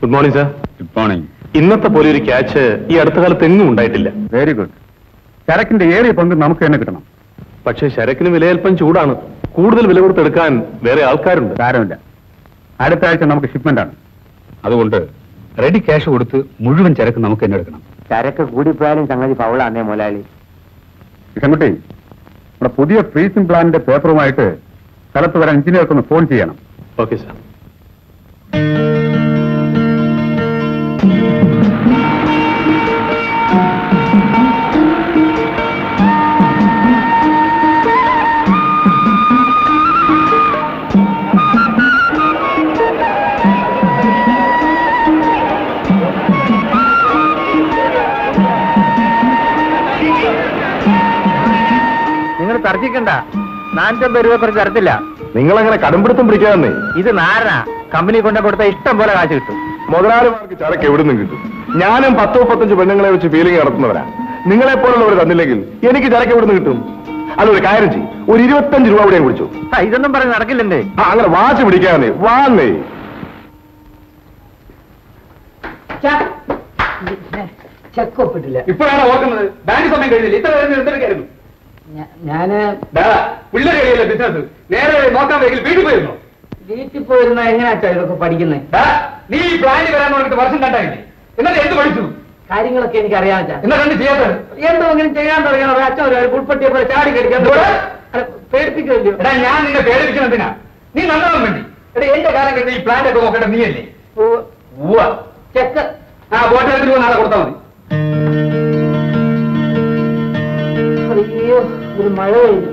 Good morning sir good morning ഇന്നത്തെ പോലെ ഒരു ക്യാച്ച് ഈ അടുത്ത കാലത്ത് എങ്ങും ഉണ്ടായിട്ടില്ല വെരി ഗുഡ് ചരക്കിന്റെ ഏറിയ പങ്ക് നമുക്ക് തന്നെ കിട്ടണം പക്ഷേ ശരക്കിന് വിലയൽപ്പം ചൂടാണ് കൂടുതൽ വില കൊടുത്തെടുക്കാൻ വേറെ ആൾക്കാരുണ്ട് സാരമില്ല അടുത്ത ആഴ്ച നമുക്ക് ഷിപ്മെന്റ് ആണ് അതുകൊണ്ട് റെഡി ക്യാഷ് കൊടുത്ത് മുഴുവൻ ചരക്ക് നമുക്ക് തന്നെ എടുക്കണം ചരക്ക് കൂടിപ്പോയാലും സംഗതി പൗളാന്നേ മുതലാളി കൃഷ്ണൻകുട്ടി നമ്മുടെ പുതിയ ഫ്രീസിംഗ് പ്ലാനിന്റെ പേപ്പറുമായിട്ട് സ്ഥലത്ത് വരാൻ എഞ്ചിനീയർക്ക് ഒന്ന് ഫോൺ ചെയ്യണം ഓക്കെ സാർ നിങ്ങൾ തർക്കിക്കണ്ട നാനൂറ്റമ്പത് രൂപ കുറച്ച് തരത്തില്ല നിങ്ങളങ്ങനെ കടുംപിടുത്തം പിടിക്കാതെ ഇത് നാരണ കമ്പനി കൊണ്ട കൊടുത്ത ഇഷ്ടം പോലെ കാശ് കിട്ടും മുതലാളിമാർക്ക് ചരക്ക് എവിടെ നിന്നും കിട്ടും ഞാനും പത്തോ മുപ്പത്തഞ്ച് പെണ്ണുങ്ങളെ വെച്ച് ഫീലിംഗ് നടത്തുന്നവരാ നിങ്ങളെ പോലുള്ളവർ തന്നില്ലെങ്കിൽ എനിക്ക് ചരക്ക് എവിടെ നിന്ന് കിട്ടും അല്ല ഒരു കാര്യം ചെയ്യും ഒരു ഇരുപത്തഞ്ച് രൂപ ഇവിടെ കുടിച്ചു ആ, ഇതൊന്നും പറഞ്ഞ് നടക്കില്ലെന്നേ ആ അങ്ങനെ വാച്ച് പിടിക്കാതെ വാന്നേ ചെക്ക് ഒപ്പിട്ടില്ല ഇപ്പോഴാണ് ഓർക്കുന്നത് ബാങ്ക് സമയം കഴിഞ്ഞില്ല ഇത്ര നേരം എന്തെടുക്കായിരുന്നു ഞാ- ഞാന് പിള്ളേർ കഴിയല്ലേ ബിസിനസ് നേരെ നോക്കാൻ വെങ്കിൽ വീട്ടിൽ പോയിരുന്നു വീട്ടിൽ പോയിരുന്ന എങ്ങനെയാ ഇതൊക്കെ പഠിക്കുന്നത് ഡാ, നീ ഈ പ്ലാനിൽ വരാൻ പറഞ്ഞിട്ട് വർഷം കണ്ടായില്ലേ എന്നിട്ട് എന്ത് പഠിച്ചു കാര്യങ്ങളൊക്കെ എനിക്ക് അറിയാം എന്നാ കണ്ട് ചെയ്യാത്തത് എന്തോ ഇങ്ങനെ ചെയ്യാൻ തുടങ്ങണം ഒരു അച്ഛൻ ഒരു പുൽപ്പട്ടിയെ പോലെ ചാടി കടിക്കാൻ എന്തുവാ? പേടിപ്പിക്കുമല്ലോ എടാ ഞാൻ നിന്നെ പേടിപ്പിക്കുന്നതിനാ നീ നന്നാവാൻ വേണ്ടി എടാ എന്റെ കാലം കഴിഞ്ഞ ഈ പ്ലാൻ ഒക്കെ നോക്കേണ്ട നീയല്ലേ ഉവ്വ. ചെക്ക് ആ വോട്ടെടുത്ത് രൂപ നാളെ കൊടുത്താൽ മതി അയ്യോ ഒരു മഴ പെയ്തു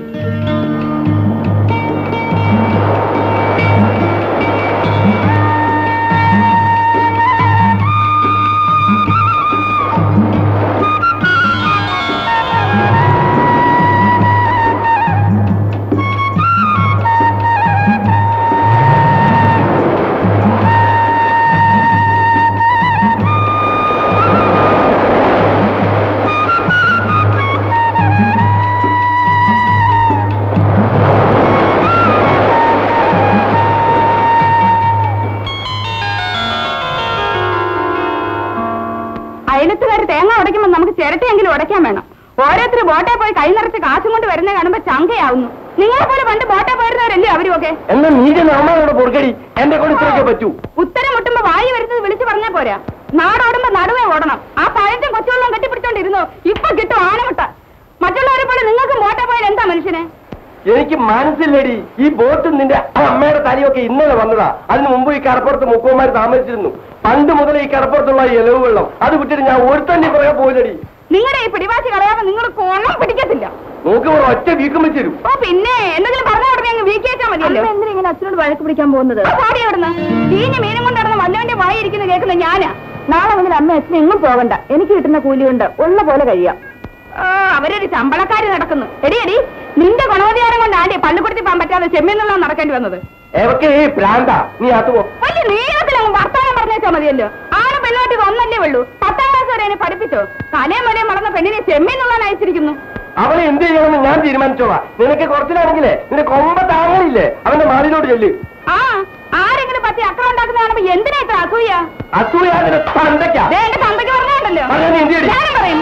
അയലത്തുകാർ തേങ്ങ ഉടയ്ക്കുമ്പോൾ നമുക്ക് ചിരട്ടയെങ്കിലും ഉടയ്ക്കാൻ വേണം ഓരോരുത്തർ ബോട്ടെ പോയി കൈ നിറച്ച് കാശും കൊണ്ട് വരുന്ന കാണുമ്പോ ചങ്കയാവുന്നു നിങ്ങളെ പോലെ പണ്ട് ബോട്ടെ പോയിരുന്നവരല്ലേ അവരുമൊക്കെ എന്നാ നീ അമ്മയോട് കൊടുക്കടി എന്റെ കൊണ്ട് ഇത്രയൊക്കെ പറ്റൂ ഉത്തരം മുട്ടുമ്പോ വായി വരുന്നത് വിളിച്ചു പറഞ്ഞാ പോരാ നാടോടുമ്പോ നടുവേ ഓടണം ആ പഴഞ്ചും കൊച്ചുവെള്ളം കെട്ടിപ്പിടിച്ചോണ്ടിരുന്നോ ഇപ്പൊ കിട്ടും ആനമുട്ട മറ്റുള്ളവരെ പോലെ നിങ്ങൾക്ക് ബോട്ടെ പോയാൽ എന്താ മനുഷ്യനെ എനിക്ക് മനസ്സില്ലടി ഈ ബോട്ട് നിന്റെ അമ്മയുടെ തലയൊക്കെ ഇന്നലെ വന്നതാ അതിന് മുമ്പ് ഈ കടപ്പുറത്ത് മുക്കുവന്മാർ താമസിച്ചിരുന്നു പണ്ട് മുതൽ ഈ കടപ്പുറത്തുള്ള ഈ ഇലവ് വെള്ളം അത് വിട്ടിട്ട് ഞാൻ ഒരുത്തന്നെ പറയാൻ പോയില്ലടി നിങ്ങളുടെ ഈ പിടിവാശി കളയാതെ നിങ്ങൾ കോണം പിടിക്കത്തില്ല നോക്ക് ഒരു ഒറ്റ വീക്കം വെച്ചിരും ഓ പിന്നെ എന്തെങ്കിലും പറഞ്ഞ ഉടനെ അങ്ങ് വീക്കേറ്റാ മതിയല്ലോ എന്തിനാ ഇങ്ങനെ അച്ഛനോട് വഴക്ക് പിടിക്കാൻ പോകുന്നത് പാടി അവിടുന്ന് ചീഞ്ഞ മീനും കൊണ്ട് നടന്ന് വല്ലവന്റെ വായി ഇരിക്കുന്ന കേൾക്കുന്ന ഞാനാ നാളെ മുതൽ അമ്മ അച്ഛൻ എങ്ങും പോകണ്ട എനിക്ക് കിട്ടുന്ന കൂലിയുണ്ട് ഉള്ള പോലെ കഴിയാം ആ, അവരൊരു ചമ്പളക്കാരി നടക്കുന്നു എടി എടി നിന്റെ ഗുണവധികാരം കൊണ്ട് ആദ്യം പള്ളിക്കുടത്തി പോകാൻ പറ്റാതെ ചെമ്മീന്നുള്ള നടക്കേണ്ടി വന്നത് എവക്ക് ഈ പ്രാന്ത നീ അത് പോ വലിയ നീളത്തിലങ്ങ് വർത്താനം പറഞ്ഞേച്ചാ മതിയല്ലോ ആണ് പെണ്ണാട്ടി ഒന്നല്ലേ ഉള്ളൂ പത്താം ക്ലാസ് വരെ എന്നെ പഠിപ്പിച്ചോ തലയും മലയും വളർന്ന പെണ്ണിനെ ചെമ്മീന്നുള്ള അയച്ചിരിക്കുന്നു അവളെ എന്ത് ചെയ്യണമെന്ന് ഞാൻ തീരുമാനിച്ചോളാം നിനക്ക് കുറച്ചിലാണെങ്കിലേ നിന്റെ കൊമ്പ താങ്ങളില്ലേ അവന്റെ മാറിലോട്ട് ചെല്ല് ആ ആരെങ്കിലും പറ്റി അക്രം ഉണ്ടാക്കുന്ന കാണുമ്പോ എന്തിനാ ഇത്ര അസൂയ അസൂയ അതിന്റെ തന്തയ്ക്കാ ദേ, എന്റെ തന്തയ്ക്ക് പറഞ്ഞുണ്ടല്ലോ പറഞ്ഞാ നീ എന്ത് ചെയ്യും? ഞാനും പറയും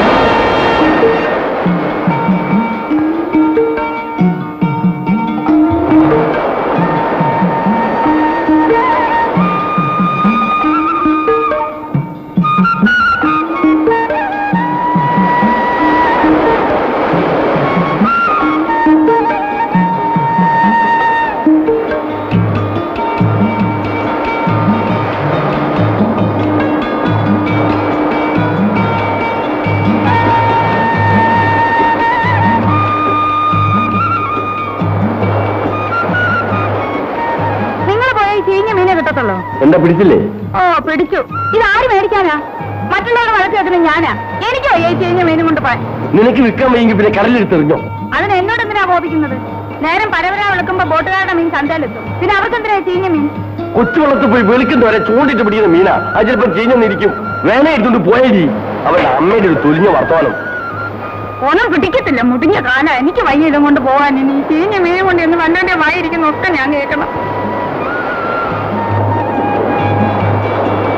നിങ്ങൾ പോയ ഈ ചീഞ്ഞ മീനെ കിട്ടത്തുള്ളൂ എന്താ പിടിച്ചില്ലേ ഓ പിടിച്ചു ഇത് ആര് മേടിക്കാനാ മറ്റുള്ളവരുടെ വഴക്ക് വെക്കുന്നത് ഞാനാ എനിക്ക് വയ്യ ഈ ചീഞ്ഞ മീനും കൊണ്ട് പോയി നിനക്ക് വിൽക്കാൻ വയ്യെങ്കിൽ പിന്നെ കടലിലെടുത്തെറിഞ്ഞോ അതിന് എന്നോട് എന്തിനാ ബോധിക്കുന്നത് നേരം പരവരാ വിളക്കുമ്പോ ബോട്ടുകാരുടെ മീൻ ചന്തയിലെത്തും പിന്നെ അവർക്ക് എന്തിനാ ഈ ചീഞ്ഞ മീൻ കൊച്ചുവെള്ളത്തിൽ പോയി വെളുക്കുന്നവരെ ചൂണ്ടിട്ട് പിടിക്കുന്ന മീനാ അത് ചിലപ്പോ ചീഞ്ഞെന്നിരിക്കും വേന എടുത്തോണ്ട് പോയേരി അവരുടെ അമ്മയുടെ ഒരു തുലിഞ്ഞ വർത്തമാനം ഒന്നും പിടിക്കത്തില്ല മുടിഞ്ഞ കാല എനിക്ക് വയ്യ ഇതും കൊണ്ട് പോകാൻ ഇനി ഈ ചീഞ്ഞ മീൻ കൊണ്ട് എന്ന് വന്നോന്റെ വായിരിക്കുന്ന ഒക്കെ ഞാൻ കേൾക്കണം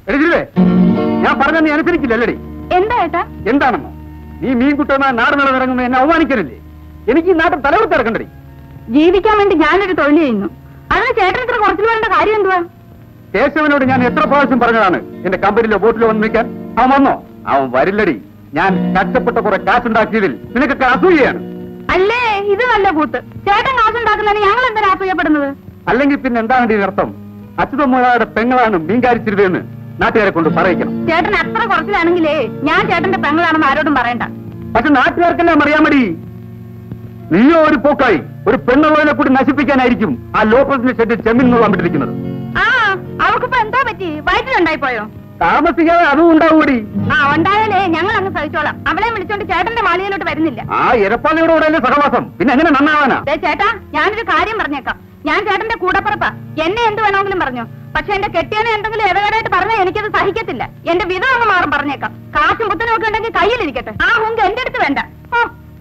എഴുതില്ലേ ഞാൻ പറഞ്ഞ നീ അനുസരിക്കില്ലല്ലേടി എന്താ ഏട്ടാ എന്താണെന്നോ നീ മീൻ കുട്ടുന്ന നാട് നിലനിറങ്ങുമ്പോ എന്നെ അവമാനിക്കരുല്ലേ എനിക്ക് ഈ നാട്ടിൽ തലവെടുത്ത് ഇറക്കണ്ടടി ജീവിക്കാൻ വേണ്ടി ഞാനൊരു തൊഴിൽ ചെയ്യുന്നു അതിന് ചേട്ടൻ ഇത്ര കുറച്ചിൽ വേണ്ട കാര്യം എന്തുവാ കേശവനോട് ഞാൻ എത്ര പ്രാവശ്യം പറഞ്ഞതാണ് എന്റെ കമ്പനിയിലോ ബോട്ടിലോ വന്ന് നിൽക്കാൻ അവൻ വന്നോ അവൻ വരില്ലടി ഞാൻ കഷ്ടപ്പെട്ട കുറെ കാശുണ്ടാക്കിയതിൽ നിനക്കൊക്കെ അസൂയയാണ് അല്ലേ ഇത് നല്ല കൂത്ത് ചേട്ടൻ കാശുണ്ടാക്കുന്നതിന് ഞങ്ങൾ എന്തിനാ അസൂയപ്പെടുന്നത് അല്ലെങ്കിൽ പിന്നെ എന്താണ് ഇതിന്റെ അർത്ഥം അച്യുതമ്മയുടെ പെങ്ങളാണ് മീൻകാരിച്ചിരുതെന്ന് നാട്ടുകാരെ കൊണ്ട് പറയിക്കണം ചേട്ടൻ അത്ര കുറച്ചിലാണെങ്കിലേ ഞാൻ ചേട്ടന്റെ പെങ്ങളാണെന്ന് ആരോടും പറയണ്ട പക്ഷെ നാട്ടുകാർക്കെല്ലാം അറിയാൻ മതി നീയോ ഒരു പോക്കായി ഒരു പെണ്ണുള്ളതിനെ കൂടി നശിപ്പിക്കാനായിരിക്കും ആ ലോപ്പസിന്റെ ഷെഡിൽ ചെമ്മീൻ നുള്ളാൻ വിട്ടിരിക്കുന്നത് ആ അവൾക്കിപ്പോ എന്താ പറ്റി വയറ്റിലുണ്ടായിപ്പോയോ താമസിക്കാതെ അതും ഉണ്ടാവൂടി ആ ഉണ്ടായാലേ ഞങ്ങൾ അങ്ങ് സഹിച്ചോളാം അവളെ വിളിച്ചോണ്ട് ചേട്ടന്റെ മാളികയിലോട്ട് വരുന്നില്ല ആ ഇരപ്പാളിയുടെ കൂടെ അല്ലേ സഹവാസം പിന്നെ എങ്ങനെ നന്നാവാനാ ദേ ചേട്ടാ ഞാനൊരു കാര്യം പറഞ്ഞേക്കാം ഞാൻ ചേട്ടന്റെ കൂടപ്പുറപ്പാ എന്നെ എന്ത് വേണമെങ്കിലും പറഞ്ഞു പക്ഷെ എന്റെ കെട്ടിയനെ എന്തെങ്കിലും എവകടായിട്ട് പറഞ്ഞാൽ എനിക്കത് സഹിക്കത്തില്ല എന്റെ വിധം അങ്ങ് മാറും പറഞ്ഞേക്കാം കാശും പുത്തനും ഒക്കെ ഉണ്ടെങ്കിൽ കയ്യിലിരിക്കട്ടെ ആ ഹുങ്ക് എന്റെ അടുത്ത് വേണ്ട ഓ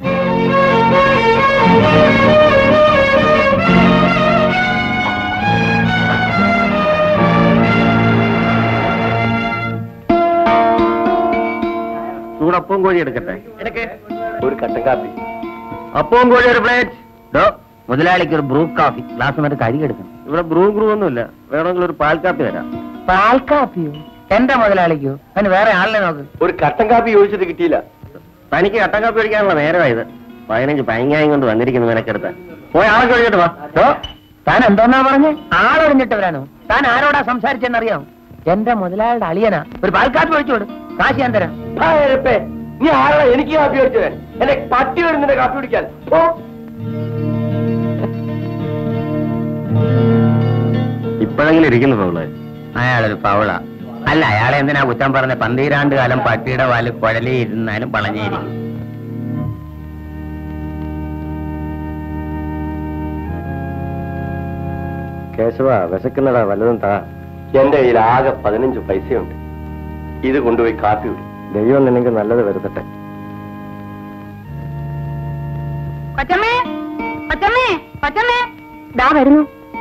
ചൂടപ്പവും കോഴി എടുക്കട്ടെ ഒരു കട്ടൻ കാപ്പി അപ്പവും കോഴി ഒരു പ്ലേറ്റ് മുതലാളിക്ക് ഒരു ബ്രൂ കാഫി ഗ്ലാസ് മറ്റേ കരി എടുക്കണം ഇവിടെ ബ്രൂ ഗ്രൂ ഒന്നുമില്ല വേണമെങ്കിൽ ഒരു പാൽ കാപ്പി തരാം പാൽ കാപ്പിയോ എന്റെ മുതലാളിക്കോ അതിന് വേറെ ആളിനെ നോക്ക് ഒരു കട്ടൻ കാപ്പി ചോദിച്ചത് കിട്ടിയില്ല തനിക്ക് കട്ടൻ കാപ്പി കഴിക്കാനുള്ള നേരമായത് പതിനഞ്ച് പൈങ്ങായും കൊണ്ട് വന്നിരിക്കുന്നു നിനക്കെടുത്ത് പോയി ആളെ കഴിച്ചിട്ട് വാ ഡോ, താൻ എന്തോന്നാ പറഞ്ഞ് ആളൊഴിഞ്ഞിട്ട് വരാനോ താൻ ആരോടാ സംസാരിച്ചെന്നറിയാം എന്റെ മുതലാളിയുടെ അളിയനാ ഒരു പാൽ കാപ്പി ഒഴിച്ചു കൊടു കാശ് ഞാൻ തരാം ആ, എരപ്പേ, നീ ആരാ എനിക്ക് കാപ്പി കഴിച്ചത് എന്നെ പട്ടി വരുന്നുണ്ട് കാപ്പി കുടിക്കാൻ ഓ ഇപ്പോഴെങ്കിലും ഇരിക്കുന്നു പൗള് അയാളൊരു പവള അല്ല അയാളെ എന്തിനാ കുറ്റം പറഞ്ഞ പന്തീരാണ്ട് കാലം പട്ടിയുടെ വാല് കുഴലി ഇരുന്നാലും പളഞ്ഞിരിക്കും കേശവ വിശക്കുന്നടാ വല്ലതും താ എന്റെ കയ്യിൽ ആകെ പതിനഞ്ച് പൈസയുണ്ട് ഇത് കൊണ്ടുപോയി കാപ്പി കുടി ദൈവം നിനക്ക് നല്ലത് വരുത്തട്ടെ കൊച്ചമ്മേ കൊച്ചമ്മേ കൊച്ചമ്മേ ദാ വരുന്നു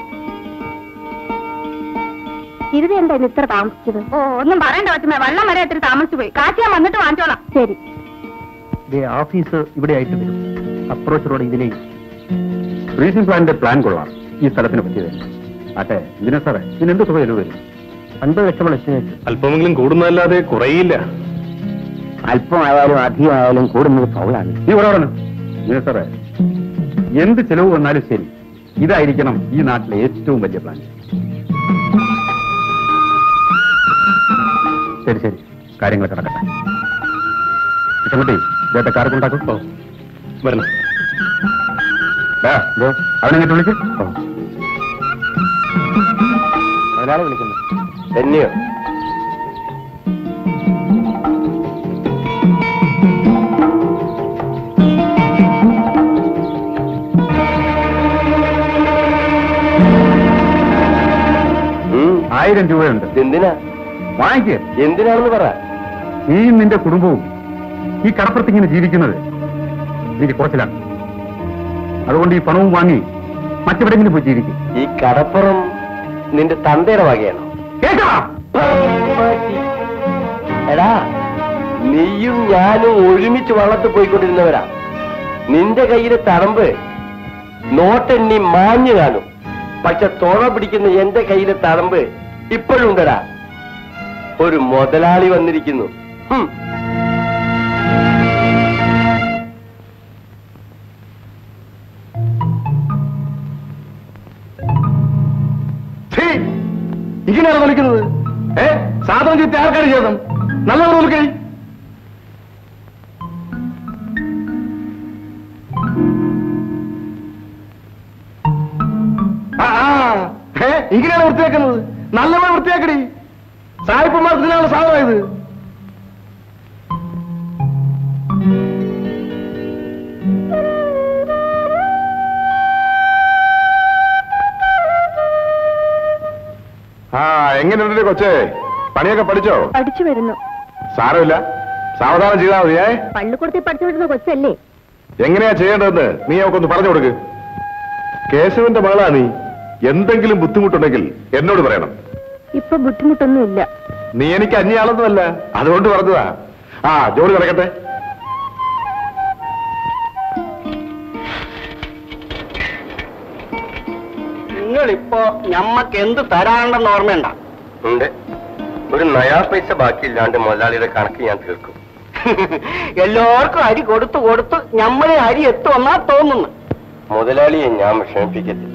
ഇരുതി എന്താ ഇത്ര താമസിച്ചത് ഓ ഒന്നും പറയണ്ട കൊച്ചമ്മേ വെള്ളം വരെ ഇത്തിരി താമസിച്ചു പോയി കാശ് ഞാൻ വന്നിട്ട് വാങ്ങിച്ചോളാം ശരി ഓഫീസ് ഇവിടെ ആയിട്ട് വരും അപ്രോച്ച് റോഡ് ഇതിലേ റീസിംഗ് പ്ലാനിന്റെ പ്ലാൻ കൊള്ളാം ഈ സ്ഥലത്തിന് പറ്റിയത് ആട്ടെ ഇതിനെ സാറേ ഇതിനെന്ത് തുക ചെലവ് വരും അൻപത് ലക്ഷം എസ്റ്റിമേറ്റ് അല്പമെങ്കിലും കൂടുന്നതല്ലാതെ കുറയില്ല അല്പമായാലും അധികമായാലും കൂടുന്നത് പൗളാണ് നീ ഒരാളാണ് ഇതിനെ സാറേ എന്ത് ചെലവ് വന്നാലും ശരി ഇതായിരിക്കണം ഈ നാട്ടിലെ ഏറ്റവും വലിയ പ്ലാൻ ശരി ശരി കാര്യങ്ങൾ കിടക്കട്ടെ കൃഷ്ണൻകുട്ടി ഇദ്ദേഹത്തെ കാർ കൊണ്ടാക്കും വരണം അവനെങ്ങനെ വിളിക്കും ഒരാളെ വിളിക്കുന്നു തന്നെയോ ആയിരം രൂപയുണ്ട് എന്തിനാ വാങ്ങിക്കുക എന്തിനാണെന്ന് പറ നീയും നിന്റെ കുടുംബവും ഈ കടപ്പുറത്ത് ഇങ്ങനെ ജീവിക്കുന്നത് എനിക്ക് കുറച്ചിലാണ് അതുകൊണ്ട് ഈ പണവും വാങ്ങി മറ്റെവിടെങ്കിലും പോയി ജീവിക്കും ഈ കടപ്പുറം നിന്റെ തന്തയുടെ വകയാണോ കേൾക്കാം എടാ നീയും ഞാനും ഒരുമിച്ച് വള്ളത്തിൽ പോയിക്കൊണ്ടിരുന്നവരാ നിന്റെ കയ്യിലെ തടമ്പ് നോട്ടെണ്ണി മാഞ്ഞു കാണും പക്ഷെ തുഴ പിടിക്കുന്ന എന്റെ കയ്യിലെ തടമ്പ് ഇപ്പോഴും ഉണ്ടടാ ഒരു മുതലാളി വന്നിരിക്കുന്നു ഹും. ഛീ! ഇങ്ങനെയാണ് വിളിക്കുന്നത് ഏ സാധനം ചീത്ത ആർക്കാണ് ചെയ്തം നല്ലവർ വിളിക്കണി ആ ആ, ഏ ഇങ്ങനെയാണ് വൃത്തിയാക്കുന്നത് നല്ലവർ വൃത്തിയാക്കടി സായിപ്പന്മാർ ഇതിനാണ് സാധനമായത് ആ എങ്ങനെയുണ്ട് കൊച്ചേ പണിയൊക്കെ പഠിച്ചോ പഠിച്ചു വരുന്നു സാരമില്ല സാവധാനം ചെയ്താൽ മതിയേ പള്ളിക്കൂടത്തിൽ പഠിച്ചു വിടുന്ന കൊച്ചല്ലേ എങ്ങനെയാ ചെയ്യേണ്ടതെന്ന് നീ അവക്കൊന്ന് പറഞ്ഞു കൊടുക്ക് കേശവന്റെ മകളാ നീ എന്തെങ്കിലും ബുദ്ധിമുട്ടുണ്ടെങ്കിൽ എന്നോട് പറയണം ഇപ്പൊ ബുദ്ധിമുട്ടൊന്നുമില്ല നീ എനിക്ക് അന്യാളൊന്നുമല്ല അതുകൊണ്ട് പറഞ്ഞതാ ആ ജോലി കിടക്കട്ടെ നിങ്ങളിപ്പോ ഞമ്മക്ക് എന്ത് തരാനുണ്ടെന്ന് ഓർമ്മയുണ്ട ഉണ്ട് ഒരു നയാ പൈസ ബാക്കിയില്ലാണ്ട് മുതലാളിയുടെ കണക്ക് ഞാൻ തീർക്കും എല്ലാവർക്കും അരി കൊടുത്തു കൊടുത്ത് ഞമ്മളെ അരി എത്തുമെന്നാ തോന്നുന്നു മുതലാളിയെ ഞാൻ വിഷമിപ്പിക്കത്തില്ല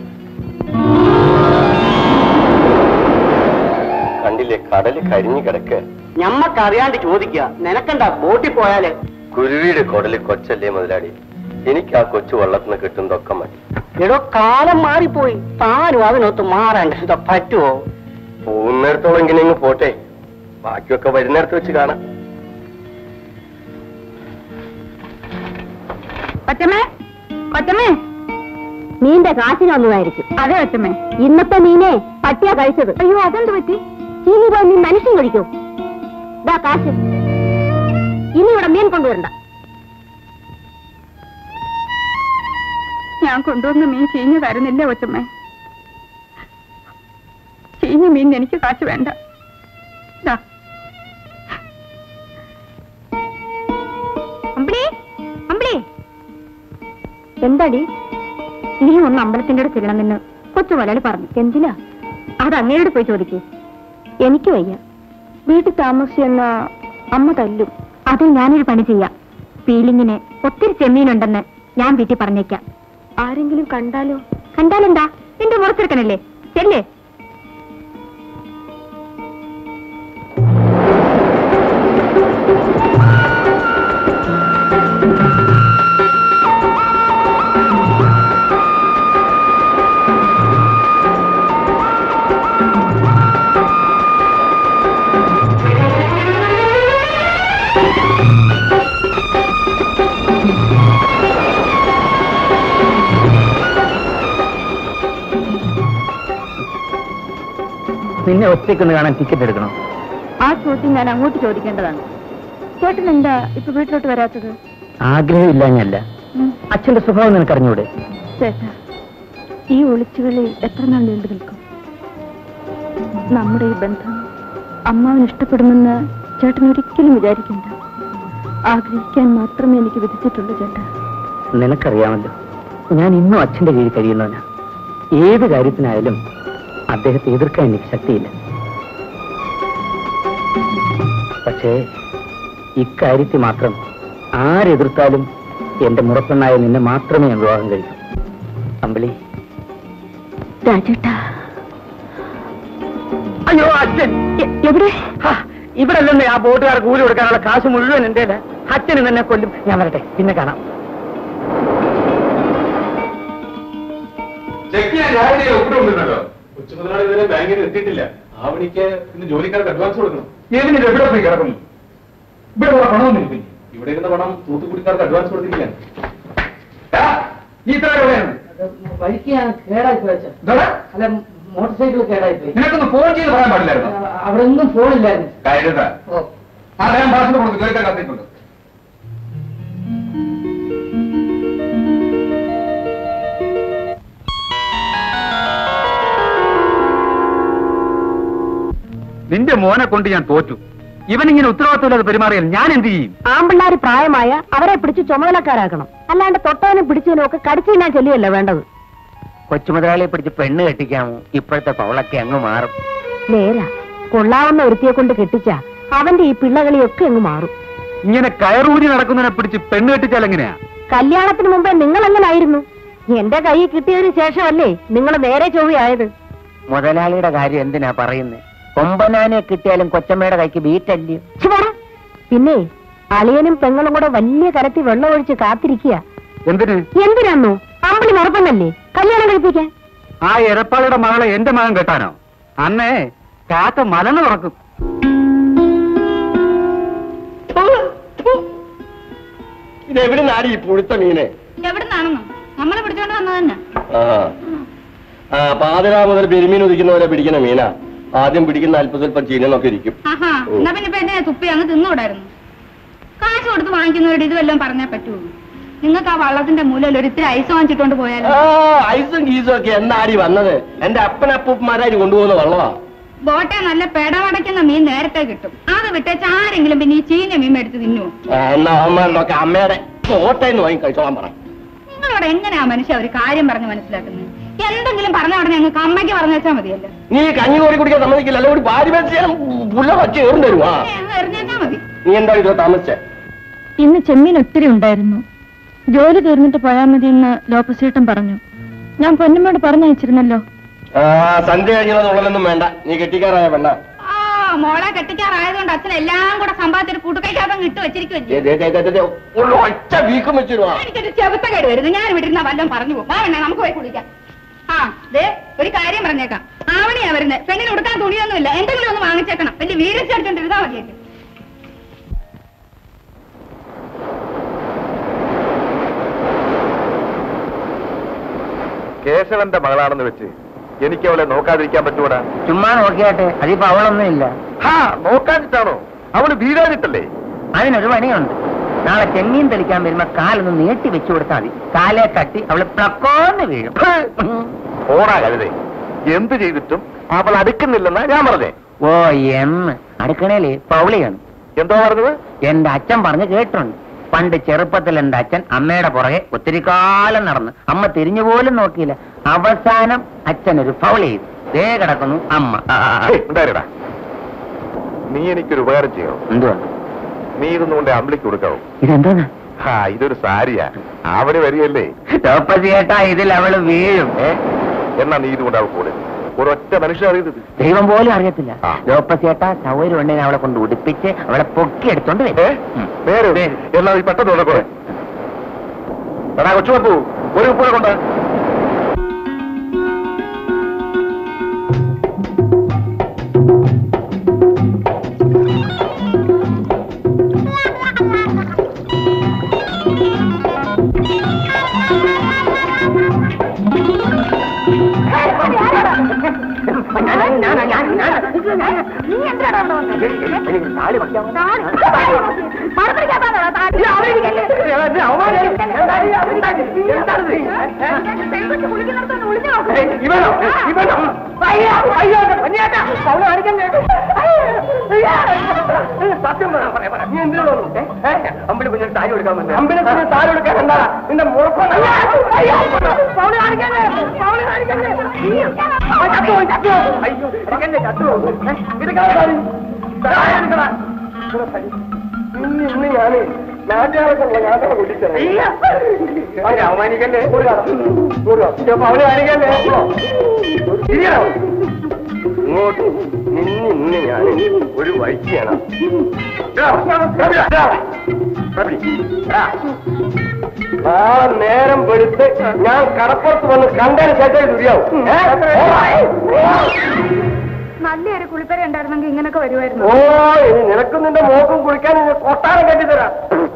കണ്ടില്ലേ കടല് കരിഞ്ഞു കിടക്ക് ഞമ്മക്കറിയാണ്ട് ചോദിക്കുക നിനക്കെന്താ ബോട്ടിൽ പോയാല് കുരുവിയുടെ കുടല് കൊച്ചല്ലേ മുതലാളി എനിക്ക് ആ കൊച്ചു വെള്ളത്തിന് കിട്ടുന്നതൊക്കെ മതി എടോ കാലം മാറിപ്പോയി താനും അതിനൊത്ത് മാറാണ്ട് ഇതാ പറ്റുമോ പോകുന്നിടത്തോളം ഇങ്ങനെ ഇങ്ങ് പോട്ടെ ബാക്കിയൊക്കെ വരുന്നിടത്ത് വെച്ച് കാണാം കൊച്ചമ്മേ കൊച്ചമ്മേ നീന്റെ കാശിനൊന്നുമായിരിക്കും അതെ കൊച്ചമ്മേ ഇന്നത്തെ മീനെ പട്ടിയാ കഴിച്ചത് അയ്യോ അതെന്ത് പറ്റി ചീനി പോയി നീ മനുഷ്യൻ കഴിക്കൂ ദാ കാശ് ഇനി ഇവിടെ മീൻ കൊണ്ടുവരണ്ട ഞാൻ കൊണ്ടുവന്ന മീൻ ചീഞ്ഞു തരുന്നില്ല കൊച്ചമ്മേ ചീഞ്ഞ മീൻ എനിക്ക് കാശ് വേണ്ട ദാ. അമ്പിളി അമ്പിളി എന്താടി നീ ഒന്ന് അമ്പലത്തിന്റെ അടുത്ത് ചെല്ലണമെന്ന് കൊച്ചു മലയാളി പറഞ്ഞു എന്തിനാ അത് അങ്ങയോട് പോയി ചോദിക്കൂ എനിക്ക് വയ്യ വീട്ടിൽ താമസിച്ചെന്ന അമ്മ തല്ലും അത് ഞാനൊരു പണി ചെയ്യാം പീലിങ്ങിന് ഒത്തിരി ചെമ്മീനുണ്ടെന്ന് ഞാൻ വീട്ടിൽ പറഞ്ഞേക്കാം ആരെങ്കിലും കണ്ടാലോ കണ്ടാലെന്താ നിന്റെ മുറച്ചെടുക്കണല്ലേ ചെല്ലേ നിന്നെ ഒറ്റയ്ക്കൊന്ന് കാണാൻ ടിക്കറ്റ് എടുക്കണം ആ ചോദ്യം ഞാൻ അങ്ങോട്ട് ചോദിക്കേണ്ടതാണ് ചേട്ടൻ എന്താ ഇപ്പൊ വീട്ടിലോട്ട് വരാത്തത് ആഗ്രഹമില്ലാഞ്ഞല്ല ഉം. അച്ഛന്റെ സ്വഭാവം നിനക്കറിഞ്ഞൂടെ ചേട്ടാ ഈ ഒളിച്ചുകളി എത്ര നാൾ നീണ്ടു നിൽക്കും നമ്മുടെ ഈ ബന്ധം അമ്മാവൻ ഇഷ്ടപ്പെടുമെന്ന് ചേട്ടൻ ഒരിക്കലും വിചാരിക്കണ്ട ആഗ്രഹിക്കാൻ മാത്രമേ എനിക്ക് വിധിച്ചിട്ടുള്ളൂ ചേട്ടാ നിനക്കറിയാമല്ലോ ഞാൻ ഇന്നും അച്ഛന്റെ കീഴിൽ കഴിയുന്നവനാ ഏത് കാര്യത്തിനായാലും അദ്ദേഹത്തെ എതിർക്കാൻ എനിക്ക് ശക്തിയില്ല പക്ഷേ ഇക്കാര്യത്തിൽ മാത്രം ആരെതിർത്താലും എന്റെ മുറപ്പെണ്ണായ നിന്നെ മാത്രമേ ഞാൻ വിവാഹം കഴിക്കൂ അമ്പിളി രാജേട്ടാ അയ്യോ അച്ഛൻ എ- എവിടെ ഇവിടെ അല്ലെന്നേ ആ ബോട്ടുകാർ കൂലി കൊടുക്കാനുള്ള കാശ് മുഴുവൻ എന്റെ അച്ഛന് തന്നെ കൊല്ലും ഞാൻ വരട്ടെ പിന്നെ കാണാം ചെക്ക് ഞാൻ രാവിലെ ഒപ്പിട്ടുണ്ടല്ലോ കൊച്ചുമുതലാളി ഇതുവരെ ബാങ്കിൽ എത്തിയിട്ടില്ല ആ പണിക്ക് ഇന്ന് ജോലിക്കാർക്ക് അഡ്വാൻസ് കൊടുക്കണം ഏതിന് എവിടെ പോയി കിടക്കുന്നു ഇവിടെ ഉള്ള പണമൊന്നും ഇവിടെ ഇരുന്ന പണം തൂത്തുക്കുടിക്കാർക്ക് അഡ്വാൻസ് കൊടുത്തിരിക്കാൻ ഈ ഇത്ര എവിടെയാണ് വഴിക്ക് ഞാൻ കേടായി പോയച്ച ഇതോടെ? അല്ല മോട്ടോർ സൈക്കിൾ കേടായി പോയി നിനക്കൊന്ന് ഫോൺ ചെയ്ത് പറയാൻ പാടില്ലായിരുന്നു അവിടെ ഒന്നും ഫോണില്ലായിരുന്നു കാര്യത ആ ഞാൻ ഭാഷ കൊടുത്തു കേൾക്കാൻ കത്തിട്ടുണ്ട് നിന്റെ മോനെ കൊണ്ട് ഞാൻ തോറ്റു ഇവനിങ്ങനെ ഉത്തരവാദിത്തമില്ലാതെ പെരുമാറിയാൽ ഞാൻ എന്ത് ചെയ്യും ആമ്പിള്ളാര് പ്രായമായ അവരെ പിടിച്ച് ചുമതലക്കാരാക്കണം അല്ലാണ്ട് തൊട്ടവനും പിടിച്ചതിനും ഒക്കെ കടിച്ചു ഞാൻ ചെല്ലുകയല്ല വേണ്ടത് കൊച്ചുമുതലാളിയെ പിടിച്ച് പെണ്ണ് കെട്ടിക്കാമോ ഇപ്പോഴത്തെ പവളൊക്കെ അങ്ങ് മാറും നേരാ കൊള്ളാവുന്ന ഒരുത്തിയെ കൊണ്ട് കെട്ടിച്ച അവന്റെ ഈ പിള്ളകളിയൊക്കെ അങ്ങ് മാറും ഇങ്ങനെ കയറൂരി നടക്കുന്നതിനെ പിടിച്ച് പെണ്ണ് കെട്ടിച്ചാൽ എങ്ങനെയാ കല്യാണത്തിന് മുമ്പേ നിങ്ങൾ എങ്ങനായിരുന്നു എന്റെ കൈ കിട്ടിയതിനു ശേഷമല്ലേ നിങ്ങൾ നേരെ ചൊവ്വയായത് മുതലാളിയുടെ കാര്യം എന്തിനാ പറയുന്നത് കൊമ്പനാനെ കിട്ടിയാലും കൊച്ചമ്മയുടെ കൈക്ക് ബീറ്റല്ലയോ ഛി, പോടാ. പിന്നെ അളിയനും പെങ്ങളും കൂടെ വലിയ കരത്തി വെള്ളം ഒഴിച്ച് കാത്തിരിക്കുക എന്തിന് എന്തിനാന്നോ അമ്പിളി മറപ്പന്നല്ലേ കല്യാണം കഴിപ്പിക്കാൻ ആ എരപ്പാളിയുടെ മകളെ എന്റെ മകൻ കെട്ടാനോ അന്നേ കാക്ക മലന്ന് തുറക്കും ഇത് എവിടെ നാടി ഈ പുഴുത്ത മീനെ എവിടുന്നാണെന്നോ നമ്മളെ പിടിച്ചോണ്ട് വന്നത് തന്നെ ആ ആ പാതിരാ മുതൽ പെരുമീൻ ഉദിക്കുന്നവരെ പിടിക്കുന്ന മീനാ ആദ്യം പിടിക്കുന്ന അല്പ സ്വല്പം ചീനെന്നൊക്കെ ഇരിക്കും ആഹാ എന്നാ പിന്നെ ഇപ്പൊ എന്നെ തുപ്പി അങ്ങ് തിന്നുകൂടായിരുന്നു കാശ് കൊടുത്ത് വാങ്ങിക്കുന്നവരോട് ഇത് വല്ലതും പറഞ്ഞാൽ പറ്റുമോ നിങ്ങൾക്ക് ആ വള്ളത്തിന്റെ മൂലയിൽ ഒരു ഇത്തിരി ഐസ് വാങ്ങിച്ചിട്ടോണ്ട് പോയാലോ ആ ഐസും ഗീസും ഒക്കെ എന്നാടി വന്നത് എന്റെ അപ്പനപ്പൂപ്പന്മാരായി കൊണ്ടുപോകുന്ന വള്ളമാ ബോട്ടെ നല്ല പെടവടയ്ക്കുന്ന മീൻ നേരത്തെ കിട്ടും അത് വിട്ടേച്ച് ആരെങ്കിലും പിന്നെ ഈ ചീഞ്ഞ മീൻ എടുത്ത് തിന്നുവോ എന്നാ അവന്മാരുടെയൊക്കെ അമ്മയുടെ കോട്ടയെന്ന് വാങ്ങി കഴിച്ചോളാൻ പറ നിങ്ങളോട് എങ്ങനെയാ മനുഷ്യ ഒരു കാര്യം പറഞ്ഞ് മനസ്സിലാക്കുന്നത് എന്തെങ്കിലും പറഞ്ഞ ഉടനെ ഞങ്ങൾക്ക് അമ്മയ്ക്ക് പറഞ്ഞു വെച്ചാൽ മതിയല്ലോ നീ കഞ്ഞി കോരി കുടിക്കാൻ സമ്മതിക്കില്ല അല്ലെ ഒരു ഭാര്യ വെച്ചാൽ പുള്ള വച്ച് ഏറും തരുവാ ഏ, അങ്ങ് എറിഞ്ഞേച്ചാ മതി നീ എന്താ ഇത് താമസിച്ചേ ഇന്ന് ചെമ്മീൻ ഒത്തിരി ഉണ്ടായിരുന്നു ജോലി തീർന്നിട്ട് പോയാൽ മതി എന്ന് ലോപ്പസേട്ടൻ പറഞ്ഞു ഞാൻ പൊന്നമ്മയോട് പറഞ്ഞയച്ചിരുന്നല്ലോ ആ സന്ധ്യ കഴിഞ്ഞതൊന്നും വേണ്ട നീ കെട്ടിക്കാറായ പെണ്ണ ആ മോളെ കെട്ടിക്കാറായതുകൊണ്ട് അച്ഛൻ എല്ലാം കൂടെ സമ്പാദിച്ചൊരു കൂട്ടുകൈക്കകത്തം ഇട്ട് വെച്ചിരിക്കുവല്ലേ ഒറ്റ വീക്കം വെച്ചിരുവാ എനിക്കൊരു ചെറുത്തക്കേട് വരുന്നു ഞാൻ ഇവിടെ ഇരുന്ന വല്ലതും പറഞ്ഞു പോകും ആ വേണേ നമുക്ക് പോയി കുളിക്കാം ആ ദേ ഒരു കാര്യം പറഞ്ഞേക്കാം ആവണിയാ വരുന്നത് പെണ്ണിന് ഉടുക്കാൻ തുണിയൊന്നുമില്ല എന്തെങ്കിലും ഒന്ന് വാങ്ങിച്ചേക്കണം വലിയ വീരച്ച് അടിച്ചോണ്ടിരുന്നാ മതിയല്ലേ കേശവന്റെ മകളാണെന്ന് വെച്ച് എനിക്ക് അവളെ നോക്കാതിരിക്കാൻ പറ്റൂടാ ചുമ്മാ നോക്കിയാട്ടെ അതിപ്പോ അവളൊന്നും ഇല്ല ഹാ നോക്കാനിട്ടാണോ അവള് വീഴാനിട്ടല്ലേ അതിനൊരു പണിയുണ്ട് നാളെ ചെമ്മീൻ തെളിക്കാൻ വരുമ്പോ കാലൊന്ന് നീട്ടി വെച്ചു കൊടുത്താൽ മതി കാലെ തട്ടി അവള് പ്ലക്കോന്ന് വീഴും ഓടാ കരുതേ എന്ത് ചെയ്തിട്ടും അവൾ അടുക്കുന്നില്ലെന്നാ ഞാൻ പറഞ്ഞേ ഓ എന്ന് അടുക്കണേല് പൗളിയാണ് എന്തോ പറഞ്ഞത് എന്റെ അച്ഛൻ പറഞ്ഞ് കേട്ടുണ്ട് പണ്ട് ചെറുപ്പത്തിൽ എന്റെ അച്ഛൻ അമ്മയുടെ പുറകെ ഒത്തിരി കാലം നടന്നു അമ്മ തിരിഞ്ഞു പോലും നോക്കിയില്ല അവസാനം അച്ഛൻ ഒരു ഫൗൾ ചെയ്തു ദേ കിടക്കുന്നു അമ്മ ഹേയ്, ഉണ്ടായിരടാ നീ എനിക്കൊരു ഉപകാരം ചെയ്യണോ എന്തുവാ നീ ഇതൊന്നും കൊണ്ട് അമ്പിളിക്ക് കൊടുക്കാവോ ഇതെന്താ ഹാ ഇതൊരു സാരിയാ അവന് വരികയല്ലേ ടോപ്പസ് ചേട്ടാ ഇതിൽ അവള് വീഴും ഏ എന്നാ നീ ഇതുകൊണ്ട് അവൾ കൂടെ ഒരൊറ്റ മനുഷ്യൻ അറിയുന്നത് ദൈവം പോലും അറിയത്തില്ല ആ. ലോപ്പസ് ചേട്ടാ സൗകര്യം ഉണ്ടെങ്കിൽ അവളെ കൊണ്ട് ഉടുപ്പിച്ച് അവളെ പൊക്കി എടുത്തോണ്ട് ഏ വരും ഉം. നേരെ എന്നാ നീ പെട്ടെന്ന് ഉടക്കൂടെ എടാ കൊച്ചുവപ്പു ഒരു ഉപ്പൂടെ കൊണ്ട് ഇവനോ ഇവനോ അയ്യോ അയ്യോ പൊന്നിയേട്ടാ അവള് കാണിക്കണ്ടേ സത്യം പറ പറയാ പറ നീ എന്തിനു വന്നു അമ്പിളി കുഞ്ഞിന് താരി കൊടുക്കാൻ വന്നു അമ്പിളി കുഞ്ഞിന് താരി കൊടുക്കാൻ എന്താ നിന്റെ മുറക്കൊണ്ട പൗള് കാണിക്കണ്ടേ പൗള് കാണിക്കണ്ടേ ആ, ചത്തു പോയി, ചത്തു പോയി. അയ്യോ ഇരിക്കണ്ടേ ചത്തു പോകും ഇരിക്കണം താരി താരി എടുക്കണം ഇവിടെ തടി. ഇന്ന് ഇന്ന് ഞാന് നാട്ടുകാർക്കുള്ള ഞാനോട് കുടിച്ചത് അവനെ അവമാനിക്കല്ലേ ഒരു കാലം ഒരു കാലം അവനെ കാണിക്കല്ലേ തിരിയണം ഇങ്ങോട്ട് നിന്ന് ഇന്ന് ഞാൻ ഒരു വൈകിയാണ് നാളെ നേരം വെളുത്ത് ഞാൻ കടപ്പുറത്ത് വന്ന് കണ്ടതിന് ശേഷം ദുരിയാവും നല്ലൊരു കുളിപ്പര ഉണ്ടായിരുന്നെങ്കിൽ ഇങ്ങനൊക്കെ വരുമായിരുന്നു ഓ ഇനി നിനക്കും നിന്റെ മോക്കും കുളിക്കാൻ ഇനി കൊട്ടാരം കെട്ടിത്തരാം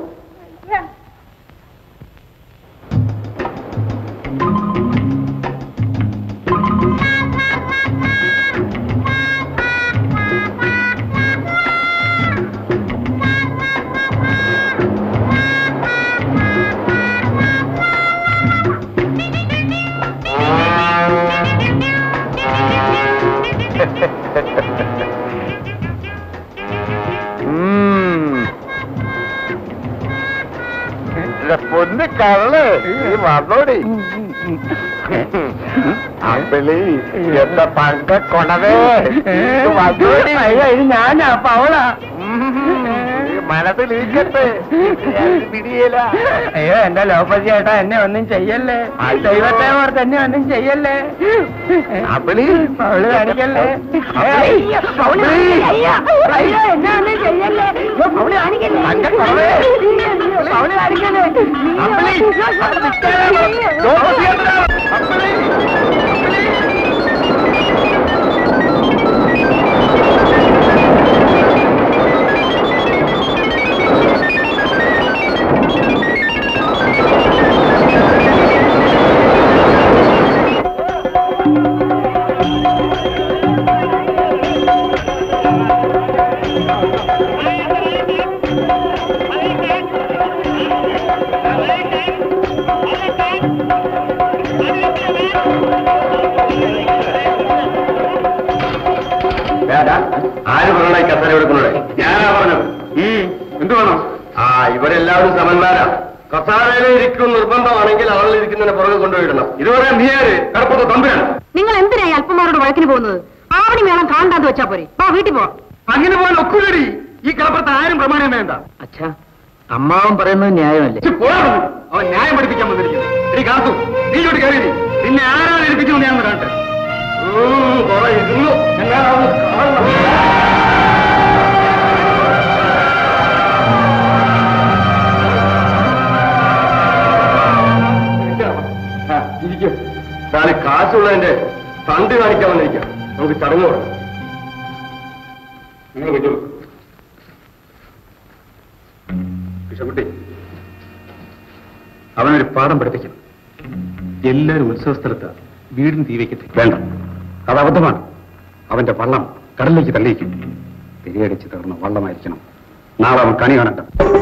പൊന്ന് കള്ള് നീ വന്നോടി അമ്പിളി എന്റെ പങ്ക കൊണവേ വന്നോടി ഞാനാ പവളാ മനസ്സിലിരിക്കട്ടെ പിടിയല അയ്യോ എന്റെ ലോപ്പസ് ചേട്ടാ എന്നെ ഒന്നും ചെയ്യല്ലേ ദൈവത്തെ ഓർത്ത് എന്നെ ഒന്നും ചെയ്യല്ലേ അമ്പിളി പൗള് കാണിക്കല്ലേ അയ്യോ, പൗള് അയ്യോ, അയ്യോ, എന്നെ ഒന്നും ചെയ്യല്ലേ അയ്യോ, പൗള് കാണിക്കല്ലേ പങ്ക കൊണവേ പൗള് കാണിക്കല്ലേ അമ്പിളി അമ്പിളി Thank you. ഞാനാ പറഞ്ഞത് എന്ത് വേണം ആ ഇവരെല്ലാവരും സമന്മാരാ കസാരയിൽ ഇരിക്കും നിർബന്ധമാണെങ്കിൽ ആളിൽ ഇരിക്കുന്നതിനെ പുറകെ കൊണ്ടുപോയിടണം ഇതുവരെ നീ ആര് കടപ്പുറത്ത് തമ്പുരാണ് നിങ്ങൾ എന്തിനായി അല്പന്മാരോട് വഴക്കിന് പോകുന്നത് ആവണി മേളം കാണാന്ന് വെച്ചാ പോരെ വാ വീട്ടിൽ പോ അങ്ങനെ പോകാൻ ഒക്കുലടി ഈ കടപ്പുറത്ത് ആരും പ്രമാണം വേണ്ട അച്ഛാ അമ്മാവൻ പറയുന്നത് ന്യായമല്ലേ ഇച്ചി പോടാ അവിടുന്ന്. അവൻ ന്യായം പഠിപ്പിക്കാൻ വന്നിരിക്കുന്നു എടി കാത്തു നീ ഇങ്ങോട്ട് കയറി ഇരി. നിന്നെ ആരാണ് ഏൽപ്പിച്ചു ഞാൻ കാണട്ടെ ഉം, കുറെ ഇരുന്നു എന്നാണ് കാണണം ആ, ഇരിക്കും താന് കാശുള്ളതിന്റെ തണ്ട് കാണിക്കാൻ വന്നിരിക്കാം നമുക്ക് ചടങ്ങ് വേണം നിങ്ങൾ വെച്ചോളൂ കൃഷ്ണകുട്ടി അവനൊരു പാഠം പഠിപ്പിക്കണം എല്ലാവരും ഉത്സവ സ്ഥലത്ത് വീടിന് തീ വയ്ക്കട്ടെ വേണ്ട അത് അബദ്ധമാണ് അവന്റെ വള്ളം കടലിലേക്ക് തള്ളിയിരിക്കും തിരിയടിച്ച് തീർന്ന വള്ളമായിരിക്കണം നാളെ അവൻ കണി കാണട്ടെ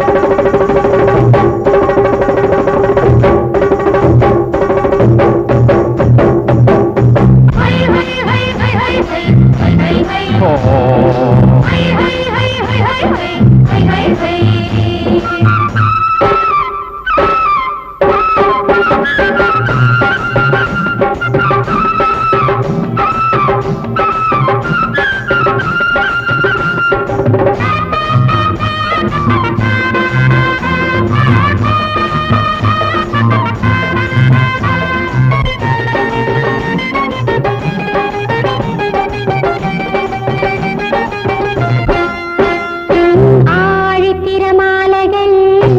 ആഴിത്തിരമാലകൾ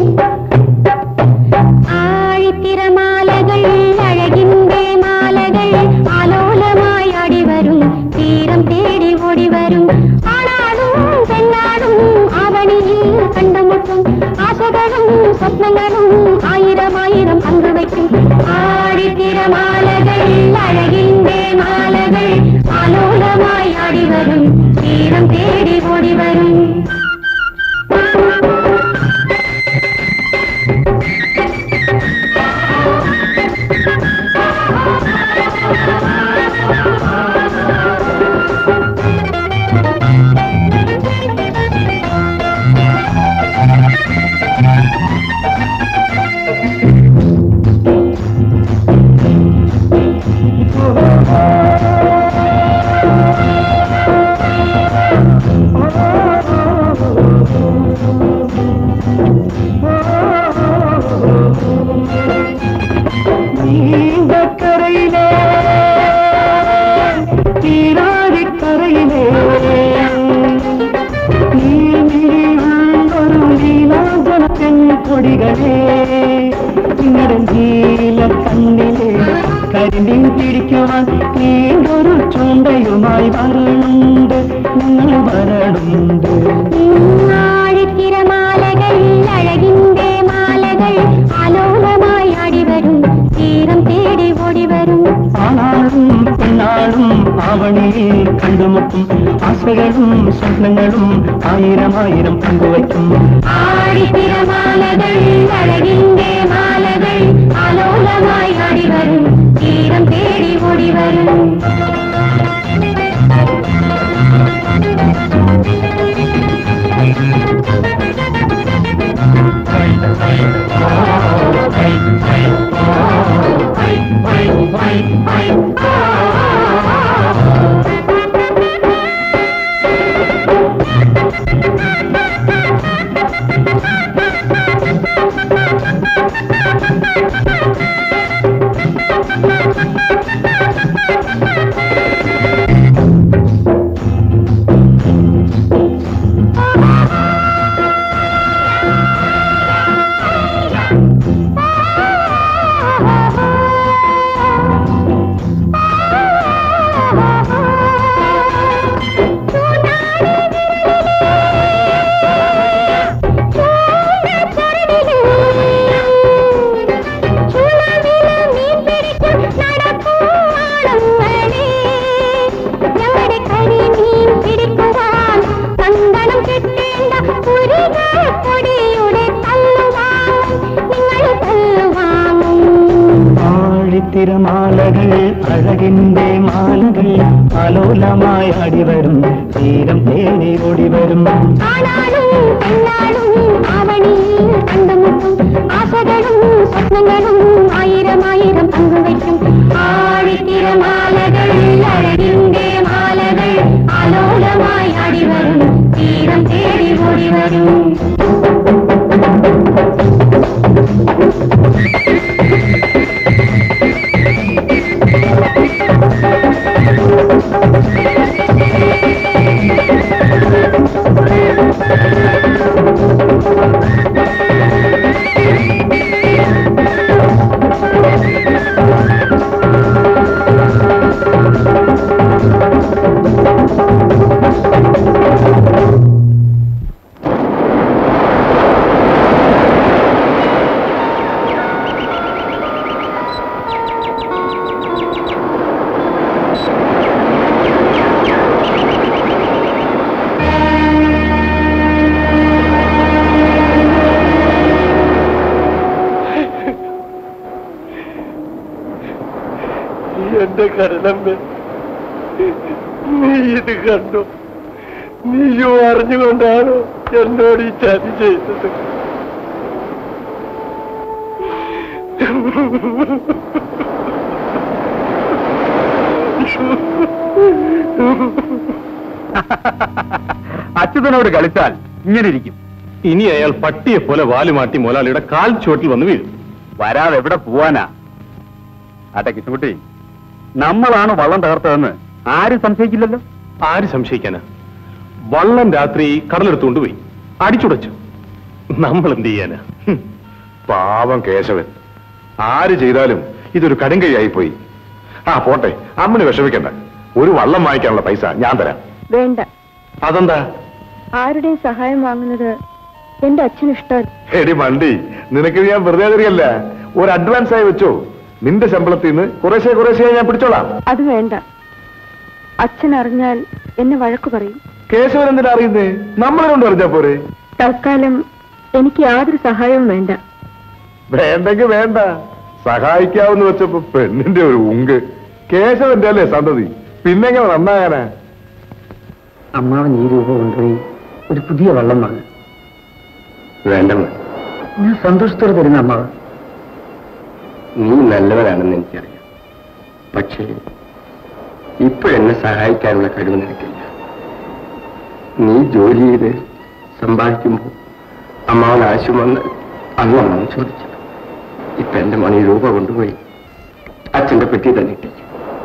ആഴിത്തിരമാലകൾ അഴകിന്റെ മാലകൾ ആലോലമായി അടിവരും തീരം തേടി ഓടിവരും ആണാടും പെണ്ണാടും ആവണിയിൽ കണ്ടുമുട്ടും ആശകളും സ്വപ്നങ്ങളും ആയിരമായിരം പങ്കുവയ്ക്കും ആഴിത്തിരമാലകൾ അഴകിന്റെ മാലകൾ ആലോലമായി അടിവരും തീരം തേടി ഓടിവരും നീണ്ടക്കരയിലെ തീരാതിക്കരയിലെ നീർമിഴിയുള്ളൊരു നീലാജന പെൺകൊടികളെ നിങ്ങളുടെ നീല കണ്ണിലെ കരിമീൻ പിടിക്കുവാൻ നീണ്ടൊരു ചുണ്ടയുമായി വരണുണ്ട് നിങ്ങൾ വരണുണ്ട് ആഴിത്തിരമാലകൾ അഴകിന്റെ മാലകൾ ആലോലമായി അടിവരും തീരം തേടി ഓടിവരും ആണാളും പെണ്ണാളും ആവണിയിൽ കണ്ടുമുട്ടും ആശകളും സ്വപ്നങ്ങളും ആയിരം ആയിരം പങ്കുവയ്ക്കും ആഴിത്തിരമാലകൾ അഴകിന്റെ മാലകൾ ആലോലമായി അടിവരും തീരം തേടി ഓടിവരും തിരമാലകൾ അഴകിന്റെ മാലകൾ ആലോലമായി അടിവരും തീരം തേടി ഓടിവരും ആണാളും പെണ്ണാളും ആവണിയിൽ കണ്ടുമുട്ടും ആശകളും സ്വപ്നങ്ങളും ആയിരം ആയിരം പങ്കുവയ്ക്കും ആഴിത്തിരമാലകൾ അഴകിന്റെ മാലകൾ ആലോലമായി അടിവരും തീരം തേടി ഓടിവരും എന്റെ കരളമ്മ നീ ഇത് കണ്ടു നീയും അറിഞ്ഞുകൊണ്ടാണോ എന്നോട് ഈ ചതി ചെയ്തത് അച്യുതനോട് കളിച്ചാൽ ഇങ്ങനെ ഇരിക്കും ഇനി അയാൾ പട്ടിയെ പോലെ വാലുമാട്ടി മുതലാളിയുടെ കാൽ ചുവട്ടിൽ വന്ന് വീഴും വരാതെ എവിടെ പോവാനാ ആട്ടെ കിച്ചുകുട്ടി നമ്മളാണ് വള്ളം തകർത്തതെന്ന് ആരും സംശയിക്കില്ലല്ലോ ആര് സംശയിക്കാനാ വള്ളം രാത്രി കടലെടുത്തുകൊണ്ട് പോയി അടിച്ചുടച്ചു നമ്മൾ എന്ത് ചെയ്യാനാ ഹും. പാവം കേശവൻ ആര് ചെയ്താലും ഇതൊരു കടുങ്കൈയായി പോയി ആ പോട്ടെ അമ്മന് വിഷമിക്കണ്ട ഒരു വള്ളം വാങ്ങിക്കാനുള്ള പൈസ ഞാൻ തരാം വേണ്ട അതെന്താ ആരുടെയും സഹായം വാങ്ങുന്നത് എന്റെ അച്ഛന് ഇഷ്ടമല്ല എടി മണ്ടി നിനക്ക് ഞാൻ വെറുതെ തരികയല്ല ഒരു അഡ്വാൻസ് ആയി വെച്ചോ നിന്റെ ശമ്പളത്തിൽ നിന്ന് കുറേശ്ശെ കുറേശ്ശെ ഞാൻ പിടിച്ചോളാം അത് വേണ്ട അച്ഛൻ അറിഞ്ഞാൽ എന്നെ വഴക്കു പറയും കേശവൻ എന്തിനാ അറിയുന്നേ നമ്മളെ കൊണ്ട് അറിഞ്ഞാ പോരെ തൽക്കാലം എനിക്ക് യാതൊരു സഹായവും വേണ്ട വേണ്ടെങ്കിൽ വേണ്ട സഹായിക്കാവുന്ന വെച്ചപ്പോ പെണ്ണിന്റെ ഒരു ഉങ്ക് കേശവന്റെ അല്ലേ സന്തതി പിന്നെങ്ങനെ നന്നാകാനാ അമ്മാവൻ ഈ രൂപ കൊണ്ടുപോയി ഒരു പുതിയ വെള്ളം വാങ്ങി വേണ്ടമ്മ ഞാൻ സന്തോഷത്തോടെ തരുന്ന അമ്മാവൻ നീ നല്ലവനാണെന്ന് എനിക്കറിയാം പക്ഷേ ഇപ്പോഴെന്നെ സഹായിക്കാനുള്ള കഴിവ് നിനക്കില്ല നീ ജോലി ചെയ്ത് സമ്പാദിക്കുമ്പോൾ അമ്മാവൻ ആവശ്യം വന്ന് അന്ന് അമ്മാവൻ ചോദിച്ചു ഇപ്പൊ എന്റെ മണി രൂപ കൊണ്ടുപോയി അച്ഛന്റെ പെട്ടി തന്നെ ഇട്ടേക്കും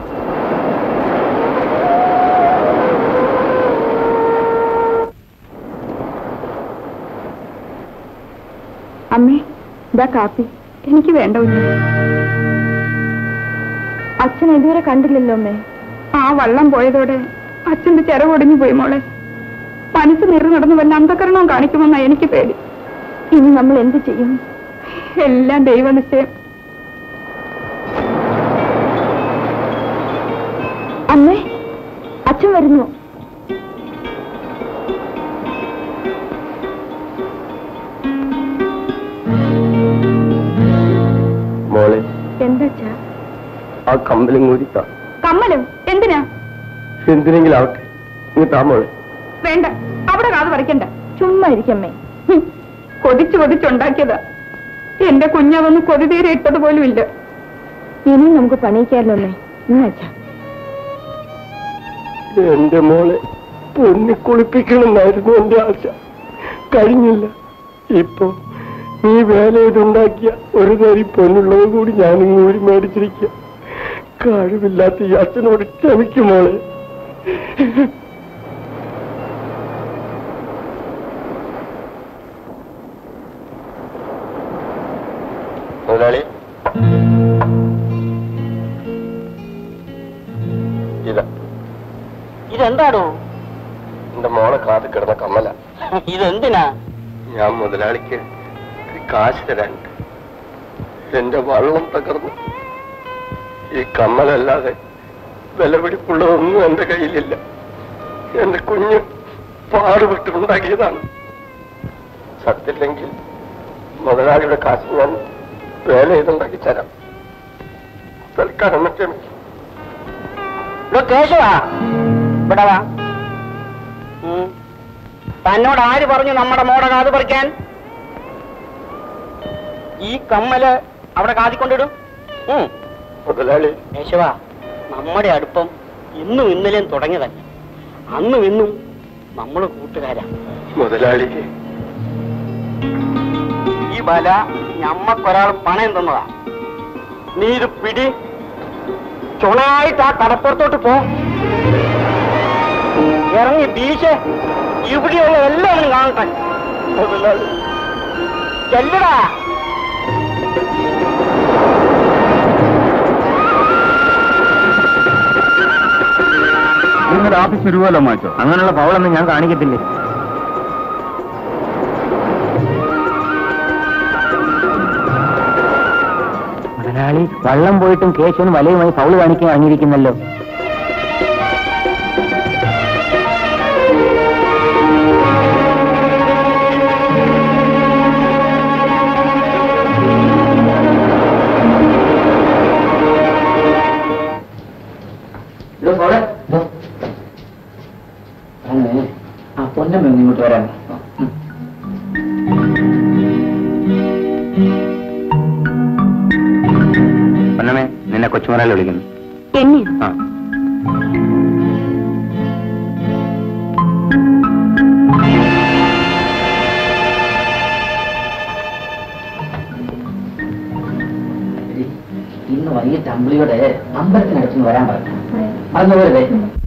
അമ്മേ ഇതാ കാപ്പി എനിക്ക് വേണ്ട കുഞ്ഞ് അച്ഛൻ ഇതുവരെ കണ്ടില്ലല്ലോ അമ്മേ ആ വള്ളം പോയതോടെ അച്ഛന്റെ ചിറകൊടിഞ്ഞു പോയി മോളെ മനസ്സ് നിറ നടന്ന് വല്ല അന്ധകരണവും കാണിക്കുമെന്നാ എനിക്ക് പേടി ഇനി നമ്മൾ എന്ത് ചെയ്യും എല്ലാം ദൈവനിശ്ചയം അമ്മേ അച്ഛൻ വരുന്നു മോളെ എന്താ ആ കമ്പലും കൂടിത്താ കമ്മലും എന്തിനാ എന്തിനെങ്കിലും ആവട്ടെ നീ താ മോളെ വേണ്ട അവിടെ കാത് പറിക്കണ്ട ചുമ്മാ ഇരിക്കമ്മേ ഹും, കൊതിച്ച് കൊതിച്ചുണ്ടാക്കിയതാ എന്റെ കുഞ്ഞതൊന്ന് കൊതി തീരെ ഇട്ടത് പോലും ഇല്ല ഇനി നമുക്ക് പണിയിക്കാമല്ലോ അമ്മേ ഇന്നച്ചാ എന്റെ മോളെ പൊന്നി കുളിപ്പിക്കണമെന്നായിരുന്നു എന്റെ ആശ കഴിഞ്ഞില്ല ഇപ്പൊ നീ വേല ചെയ്തുണ്ടാക്കിയ ഒരു തരി പൊന്നുള്ളത് കൂടി ഞാനും കൂടി മേടിച്ചിരിക്കുക കഴിവില്ലാത്ത ഈ അച്ഛനോട് ക്ഷമിക്കും മോളെ മുതലാളി ഇതാ ഇതെന്താടോ എന്റെ മോളെ കാത്ത് കിടന്ന കമ്മല ഇതെന്തിനാ ഞാൻ മുതലാളിക്ക് ഒരു കാശ് തരാനുണ്ട് എന്റെ വള്ളം തകർന്നു ഈ കമ്മലല്ലാതെ വിലപിടിപ്പുള്ളതൊന്നും എന്റെ കയ്യിലില്ല എന്റെ കുഞ്ഞ് പാടുപെട്ടുണ്ടാക്കിയതാണ് സത്യമില്ലെങ്കിൽ മുതലാളിയുടെ കാശ് ഞാൻ വേല ചെയ്തുണ്ടാക്കി തരാം തൽക്കാലം ക്ഷമിക്കും ഇവിടെ കേശവാ ഇവിടെ വാ ഉം. തന്നോട് ആര് പറഞ്ഞു നമ്മുടെ മോടെ കാത് പറിക്കാൻ ഈ കമ്മല് അവിടെ കാതിക്കൊണ്ടിടും ഉം. മുതലാളി കേശവ നമ്മുടെ അടുപ്പം ഇന്നും ഇന്നലെയും തുടങ്ങിയതല്ല അന്നും ഇന്നും നമ്മൾ കൂട്ടുകാരാ മുതലാളി ഈ വല ഞമ്മക്കൊരാൾ പണയം തന്നതാ നീ ഇത് പിടി ചുണയായിട്ട് ആ കടപ്പുറത്തോട്ട് പോ ഇറങ്ങി ബീച്ച് ഇവിടെയുള്ള എല്ലാവരും കാണട്ടെ മുതലാളി ചെല്ലടാ നിങ്ങളുടെ ഓഫീസ് രൂപല്ലോ മാറ്റോ അങ്ങനെയുള്ള പവളൊന്നും ഞാൻ കാണിക്കത്തില്ലേ മുതലാളി വള്ളം പോയിട്ടും കേശവൻ വലയുമായി പൗള് കാണിക്കാൻ ഇറങ്ങിയിരിക്കുന്നല്ലോ ആ പൊന്നമ്മ ഒന്ന് ഇങ്ങോട്ട് വരാൻ പൊന്നമ്മേ നിന്നെ കൊച്ചുമറാലി വിളിക്കുന്നു എന്നെ ആ ഇന്ന് വൈകിട്ട് അമ്പിളിയുടെ അമ്പലത്തിനടുത്ത് വരാൻ പറഞ്ഞു അതുപോലെ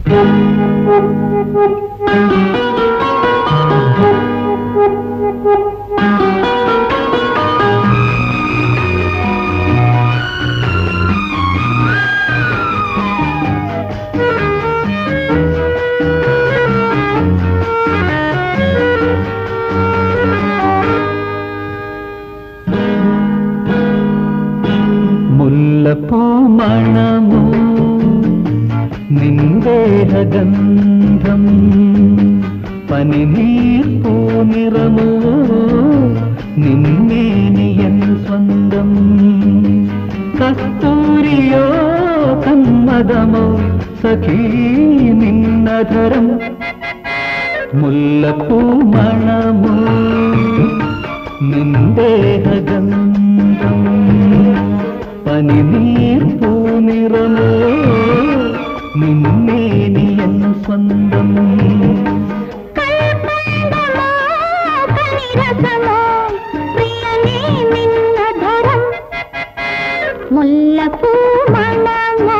മുല്ലപ്പൂ മണമോ നിന്ദേഹഗന്ധം പനിനീർ പൂനിറമോ നിന്നേനിയൻ സ്വന്തം കസ്തൂരിയോ കന്മദമോ സഖീ നിന്നധരം മുല്ലപ്പൂ മണമോ നിന്ദേഹഗന്ധം പനിനീർ പൂനിറമോ നിന്നേനിയൻ സ്വന്തം മുല്ലപ്പൂ മണമോ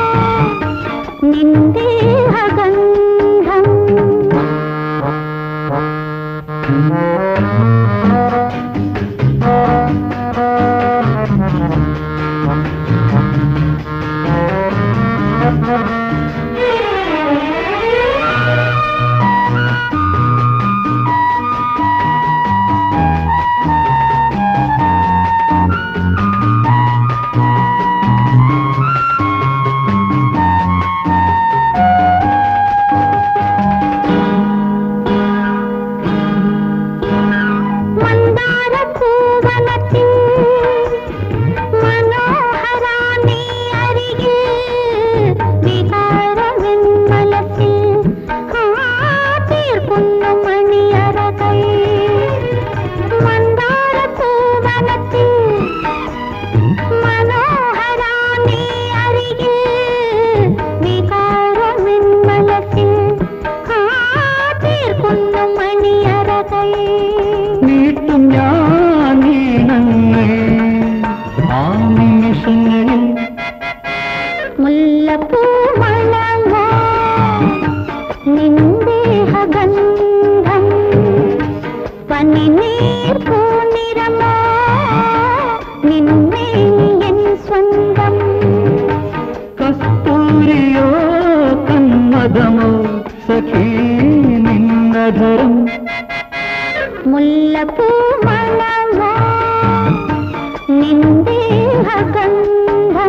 നിന്ദേഹഗന്ധം മന്ദാരപൂവനത്തിൽ മനോഹരാണി അരികിൽ വികാരമെന്മലത്തിൽ തീർക്കുന്നു മണിയറകൾ മന്ദാരപൂവനത്തിൽ മനോഹരാണി അരികിൽ വികാരമെന്മലത്തിൽ തീർക്കുന്നു മണിയറകൾ നീട്ടും ഞാൻ ഈണങ്ങൾ ആ നിമിഷങ്ങളിൽ മുല്ലപ്പൂ മണമോ നിന്ദേഹഗന്ധം പനിനീർ പൂനിറമോ നിന്നേ എൻ സ്വന്തം കസ്തൂരിയോ കന്മദമോ സഖീ നിന്നധരം മുല്ലപ്പൂ മണമോ നിന്ദേഹഗന്ധം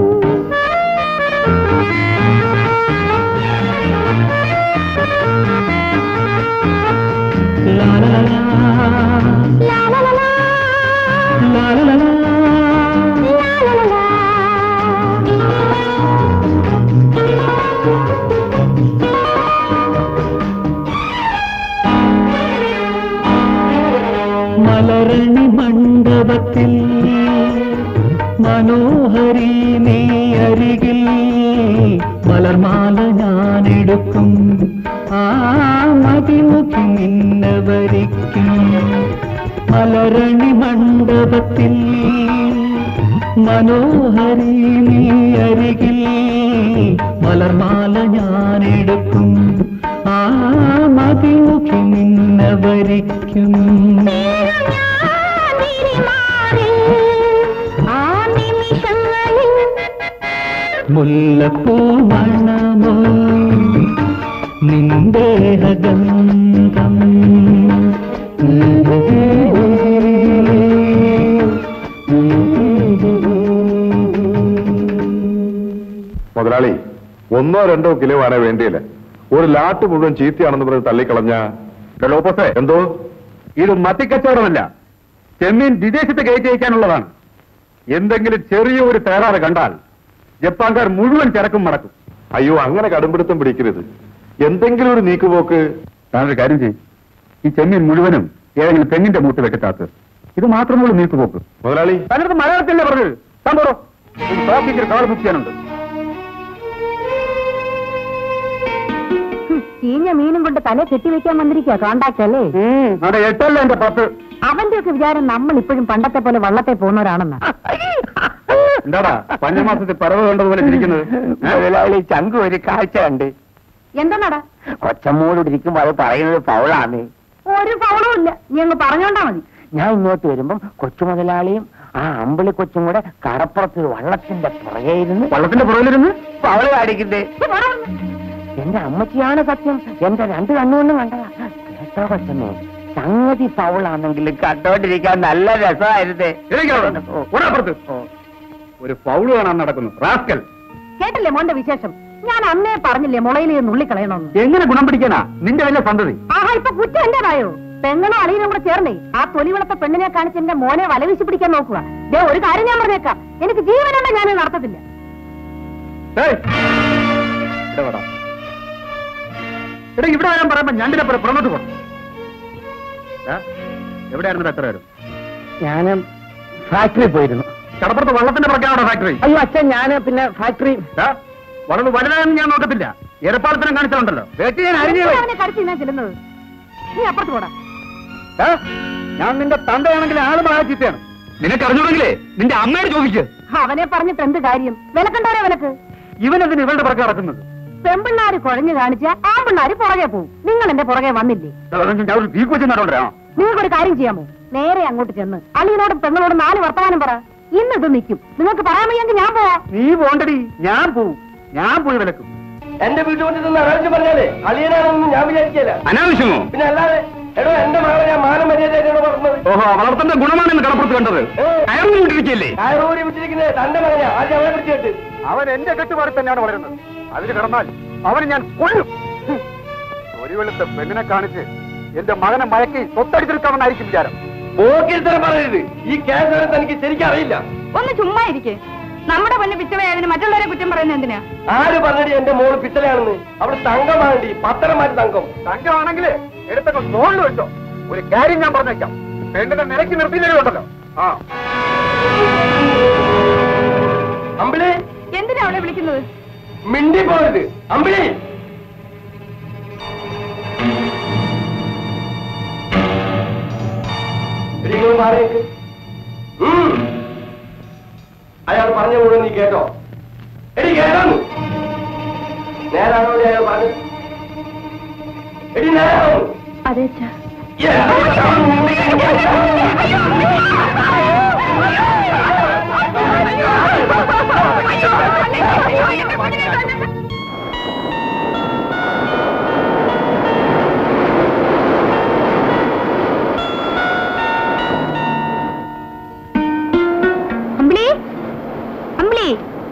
ലാ ലാ ലാ ലാ ലാ ലാ ലാ, ലാ ലാ ലാ ലാ. ലാ ലാ ലാ ലാ. മലരണി മണ്ഡപത്തിൽ മനോഹരി നീ അരികിൽ മലർമാല ഞാനെടുക്കും ആ മതിമുഖി നിന്നെ വരിക്കും മലരണി മണ്ഡപത്തിൽ മനോഹരി നീ അരികിൽ മലർമാല ഞാനെടുക്കും ആ മതിമുഖി നിന്നെ വരിക്കും മുല്ലപ്പൂ മണമോ നിന്ദേഹഗന്ധം മുതലാളി ഒന്നോ രണ്ടോ കിലോ ആണ് വേണ്ടിയില്ല ഒരു ലാട്ട് മുഴുവൻ ചീത്തയാണെന്ന് പറഞ്ഞ് തള്ളിക്കളഞ്ഞ ലോപ്പസേ എന്തോ ഇത് മത്തിക്കച്ചവടമല്ല ചെമ്മീൻ വിദേശത്ത് കയറ്റി അയക്കാനുള്ളതാണ് എന്തെങ്കിലും ചെറിയൊരു തകരാറ് കണ്ടാൽ ജപ്പാൻകാർ മുഴുവൻ ചരക്കും മടക്കും അയ്യോ അങ്ങനെ കടുംപിടുത്തം പിടിക്കരുത് എന്തെങ്കിലും ഒരു നീക്കുപോക്ക് താനൊരു കാര്യം ചെയ്യും ഈ ചെമ്മീൻ മുഴുവനും ഏതെങ്കിലും തെങ്ങിന്റെ മൂട്ട് വെക്കത്താത്ത് ഇത് മാത്രമുള്ള നീക്കുപോക്ക് മുതലാളി തന്നിടത്ത് മലയാളത്തിലല്ലേ പറഞ്ഞത് സംഭവം ട്രാഫിക്കിൽ കാൾ ബുക്ക് ചെയ്യാനുണ്ട് ചീഞ്ഞ മീനും കൊണ്ട് തല കെട്ടിവെക്കാൻ വന്നിരിക്കുക കോണ്ടാക്ട് അല്ലേ അവിടെ എട്ടല്ല എന്റെ പത്ത് അവന്റെ ഒക്കെ വിചാരം നമ്മൾ ഇപ്പോഴും പണ്ടത്തെ പോലെ വള്ളത്തെ പോകുന്നവരാണെന്നാ എന്താടാ പഞ്ഞമാസത്തിൽ പറവ് കണ്ടതുപോലെ ചിരിക്കുന്നത് മുതലാളി ചങ്ക് ഒരു കാഴ്ച കണ്ട് എന്താണടാ കൊച്ചമ്മോട് ഇരിക്കുമ്പോ അത് പറയുന്നത് പൗളാണ് ഒരു പവളും ഇല്ല നീ അങ്ങ് പറഞ്ഞോണ്ടാ മതി ഞാൻ ഇങ്ങോട്ട് വരുമ്പം കൊച്ചു മുതലാളിയും ആ അമ്പിളി കൊച്ചും കൂടെ കടപ്പുറത്ത് ഒരു വള്ളത്തിന്റെ പുറകെ ഇരുന്ന് വള്ളത്തിന്റെ പുറകിലിരുന്ന് പവള് കാണിക്കുന്നേ എന്റെ അമ്മച്ചിയാണ് സത്യം എന്റെ രണ്ട് കണ്ണുകൊണ്ടും കണ്ടതാ കേട്ടോ കൊച്ചമ്മേ സംഗതി പൗളാണെങ്കിലും കണ്ടോണ്ടിരിക്കാൻ നല്ല രസമായിരുന്നേ ഇരിക്കവിടെ. ഒരപ്പുറത്ത്. ഒരു ഫൗള് കാണാൻ നടക്കുന്നു റാസ്കൽ കേട്ടില്ലേ മോന്റെ വിശേഷം ഞാൻ അന്നേ പറഞ്ഞില്ലേ മുളയിൽ നുള്ളിക്കളയണമെന്ന് എങ്ങനെ ഗുണം പിടിക്കാനാ നിന്റെ വലിയ സന്തതി ആഹാ ഇപ്പൊ കുറ്റം എന്റേതായോ പെങ്ങളും അളിയനും കൂടെ ചേർന്നേ ആ തൊലിവിളത്തെ പെണ്ണിനെ കാണിച്ച് എന്റെ മോനെ വലവീശി പിടിക്കാൻ നോക്കുക ദേ ഒരു കാര്യം ഞാൻ പറഞ്ഞേക്കാം എനിക്ക് ജീവനുണ്ട് ഞാൻ നടത്തത്തില്ല ഏയ്! ഇവിടെ വാടാ. എടാ ഇവിടെ വരാൻ പറയുമ്പോ ഞണ്ടിനെ പോലെ പുറമോട്ട് പോണം ഏ? എവിടെയായിരുന്നു എത്ര പേരും ഞാന് ഫാക്ടറി പോയിരുന്നു കടപ്പുറത്ത് വള്ളത്തിന്റെ പുറക്കാണോ ഫാക്ടറി അയ്യോ അച്ഛൻ ഞാന് പിന്നെ ഫാക്ടറി ഏ? വളരെ വലുതാണെന്ന് ഞാൻ നോക്കത്തില്ല എരപ്പാളത്തിനും കാണിച്ചിട്ടുണ്ടല്ലോ വേട്ടി ഞാൻ അരിഞ്ഞു പോയി. അവനെ കടിച്ചു ഞാൻ ചെല്ലുന്നത് നീ അപ്പുറത്ത് പോടാ ഏ? ഞാൻ നിന്റെ തന്തയാണെങ്കിൽ ആള് മഹാചിത്തയാണ് നിനക്ക് അറിഞ്ഞൂടെങ്കിലേ നിന്റെ അമ്മയോട് ചോദിക്ക് അവനെ പറഞ്ഞിട്ട് എന്ത് കാര്യം വിലക്കണ്ടോരെ വിലക്ക് ഇവനെന്തിന് ഇവളുടെ പുറകെ നടക്കുന്നത് പെമ്പിള്ളാര് കുഴഞ്ഞു കാണിച്ച ആമ്പിള്ളാര് പുറകെ പോവും നിങ്ങൾ എന്റെ പുറകെ വന്നില്ലേ ഞാൻ ഒരു വീക്ക് വെച്ച് നടോണ്ടേ നിങ്ങൾക്ക് ഒരു കാര്യം ചെയ്യാമോ നേരെ അങ്ങോട്ട് ചെന്ന് അളിയനോടും പെങ്ങളോടും നാല് വർത്തമാനം പറ ഇന്ന് ഇത് നിൽക്കും നിങ്ങൾക്ക് പറയാൻ വയ്യെങ്കിൽ ഞാൻ പോവാം നീ പോണ്ടടി ഞാൻ പോവും ഞാൻ പോയി വിലക്കും എന്റെ വീട്ടിൽ കൊണ്ട് നിന്ന് അനാവശ്യം പറഞ്ഞാലേ അളിയനാണെന്ന് ഞാൻ വിചാരിക്കില്ല അനാവശ്യമോ പിന്നെ അല്ലാതെ എടോ എന്റെ മകളെ ഞാൻ മാനമര്യാദയോട് പറഞ്ഞത് ഓഹോ വളർത്തന്റെ ഗുണമാണ് ഇന്ന് കടപ്പുറത്ത് കണ്ടത് കയറുകൊണ്ടിരിക്കല്ലേ കയറൂരി വിട്ടിരിക്കുന്നത് തന്റെ മകനാ ആദ്യം അവനെ പിടിച്ചിട്ട് അവൻ എന്റെ കെട്ടുപാടി തന്നെയാണ് വളരുന്നത് അതിന് കടന്നാൽ അവന് ഞാൻ കൊല്ലും ഒരു വെളുത്ത പെണ്ണിനെ കാണിച്ച് എന്റെ മകനെ മയക്കി തൊട്ടടിച്ചെടുക്കാമെന്നായിരിക്കും വിചാരം ഓക്കിത്തരം പറയരുത് ഈ കേസ് തനിക്ക് ശരിക്കും അറിയില്ല ഒന്ന് ചുമ്മാ ഇരിക്കെ നമ്മുടെ പൊന്ന് പിച്ചവയായതിന് മറ്റുള്ളവരെ കുറ്റം പറയുന്നത് എന്തിനാ ആര് പറഞ്ഞടി എന്റെ മോള് പിത്തലയാണെന്ന് അവിടെ തങ്കമാണ്ടി പത്തരം മാറ്റി തങ്കം തങ്കമാണെങ്കിൽ എടുത്തൊക്കെ തോളിൽ വെച്ചോ ഒരു കാര്യം ഞാൻ പറഞ്ഞേക്കാം പെണ്ണിനെ നിലയ്ക്ക് നിർത്തിയില്ലുണ്ടല്ലോ ആ അമ്പിളി എന്തിനാ അവളെ വിളിക്കുന്നത് മിണ്ടി പോരുത് അമ്പിളി എടി, ഇങ്ങ് മാറിയേക്ക്. ഉം. അയാൾ പറഞ്ഞ മുഴുവൻ നീ കേട്ടോ എടി കേട്ടോ നീ? നേരാണോ നീ അയാൾ പറഞ്ഞത് എടി നേരാണോ അതെ അച്ഛാ അമ്പിളി അമ്പിളി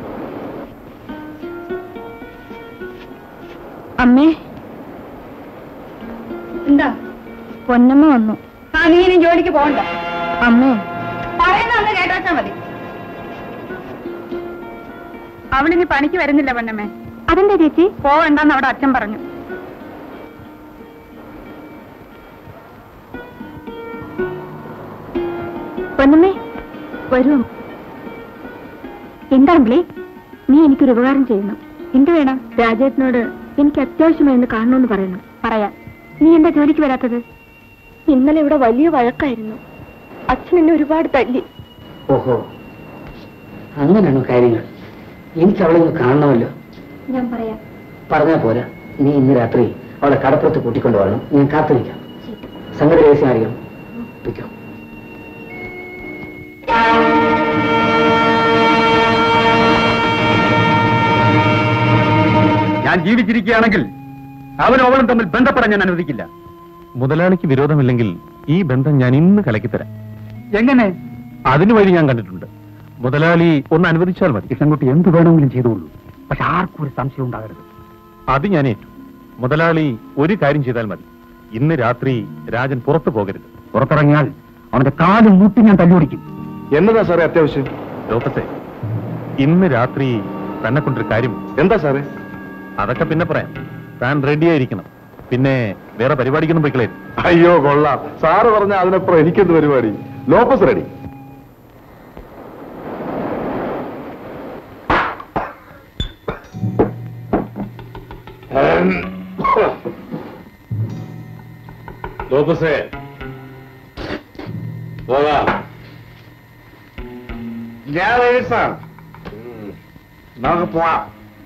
അമ്മേ എന്താ പൊന്നമ്മ വന്നു ആ നീ ഇനി ജോലിക്ക് പോകണ്ട അമ്മേ പറയുന്ന ഒന്ന് കേട്ടാച്ചാ മതി അവളിനി പണിക്ക് വരുന്നില്ല പൊന്നമ്മേ അതെന്താ ചേച്ചി പോവണ്ടെന്ന് അവിടെ അച്ഛൻ പറഞ്ഞു പൊന്നമ്മേ വരൂ എന്താണെങ്കിലേ നീ എനിക്കൊരു ഉപകാരം ചെയ്യണം എന്ത് വേണം രാജേട്ടനോട് എനിക്ക് അത്യാവശ്യമായി ഒന്ന് കാണണമെന്ന് പറയണം പറയാം നീ എന്താ ജോലിക്ക് വരാത്തത് ഇന്നലെ ഇവിടെ വലിയ വഴക്കായിരുന്നു അച്ഛൻ എന്നെ ഒരുപാട് തല്ലി ഓഹോ അങ്ങനെയാണോ കാര്യങ്ങൾ എനിക്ക് അവളെ ഒന്ന് കാണണമല്ലോ ഞാൻ പറയാം പറഞ്ഞാ പോരാ നീ ഇന്ന് രാത്രി അവളെ കടപ്പുറത്ത് കൂട്ടിക്കൊണ്ടു വരണം ഞാൻ കാത്തിരിക്കാം സംഗതി രഹസ്യം അറിയാം പിക്കോ ഞാൻ ജീവിച്ചിരിക്കുകയാണെങ്കിൽ അവനും അവളും തമ്മിൽ ബന്ധപ്പെടാൻ ഞാൻ അനുവദിക്കില്ല മുതലാളിക്ക് വിരോധമില്ലെങ്കിൽ ഈ ബന്ധം ഞാൻ ഇന്ന് കലക്കിത്തരാം എങ്ങനെ അതിനു വഴി ഞാൻ കണ്ടിട്ടുണ്ട് മുതലാളി ഒന്ന് അനുവദിച്ചാൽ മതി കൃഷ്ണൻകുട്ടി എന്ത് വേണമെങ്കിലും ചെയ്തോളൂ പക്ഷെ ആർക്കും ഒരു സംശയം ഉണ്ടാകരുത് അത് ഞാൻ ഏറ്റു മുതലാളി ഒരു കാര്യം ചെയ്താൽ മതി ഇന്ന് രാത്രി രാജൻ പുറത്തു പോകരുത് പുറത്തിറങ്ങിയാൽ അവന്റെ കാലും മുട്ടി ഞാൻ തല്ലുപിടിക്കും എന്നതാ സാറേ അത്യാവശ്യം ലോകത്തെ ഇന്ന് രാത്രി തന്നെ കൊണ്ടൊരു കാര്യം എന്താ സാറേ അതൊക്കെ പിന്നെ പറയാം താൻ റെഡിയായിരിക്കണം പിന്നെ വേറെ പരിപാടിക്കൊന്നും പോയിക്കളേ അയ്യോ കൊള്ളാം സാറ് പറഞ്ഞ അതിനപ്പുറം എനിക്കെന്ത് പരിപാടി ലോപ്പസ് റെഡി ലോപസേ പോകാം ഞാൻ എഴുസാണ് നമുക്ക് പോവാം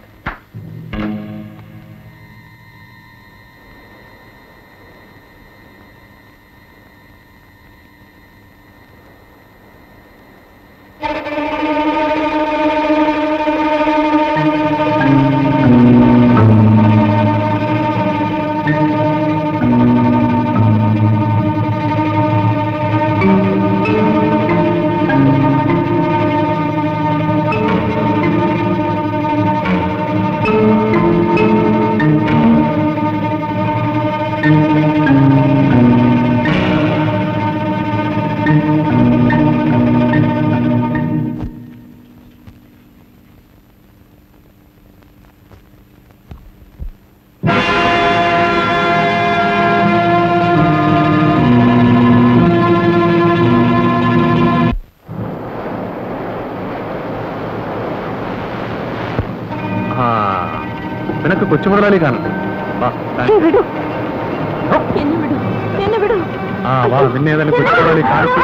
ആ നിനക്ക് കൊച്ചുമുതലാളി കാണട്ടെ വാ, താൻ. വിടൂ എന്നെ വിടൂ എന്നെ വിടൂ ആ വാ നിന്നെ ഏതായാലും കൊച്ചുമുതലാളി കാണിച്ചു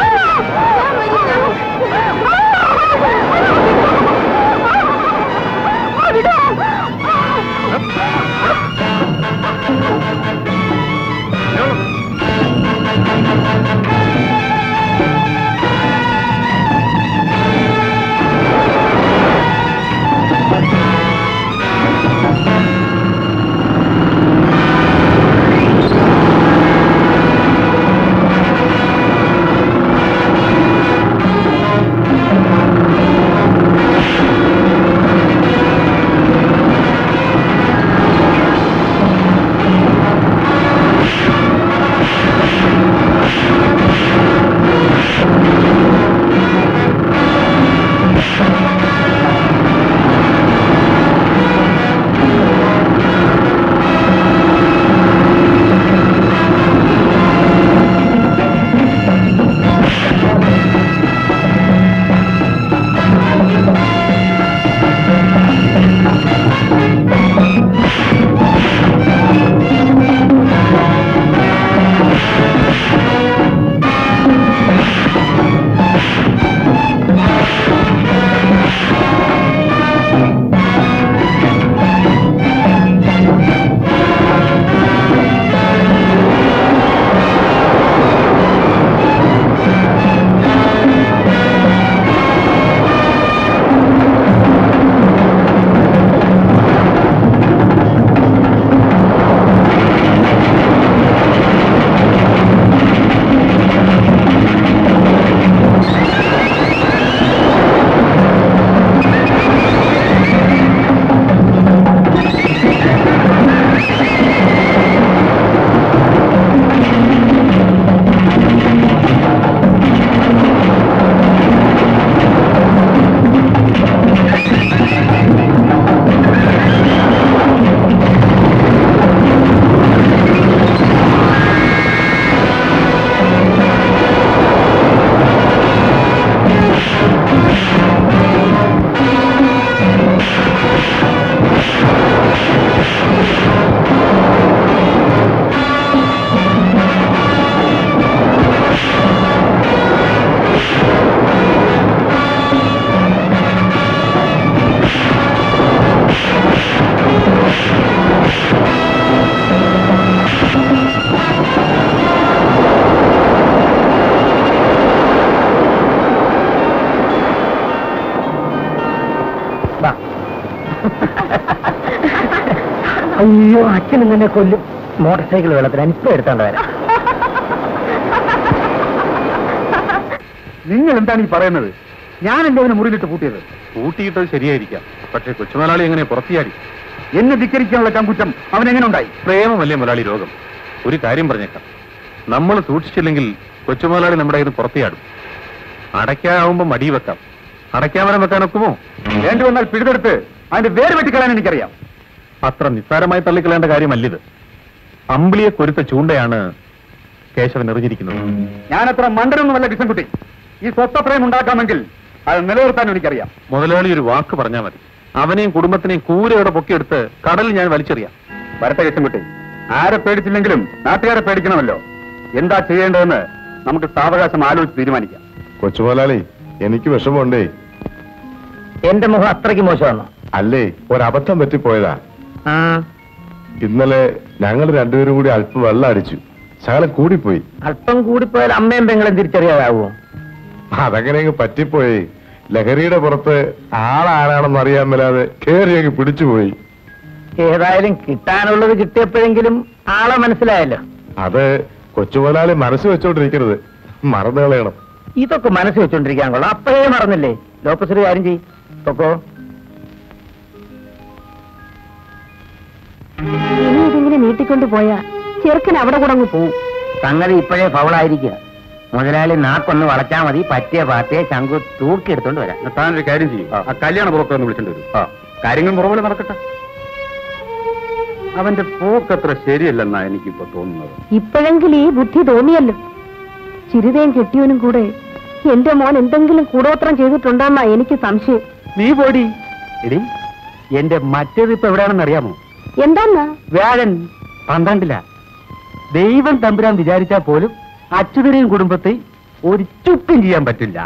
ആ അയ്യോ അച്ഛൻ ഇന്നെ കൊല്ലും മോട്ടോർ സൈക്കിൾ വെള്ളത്തിൽ ഇപ്പൊ എടുത്തോണ്ട് വരാം നിങ്ങൾ എന്താണ് ഈ പറയുന്നത് ഞാൻ എന്റെ അവനെ മുറിയിലിട്ട് പൂട്ടിയത് കൂട്ടിയിട്ടത് ശരിയായിരിക്കാം പക്ഷെ കൊച്ചുമുതലാളി എങ്ങനെ പുറത്തിയാടി എന്നെ ധിക്കരിക്കാനുള്ള ചങ്കുറ്റം അവൻ എങ്ങനെ ഉണ്ടായി പ്രേമമല്ലേ മുതലാളി രോഗം ഒരു കാര്യം പറഞ്ഞേക്കാം നമ്മൾ സൂക്ഷിച്ചില്ലെങ്കിൽ കൊച്ചുമുതലാളി നമ്മുടെ കയ്യിൽ നിന്ന് പുറത്തിയാടും അടയ്ക്കാവുമ്പോ മടി വെക്കാം അടയ്ക്കാമരം വെക്കാൻ ഒക്കുമോ വേണ്ടി വന്നാൽ പിഴുതെടുത്ത് അതിന്റെ വേര് വെട്ടിക്കളയാൻ എനിക്കറിയാം അത്ര നിസ്സാരമായി തള്ളിക്കളയേണ്ട കാര്യമല്ലിത് അമ്പിളിയെ കൊരുത്ത ചൂണ്ടയാണ് കേശവൻ എറിഞ്ഞിരിക്കുന്നത് ഞാനത്ര മണ്ടനൊന്നുമല്ല കൃഷ്ണൻകുട്ടി ഈ സ്വത്തപ്രയം ഉണ്ടാക്കാമെങ്കിൽ അത് നിലനിർത്താൻ എനിക്കറിയാം മുതലാളി ഒരു വാക്ക് പറഞ്ഞാൽ മതി അവനെയും കുടുംബത്തിനെയും കൂരയോടെ പൊക്കിയെടുത്ത് കടലിൽ ഞാൻ വലിച്ചെറിയാം വരട്ടെ കൃഷ്ണൻകുട്ടി ആരെ പേടിച്ചില്ലെങ്കിലും നാട്ടുകാരെ പേടിക്കണമല്ലോ എന്താ ചെയ്യേണ്ടതെന്ന് നമുക്ക് സാവകാശം ആലോചിച്ച് തീരുമാനിക്കാം കൊച്ചുമുതലാളി എനിക്ക് വിഷമമുണ്ടേ എന്റെ മുഖം അത്രയ്ക്ക് മോശമാണോ അല്ലേ ഒരബദ്ധം പറ്റിപ്പോയതാ ആ ഇന്നലെ ഞങ്ങൾ രണ്ടുപേരും കൂടി അല്പം വെള്ളം അടിച്ചു ശകലം കൂടിപ്പോയി അല്പം കൂടിപ്പോയാൽ അമ്മയും പെങ്ങളും തിരിച്ചറിയാതാവോ അതങ്ങനെ പറ്റിപ്പോയി ലഹരിയുടെ പുറത്ത് ആളാരാണെന്ന് അറിയാൻ മേലാതെ കേറി അങ്ങ് പിടിച്ചുപോയി ഏതായാലും കിട്ടാനുള്ളത് കിട്ടിയപ്പോഴെങ്കിലും ആളെ മനസ്സിലായല്ലോ അത് കൊച്ചുമുതലാളി മനസ്സ് വെച്ചോണ്ടിരിക്കരുത് മറന്നു കളയണം ഇതൊക്കെ മനസ്സ് വെച്ചോണ്ടിരിക്കാൻ കൊള്ളാം അപ്പോഴേ മറന്നില്ലേ ലോക്കസ് ഒരു കാര്യം ചെയ് പൊക്കോ ഇനി ഇതിങ്ങനെ നീട്ടിക്കൊണ്ട് പോയാ ചെറുക്കൻ അവിടെ കൂടെ അങ്ങ് പോവും സംഗതി ഇപ്പോഴേ ഫൗളായിരിക്കുക മുതലാളി നാക്കൊന്ന് വളച്ചാ മതി പറ്റിയ പാർട്ടിയെ ശംഖു തൂക്കിയെടുത്തോണ്ട് വരാം താനൊരു കാര്യം ചെയ്യും ആ കല്യാണ പുറത്ത് വന്ന് വിളിച്ചിട്ട് വരും ആ കാര്യങ്ങൾ മുറപോലെ നടക്കട്ടെ അവന്റെ പോക്കത്ര ശരിയല്ലെന്നാ എനിക്കിപ്പോ തോന്നുന്നത് ഇപ്പോഴെങ്കിലും ഈ ബുദ്ധി തോന്നിയല്ലോ ചിരിതയും കെട്ടിയവനും കൂടെ എന്റെ മോൻ എന്തെങ്കിലും കൂടോത്രം ചെയ്തിട്ടുണ്ടെന്നാ എനിക്ക് സംശയം നീ പോടി എടി എന്റെ മറ്റേത് ഇപ്പൊ എവിടെയാണെന്ന് അറിയാമോ എന്താന്നാ വ്യാഴൻ പന്ത്രണ്ടില ദൈവം തമ്പുരാൻ വിചാരിച്ചാൽ പോലും അച്യുതനെയും കുടുംബത്തെ ഒരു ചുക്കും ചെയ്യാൻ പറ്റില്ല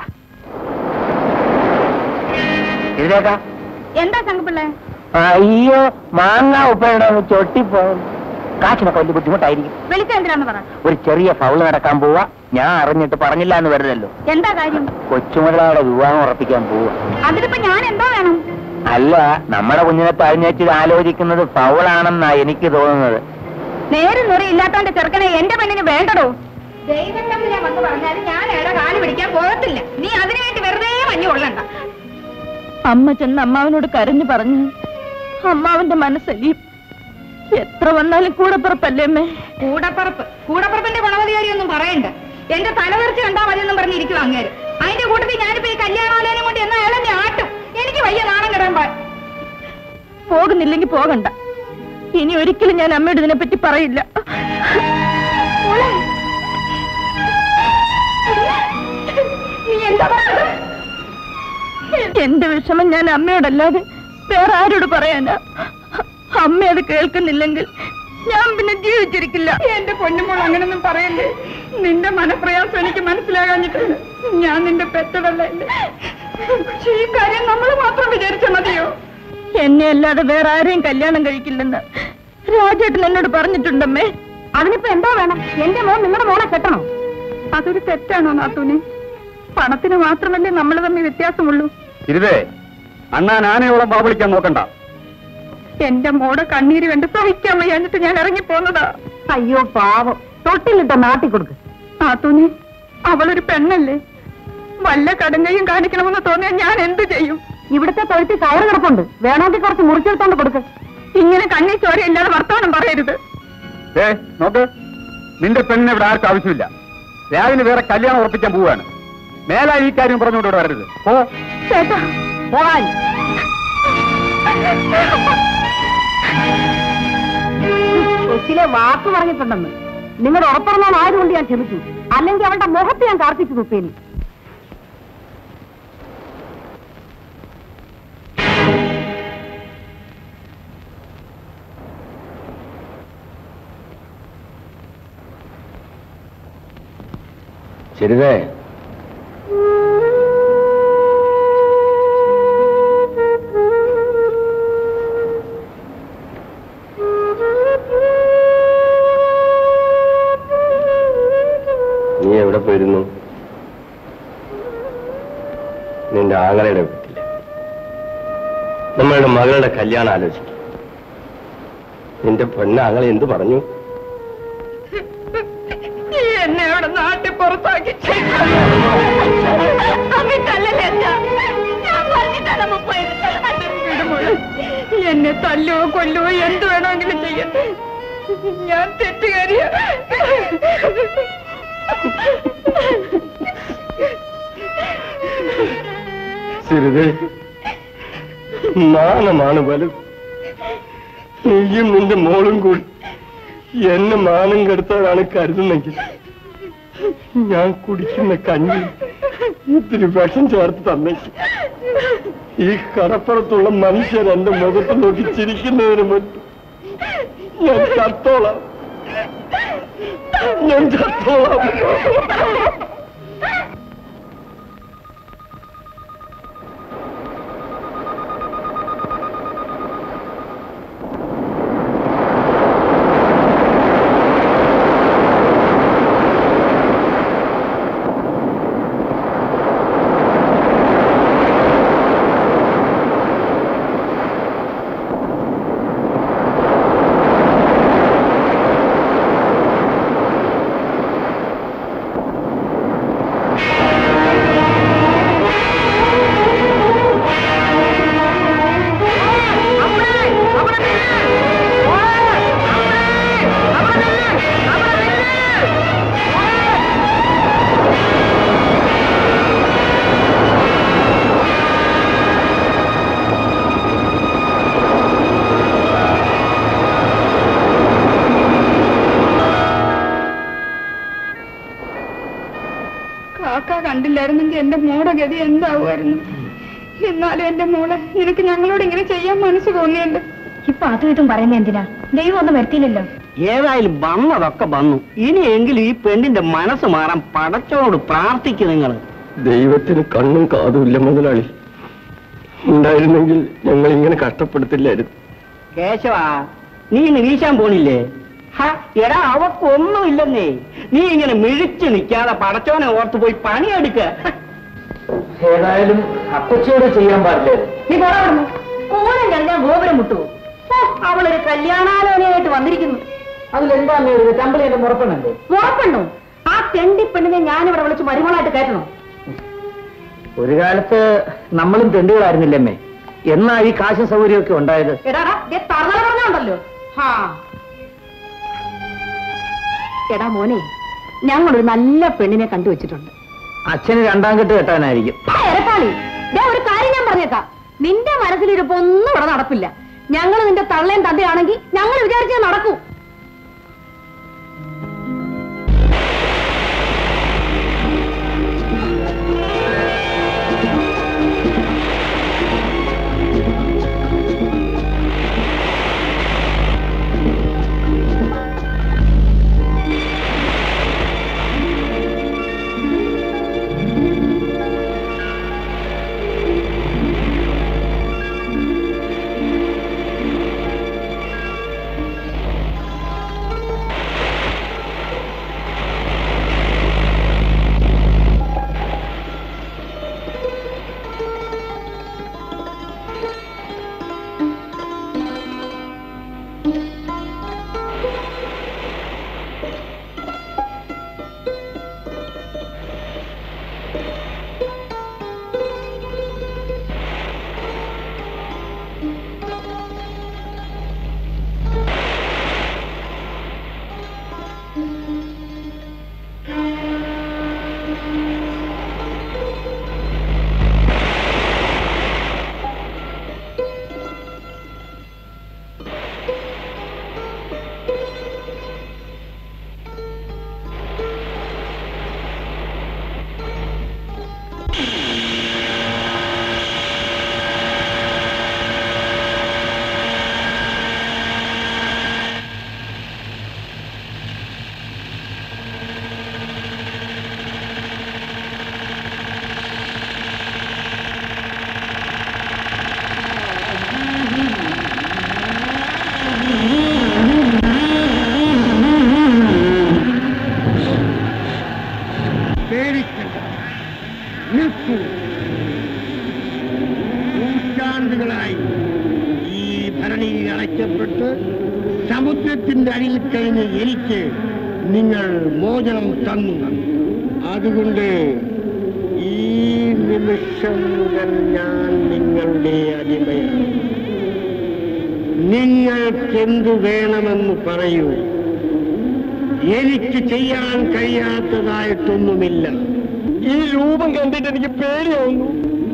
ഇതിലേക്കാ എന്താ ശങ്കുപിള്ളേ അയ്യോ മാങ്ങ ഉപ്പയുടെ ചൊട്ടിപ്പോകും കാശിനൊക്കെ വലിയ ബുദ്ധിമുട്ടായിരിക്കും വിളിച്ച എന്തിനാന്ന് പറ ഒരു ചെറിയ ഫൗള് നടക്കാൻ പോവാ ഞാൻ അറിഞ്ഞിട്ട് പറഞ്ഞില്ല എന്ന് വരില്ലല്ലോ എന്താ കാര്യം കൊച്ചുമുതലാളുടെ വിവാഹം ഉറപ്പിക്കാൻ പോവാ അതിലിപ്പോ ഞാൻ എന്താ വേണം അല്ല നമ്മുടെ കുഞ്ഞിനെ തഴഞ്ഞേച്ച് ആലോചിക്കുന്നത് ഫൗളാണെന്നാ എനിക്ക് തോന്നുന്നത് നേരും നുറി ഇല്ലാത്തോണ്ട് ചെറുക്കനെ എന്റെ പെണ്ണിന് വേണ്ടടോ ദൈവത്തമ്പുരാൻ വന്ന് പറഞ്ഞാലും ഞാൻ എവിടെ കാല് പിടിക്കാൻ പോകത്തില്ല നീ അതിനു വേണ്ടി വെറുതെ മഞ്ഞു കൊള്ളണ്ട അമ്മ ചെന്ന് അമ്മാവനോട് കരഞ്ഞു പറഞ്ഞു അമ്മാവന്റെ മനസ്സലിയും എത്ര വന്നാലും കൂടെ പുറപ്പല്ലേ അമ്മേ കൂടപ്പറപ്പ് കൂടപ്പറപ്പിന്റെ ഗുണവധികാരി ഒന്നും പറയണ്ട എന്റെ തലതെറിച്ച് കണ്ടാ മതിയെന്നും പറഞ്ഞിരിക്കും അങ്ങേര് അതിന്റെ കൂട്ടത്തിൽ ഞാനിപ്പോ ഈ കല്യാണാലോചന കൊണ്ട് എന്നാ അയാളെ ആട്ടും എനിക്ക് വയ്യ നാണം കിടാൻ പാ പോകുന്നില്ലെങ്കിൽ പോകണ്ട ഇനി ഒരിക്കലും ഞാൻ അമ്മയോട് ഇതിനെപ്പറ്റി പറയില്ല മോളെ. നീ എന്താ പറഞ്ഞത് എന്റെ വിഷമം ഞാൻ അമ്മയോടല്ലാതെ വേറെ ആരോട് പറയാനാ അമ്മ അത് കേൾക്കുന്നില്ലെങ്കിൽ ഞാൻ പിന്നെ ജീവിച്ചിരിക്കില്ല എന്റെ പൊന്നുമോൾ അങ്ങനൊന്നും പറയല്ലേ നിന്റെ മനപ്രയാസം എനിക്ക് മനസ്സിലാകാഞ്ഞിട്ടുണ്ട് ഞാൻ നിന്റെ പെറ്റതല്ലേ പക്ഷെ ഈ കാര്യം നമ്മൾ മാത്രം വിചാരിച്ചാൽ മതിയോ എന്നെ അല്ലാതെ വേറെ ആരെയും കല്യാണം കഴിക്കില്ലെന്ന് രാജേട്ടൻ എന്നോട് പറഞ്ഞിട്ടുണ്ടമ്മേ അതിനിപ്പോ എന്താ വേണം എന്റെ മോൻ നിങ്ങളുടെ മോളെ കെട്ടണം അതൊരു തെറ്റാണോ നാത്തൂനെ പണത്തിന് മാത്രമല്ലേ നമ്മൾ തമ്മിൽ വ്യത്യാസമുള്ളൂ ഇരുതേ അണ്ണാൻ ആനയോളം ബാബളിക്കാൻ നോക്കണ്ട എന്റെ മോടെ കണ്ണീര് കണ്ട് സഹിക്കാൻ വയ്യാഞ്ഞിട്ട് ഞാൻ ഇറങ്ങി പോന്നതാ അയ്യോ പാവം തൊട്ടിലിട്ട നാട്ടി കൊടുക്ക് നാത്തൂനെ അവളൊരു പെണ്ണല്ലേ വല്ല കടുങ്കയും കാണിക്കണമെന്ന് തോന്നിയാൽ ഞാൻ എന്ത് ചെയ്യും ഇവിടുത്തെ തൊഴുത്തിൽ കയറ് കിടപ്പുണ്ട് വേണമെങ്കിൽ കുറച്ച് മുറിച്ചെടുത്തോണ്ട് കൊടുക്ക് ഇങ്ങനെ കണ്ണി ചോരയില്ലാതെ വർത്തമാനം പറയരുത് ഏ നോക്ക് നിന്റെ പെണ്ണിനെ ഇവിടെ ആർക്കും ആവശ്യമില്ല രാവിലെ വേറെ കല്യാണം ഉറപ്പിക്കാൻ പോവാണ് മേലാ ഈ കാര്യം പറഞ്ഞുകൊണ്ട് ഇവിടെ വരരുത് ഓ ചേട്ടാ പോകാൻ കൊച്ചിലെ വാക്ക് പറഞ്ഞിട്ടുണ്ടെന്ന് നിങ്ങളുടെ ഉറപ്പിറങ്ങാൻ ആയതുകൊണ്ട് ഞാൻ ക്ഷമിച്ചു അല്ലെങ്കിൽ അവളുടെ മുഖത്ത് ഞാൻ കാർപ്പിച്ചു തുപ്പേനി ശരിതേ നീ എവിടെ പോയിരുന്നു നിന്റെ ആങ്ങളയുടെ വീട്ടില് നമ്മളുടെ മകളുടെ കല്യാണം ആലോചിക്കും നിന്റെ പൊന്നാങ്ങളെ എന്ത് പറഞ്ഞു നീ എന്നെ അവിടെ നാട്ടിൽ പുറത്താക്കി അമ്മിട്ടല്ലല്ലേ എന്താ ഞാൻ പറഞ്ഞിട്ടാണ് അമ്മ പോയത് വിടുമോളെ. എന്നെ തല്ലുവോ കൊല്ലുവോ എന്ത് വേണമെങ്കിലും ചെയ്യട്ടെ ഞാൻ തെറ്റുകാരിയ സിരിതേ മാനമാണ് വലുത് നീയും നിന്റെ മോളും കൂടി എന്നെ മാനം കെടുത്തവരാണ് കരുതുന്നെങ്കിൽ ഞാൻ കുടിക്കുന്ന കഞ്ഞി ഇത്തിരി വിഷം ചേർത്ത് തന്നേക്കും ഈ കടപ്പുറത്തുള്ള മനുഷ്യർ എന്റെ മുഖത്ത് നോക്കി ചിരിക്കുന്നതിന് മുൻപ് ഞാൻ ചത്തോളാം ഞാൻ ചത്തോളാം കാക്ക കണ്ടില്ലായിരുന്നെങ്കിൽ എന്റെ മോടെ ഗതി എന്താവുമായിരുന്നു എന്നാലും എന്റെ മോളെ നിനക്ക് ഞങ്ങളോട് ഇങ്ങനെ ചെയ്യാൻ മനസ്സ് തോന്നിയല്ലോ ഇപ്പൊ അതും ഇതും പറയുന്ന എന്തിനാ ദൈവം ഒന്നും വരുത്തിയില്ലല്ലോ ഏതായാലും വന്നതൊക്കെ വന്നു ഇനിയെങ്കിലും ഈ പെണ്ണിന്റെ മനസ്സ് മാറാൻ പടച്ചോട് പ്രാർത്ഥിക്കും നിങ്ങൾ ദൈവത്തിന് കണ്ണും കാതുമില്ല മുതലാളി ഉണ്ടായിരുന്നെങ്കിൽ ഞങ്ങൾ ഇങ്ങനെ കഷ്ടപ്പെടുത്തില്ലായിരുന്നു കേശവ നീ ഇന്ന് വീശാൻ പോണില്ലേ ഹ, എടാ അവക്കൊന്നുമില്ലെന്നേ നീ ഇങ്ങനെ മിഴിച്ചു നിൽക്കാതെ പടച്ചോനെ ഓർത്ത് പോയി പണിയെടുക്ക ഏതായാലും അപ്പച്ചയോട് ചെയ്യാൻ പാടില്ല നീ പോരാടുന്നു കോലം കഴിഞ്ഞാൽ ഗോപുരം മുട്ടു ഓ, അവളൊരു കല്യാണാലോചനയായിട്ട് വന്നിരിക്കുന്നു അതിലെന്താ ഒരു കമ്പിളി എന്റെ മുറപ്പെണ്ണല്ലേ ഉറപ്പണ്ണു ആ തെണ്ടി പെണ്ണിനെ ഞാനിവിടെ വിളിച്ച് മരുമകളായിട്ട് കയറ്റണം ഒരു കാലത്ത് നമ്മളും തെണ്ടുകളായിരുന്നില്ലമ്മേ എന്നാ ഈ കാശ സൗകര്യമൊക്കെ ഉണ്ടായത് എടാടാ ദേ തറന്നല പറഞ്ഞുണ്ടല്ലോ ഹാ എടാ മോനെ ഞങ്ങളൊരു നല്ല പെണ്ണിനെ കണ്ടുവച്ചിട്ടുണ്ട് അച്ഛന് രണ്ടാം കെട്ട് കെട്ടാനായിരിക്കും ആ, എരപ്പാളി ദേ ഒരു കാര്യം ഞാൻ പറഞ്ഞേക്കാം നിന്റെ മനസ്സിലിരിപ്പ് ഒന്നും ഇവിടെ നടപ്പില്ല ഞങ്ങൾ നിന്റെ തള്ളയും തന്തയാണെങ്കിൽ ഞങ്ങൾ വിചാരിച്ചത് നടക്കൂ പേടിക്കണ്ട നിൽക്കൂ നൂറ്റാണ്ടുകളായി ഈ ഭരണിയിൽ അടയ്ക്കപ്പെട്ട് സമുദ്രത്തിന്റെ അടിയിൽ കഴിഞ്ഞ് എനിക്ക് നിങ്ങൾ മോചനം തന്നു അതുകൊണ്ട് ഈ നിമിഷം മുതൽ ഞാൻ നിങ്ങളുടെ അടിമയാണ് നിങ്ങൾക്കെന്ത് വേണമെന്ന് പറയൂ എനിക്ക് ചെയ്യാൻ കഴിയാത്തതായിട്ടൊന്നുമില്ല ഈ രൂപം കണ്ടിട്ട് എനിക്ക് പേടിയാവുന്നു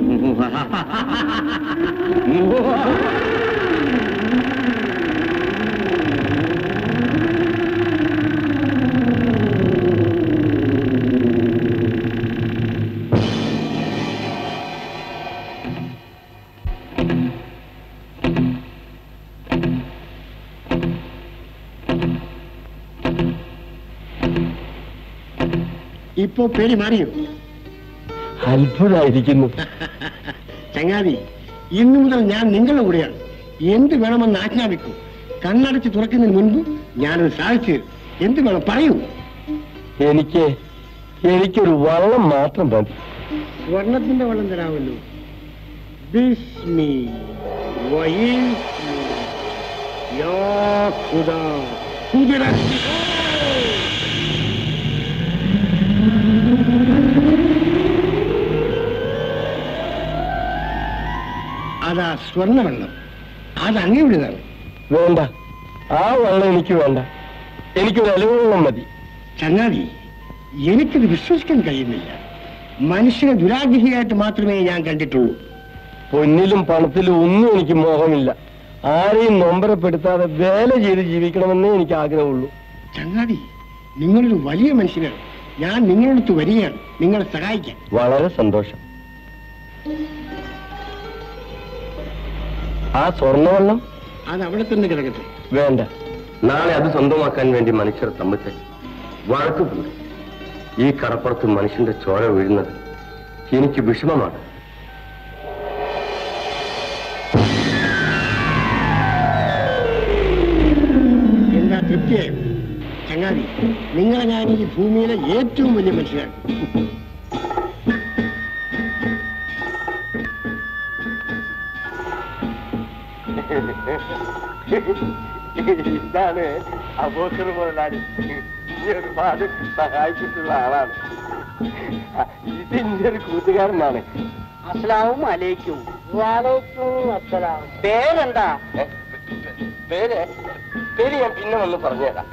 ഇപ്പോ പേര് മാറിയോ അത്ഭുതമായിരിക്കുന്നു ചങ്ങാതി ഇന്നു മുതൽ ഞാൻ നിങ്ങളുടെ കൂടെയാണ് എന്ത് വേണമെന്ന് ആജ്ഞാപിക്കൂ കണ്ണടച്ച് തുറക്കുന്നതിന് മുൻപ് ഞാനത് സാധിച്ചു തരും. എന്ത് വേണം പറയൂ എനിക്ക് എനിക്കൊരു വള്ളം മാത്രം മതി സ്വർണത്തിന്റെ വെള്ളം തരാമല്ലോ ബിസ്മി വയീസ്മി യാ ഖുദാ ഖുദ്റത്തി അതാ സ്വർണ്ണവെള്ളം അത് അങ്ങയുടേതാണ് വേണ്ട ആ വെള്ളം എനിക്ക് വേണ്ട എനിക്കൊരു അലുവെള്ളം മതി ചങ്ങാതി എനിക്കത് വിശ്വസിക്കാൻ കഴിയുന്നില്ല മനുഷ്യനെ ദുരാഗ്രഹിയായിട്ട് മാത്രമേ ഞാൻ കണ്ടിട്ടുള്ളൂ പൊന്നിലും പണത്തിലും ഒന്നും എനിക്ക് മോഹമില്ല ആരെയും നൊമ്പരപ്പെടുത്താതെ വേല ചെയ്ത് ജീവിക്കണമെന്നേ എനിക്ക് ആഗ്രഹമുള്ളൂ ചങ്ങാതി നിങ്ങളൊരു വലിയ മനുഷ്യനാണ് ഞാൻ നിങ്ങളടുത്ത് വരികയാണ് നിങ്ങളെ സഹായിക്കാൻ വളരെ സന്തോഷം ആ സ്വർണ്ണവെള്ളം അത് അവിടെ തന്നെ കിടക്കട്ടെ വേണ്ട നാളെ അത് സ്വന്തമാക്കാൻ വേണ്ടി മനുഷ്യർ തമ്മിൽ വഴക്കുകൂടി ഈ കടപ്പുറത്ത് മനുഷ്യന്റെ ചോര വീഴുന്നത് എനിക്ക് വിഷമമാണ് എന്താ തൃപ്തിയായോ ചങ്ങാതി നിങ്ങളെ ഞാൻ ഈ ഭൂമിയിലെ ഏറ്റവും വലിയ മനുഷ്യനാണ് ഇതാണ് അബോസർ മുതലാളി ഈ ഒരുപാട് സഹായിച്ചിട്ടുള്ള ആളാണ് ഇത് എന്റെ ഒരു കൂട്ടുകാരനാണ് അസ്ലാവും അലൈക്കും അസ്സലാം പേരെന്താ പേര് പേര് ഞാൻ പിന്നെ വന്ന് പറഞ്ഞുതരാം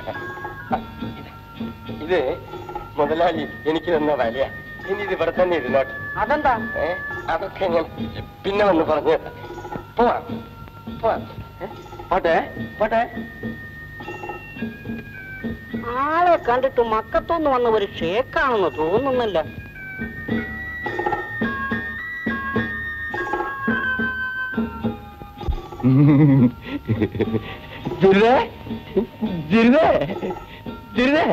ഇത് മുതലാളി എനിക്ക് തന്ന വലിയ ഇനി ഇത് ഇവിടെ തന്നെ ഇരുന്നോട്ടെ അതെന്താ ഏ അതൊക്കെ ഞാൻ പിന്നെ വന്ന് പറഞ്ഞുതരാം പോവാം പോവാം ഏ? പോട്ടെ പോട്ടെ ആളെ കണ്ടിട്ട് മക്കത്തൊന്ന് വന്ന ഒരു ഷേക്കാണെന്ന് തോന്നുന്നില്ല ജിരുതേ ജിരുതേ ജിരുതേ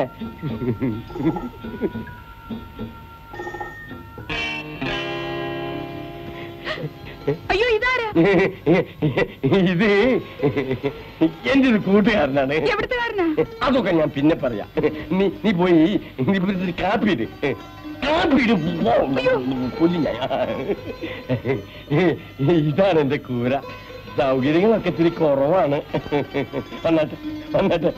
അയ്യോ ഇതാരാ ഇത് എന്റെ ഒരു കൂട്ടുകാരനാണ് എവിടുത്തുകാരനാ അതൊക്കെ ഞാൻ പിന്നെ പറയാം നീ നീ പോയി നീ പോയി ഒരു കാപ്പി ഇട് കാപ്പി ഇട് പോ. കൊല്ലി ഞാൻ ഇതാണ് എന്റെ കൂര സൗകര്യങ്ങളൊക്കെ ഇത്തിരി കുറവാണ് വന്നാട്ടെ വന്നാട്ടെ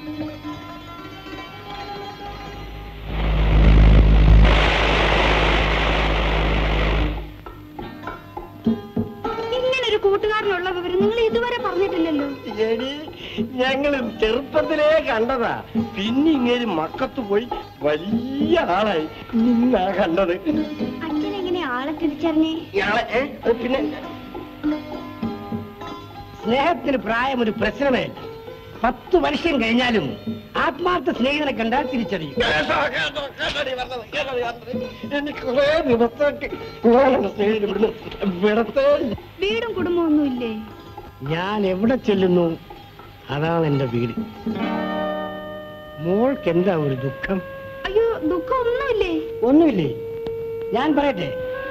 ഇങ്ങനൊരു കൂട്ടുകാരനുള്ള വിവരം നിങ്ങൾ ഇതുവരെ പറഞ്ഞിട്ടില്ലല്ലോ എടി ഞങ്ങൾ ചെറുപ്പത്തിലേ കണ്ടതാ പിന്നെ ഇങ്ങനെ മക്കത്ത് പോയി വലിയ ആളായി നിന്നാ കണ്ടത് അച്ഛൻ എങ്ങനെ ആളെ തിരിച്ചറിഞ്ഞേ ഇയാളെ ഏ, അത് പിന്നെ സ്നേഹത്തിന് പ്രായം ഒരു പ്രശ്നമേ അല്ല. പത്ത് വർഷം കഴിഞ്ഞാലും ആത്മാർത്ഥ സ്നേഹിതനെ കണ്ടാൽ തിരിച്ചറിയും എനിക്ക് കുറേ ദിവസമായിട്ട് ഞാൻ എന്റെ സ്നേഹിതനെ ഇവിടുന്ന് വിടത്തേ ഇല്ല. വീടും കുടുംബവും ഒന്നുമില്ലേ ഞാൻ എവിടെ ചെല്ലുന്നു അതാണ് എന്റെ വീട് മോൾക്ക് എന്താ ഒരു ദുഃഖം അയ്യോ ദുഃഖം ഒന്നുമില്ലേ ഒന്നുമില്ലേ ഞാൻ പറയട്ടെ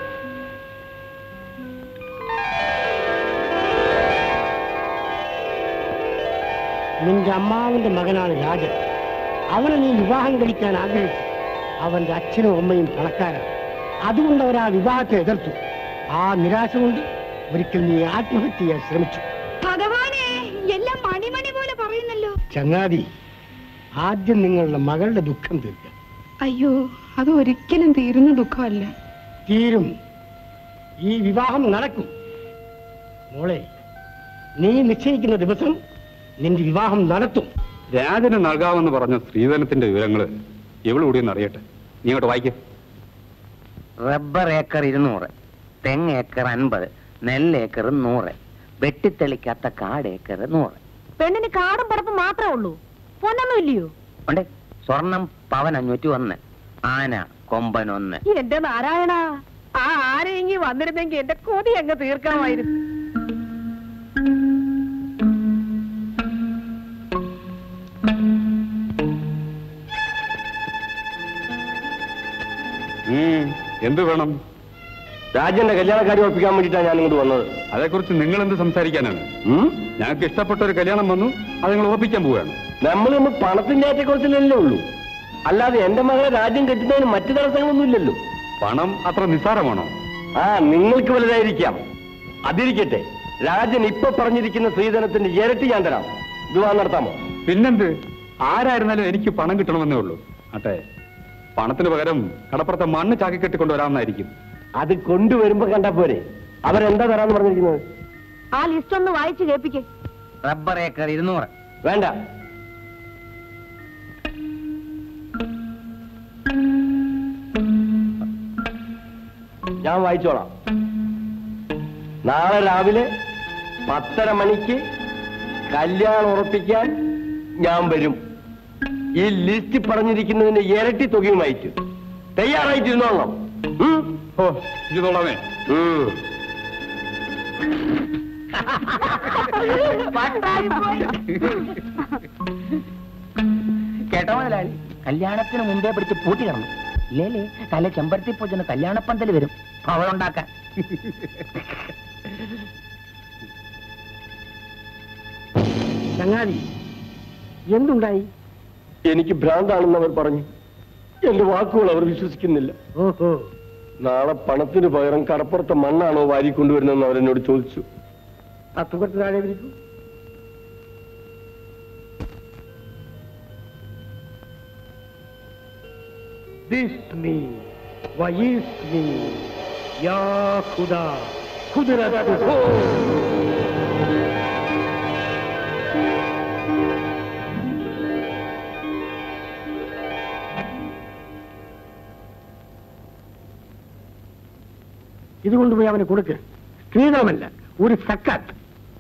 നിന്റെ അമ്മാവിന്റെ മകനാണ് രാജൻ അവനെ നീ വിവാഹം കഴിക്കാൻ ആഗ്രഹിച്ചു അവന്റെ അച്ഛനും അമ്മയും പണക്കാരാണ് അതുകൊണ്ട് അവർ ആ വിവാഹത്തെ എതിർത്തു ആ നിരാശ കൊണ്ട് ഒരിക്കൽ നീ ആത്മഹത്യ ചെയ്യാൻ ശ്രമിച്ചു ഭഗവാനെ എല്ലാം മണിമണി പോലെ പറയുന്നല്ലോ ചങ്ങാതി ആദ്യം നിങ്ങളുടെ മകളുടെ ദുഃഖം തീർക്കുക അയ്യോ അത് ഒരിക്കലും തീരുന്ന ദുഃഖമല്ല തീരും ഈ വിവാഹം നടക്കും മോളെ നീ നിശ്ചയിക്കുന്ന ദിവസം നിന്റെ വിവാഹം നടത്തും രാജന് നൽകാമെന്ന് പറഞ്ഞ സ്ത്രീധനത്തിന്റെ വിവരങ്ങള് എവിടെ അറിയട്ടെ നീ അങ്ങോട്ട് വായിക്കേ റബ്ബർ ഏക്കർ ഇരുന്നൂറ് തെങ്ങ് ഏക്കർ അൻപത് നെല്ലേക്കർ നൂറ് വെട്ടിത്തെളിക്കാത്ത കാട് ഏക്കർ നൂറ് പെണ്ണിന് കാടും പറപ്പും മാത്രമേ ഉള്ളൂ പൊന്നൊന്നും ഇല്ലയോ ഉണ്ട് സ്വർണം പവൻ അഞ്ഞൂറ്റി ഒന്ന് ആന കൊമ്പൻ ഒന്ന് എന്റെ നാരായണ ആ ആരെങ്കി വന്നിരുന്നെങ്കിൽ എന്റെ കൊതി അങ്ങ് തീർക്കണമായിരുന്നു എന്ത് വേണം രാജന്റെ കല്യാണക്കാരി ഉറപ്പിക്കാൻ വേണ്ടിയിട്ടാണ് ഞാൻ ഇങ്ങോട്ട് വന്നത് അതേക്കുറിച്ച് നിങ്ങൾ എന്ത് സംസാരിക്കാനാണ് ഉം? ഞങ്ങൾക്ക് ഇഷ്ടപ്പെട്ട ഒരു കല്യാണം വന്നു അത് നിങ്ങൾ ഉറപ്പിക്കാൻ പോവുകയാണ് നമ്മൾ ഇന്ന് പണത്തിന്റെ ഏറ്റക്കുറച്ചിലല്ലേ ഉള്ളൂ അല്ലാതെ എന്റെ മകളെ രാജ്യം കെട്ടുന്നതിന് മറ്റു തടസ്സങ്ങളൊന്നും ഇല്ലല്ലോ പണം അത്ര നിസ്സാരമാണോ ആ നിങ്ങൾക്ക് വലുതായിരിക്കാം അതിരിക്കട്ടെ രാജൻ ഇപ്പൊ പറഞ്ഞിരിക്കുന്ന സ്ത്രീധനത്തിന്റെ ഇരട്ടി ഞാൻ തരാം വിവാഹം നടത്താമോ പിന്നെന്ത് ആരായിരുന്നാലും എനിക്ക് പണം കിട്ടണമെന്നേ ഉള്ളൂ അട്ടെ പണത്തിന് പകരം കടപ്പുറത്തെ മണ്ണ് ചാക്കി കെട്ടിക്കൊണ്ടുവരാമെന്നായിരിക്കും അത് കൊണ്ടുവരുമ്പോ കണ്ടാ പോരെ അവരെന്താ തരാന്ന് പറഞ്ഞിരിക്കുന്നത് ആ ലിസ്റ്റ് ഒന്ന് വായിച്ചു കേൾപ്പിക്കേ റബ്ബർ ഏക്കർ ഇരുന്നൂറ് വേണ്ട ഞാൻ വായിച്ചോളാം നാളെ രാവിലെ പത്തര മണിക്ക് കല്യാണം ഉറപ്പിക്കാൻ ഞാൻ വരും ഈ ലിസ്റ്റ് പറഞ്ഞിരിക്കുന്നതിന്റെ ഇരട്ടി തുകയും അയച്ചു തയ്യാറായിട്ടിരുന്നോളാം ഉം? ഓ ഇതോളമേ ഉം. കേട്ടോ മുതലാളി കല്യാണത്തിന് മുമ്പേ പിടിച്ച് പൂട്ടി കിടന്നു ഇല്ലേലേ തല ചെമ്പരത്തി പൂജന് കല്യാണപ്പന്തൽ വരും അവളുണ്ടാക്കാൻ ചങ്ങാതി എന്തുണ്ടായി എനിക്ക് ഭ്രാന്താണെന്ന് അവർ പറഞ്ഞു എന്റെ വാക്കുകൾ അവർ വിശ്വസിക്കുന്നില്ല ഓഹോ നാളെ പണത്തിന് പകരം കടപ്പുറത്തെ മണ്ണാണോ വാരി കൊണ്ടുവരുന്നതെന്ന് അവരെന്നോട് ചോദിച്ചു ആ തുകത്ത് താഴെ വിരിക്കൂ ബിസ്മി വയിസ്മി യാ ഖുദാ ഖുദ്റത്ത് ഹോ ഇത് കൊണ്ടുപോയി അവന് കൊടുക്ക് സ്ത്രീധനമല്ല ഒരു സക്കാത്ത്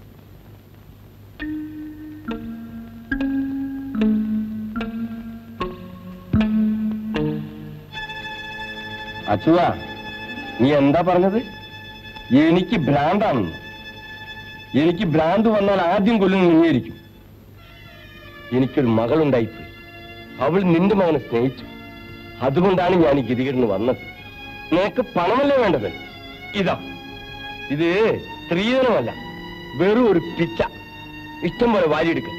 അച്ചുവാ നീ എന്താ പറഞ്ഞത് എനിക്ക് ഭ്രാന്താണെന്ന് എനിക്ക് ഭ്രാന്ത് വന്നാൽ ആദ്യം കൊല്ലുന്ന നീയായിരിക്കും എനിക്കൊരു മകളുണ്ടായിപ്പോയി അവൾ നിന്റെ മകനെ സ്നേഹിച്ചു അതുകൊണ്ടാണ് ഞാൻ ഈ ഗതികേടിന് വന്നത് നിനക്ക് പണമല്ലേ വേണ്ടത് ഇതാ ഇത് സ്ത്രീധനമല്ല വെറും ഒരു പിച്ച ഇഷ്ടം പോലെ വാരിയെടുക്ക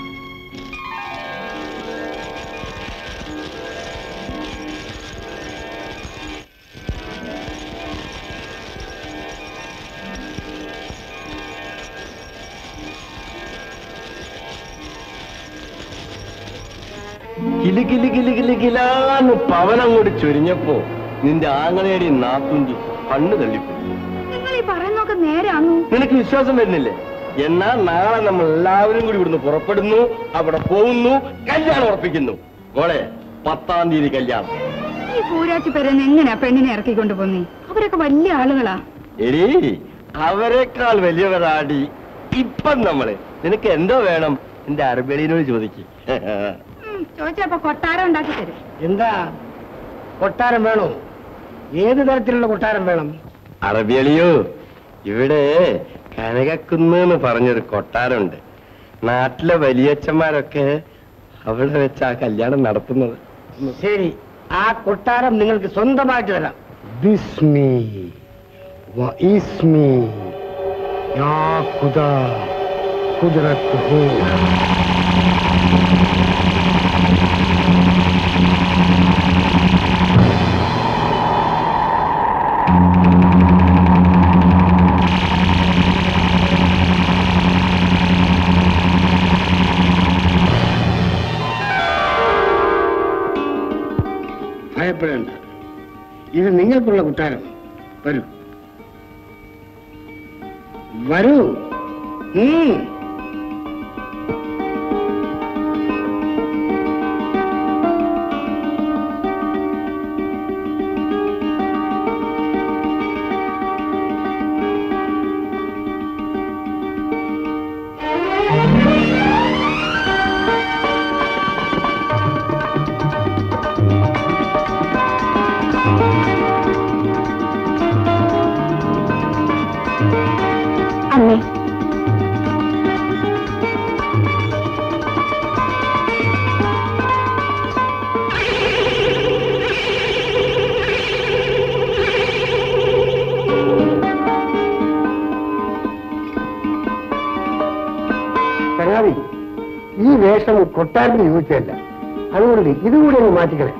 കിലി കിലി കിലി കിലി കിലാന്ന് പവനങ്ങോട്ട് ചൊരിഞ്ഞപ്പോ നിന്റെ ആങ്ങളേടി നാത്തുണ്ടി കണ്ണു തള്ളിപ്പോയി നിങ്ങൾ ഈ പറയുന്നൊക്കെ നേരാണോ നിനക്ക് വിശ്വാസം വരുന്നില്ലേ എന്നാ നാളെ നമ്മൾ എല്ലാവരും കൂടി ഇവിടുന്ന് പുറപ്പെടുന്നു അവിടെ പോകുന്നു കല്യാണം ഉറപ്പിക്കുന്നു മോളെ പത്താം തീയതി കല്യാണം ഈ കൂരാച്ചി പേരെന്ന് എങ്ങനെയാ പെണ്ണിനെ ഇറക്കിക്കൊണ്ട് പോന്നേ അവരൊക്കെ വലിയ ആളുകളാ എടീ അവരെക്കാൾ വലിയവരാടി ഇപ്പം നമ്മള് നിനക്ക് എന്തോ വേണം എന്റെ അറബിയളിനോട് ചോദിക്ക് ഉം, ചോദിച്ചപ്പോ കൊട്ടാരം ഉണ്ടാക്കി തരും എന്താ കൊട്ടാരം വേണോ ഏത് തരത്തിലുള്ള കൊട്ടാരം വേണം അറബിയളിയോ ഇവിടെ കനകക്കുന്ന് എന്ന് പറഞ്ഞൊരു കൊട്ടാരമുണ്ട് നാട്ടിലെ വലിയച്ഛന്മാരൊക്കെ അവിടെ വെച്ച് ആ കല്യാണം നടത്തുന്നത് ശരി ആ കൊട്ടാരം നിങ്ങൾക്ക് സ്വന്തമായിട്ട് തരാം ബിസ്മി വഇസ്മി യാ ഖുദാ ഖുദ്റത്ത് ഹോ ഇത് നിങ്ങൾക്കുള്ള കുട്ടാരം വരൂ വരൂ ഉം. അമ്മേ ചങ്ങാതി ഈ വേഷം കൊട്ടാരത്തിന് യോജിച്ചതല്ല അതുകൊണ്ട് ഇതുകൂടി ഒന്ന് മാറ്റിക്കളെ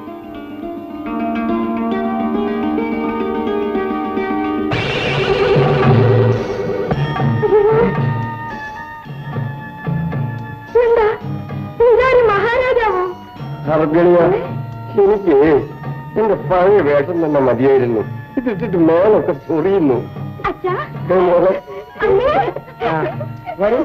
എന്താ ഇതാരും മഹാരാജാവോ അർഗണിയ എനിക്ക് എന്റെ പഴയ വേഷം തന്നെ മതിയായിരുന്നു ഇതിട്ടിട്ട് മേലൊക്കെ ചൊറിയുന്നു അച്ഛാ ദേ മോളെ അമ്മേ ആ, വരൂ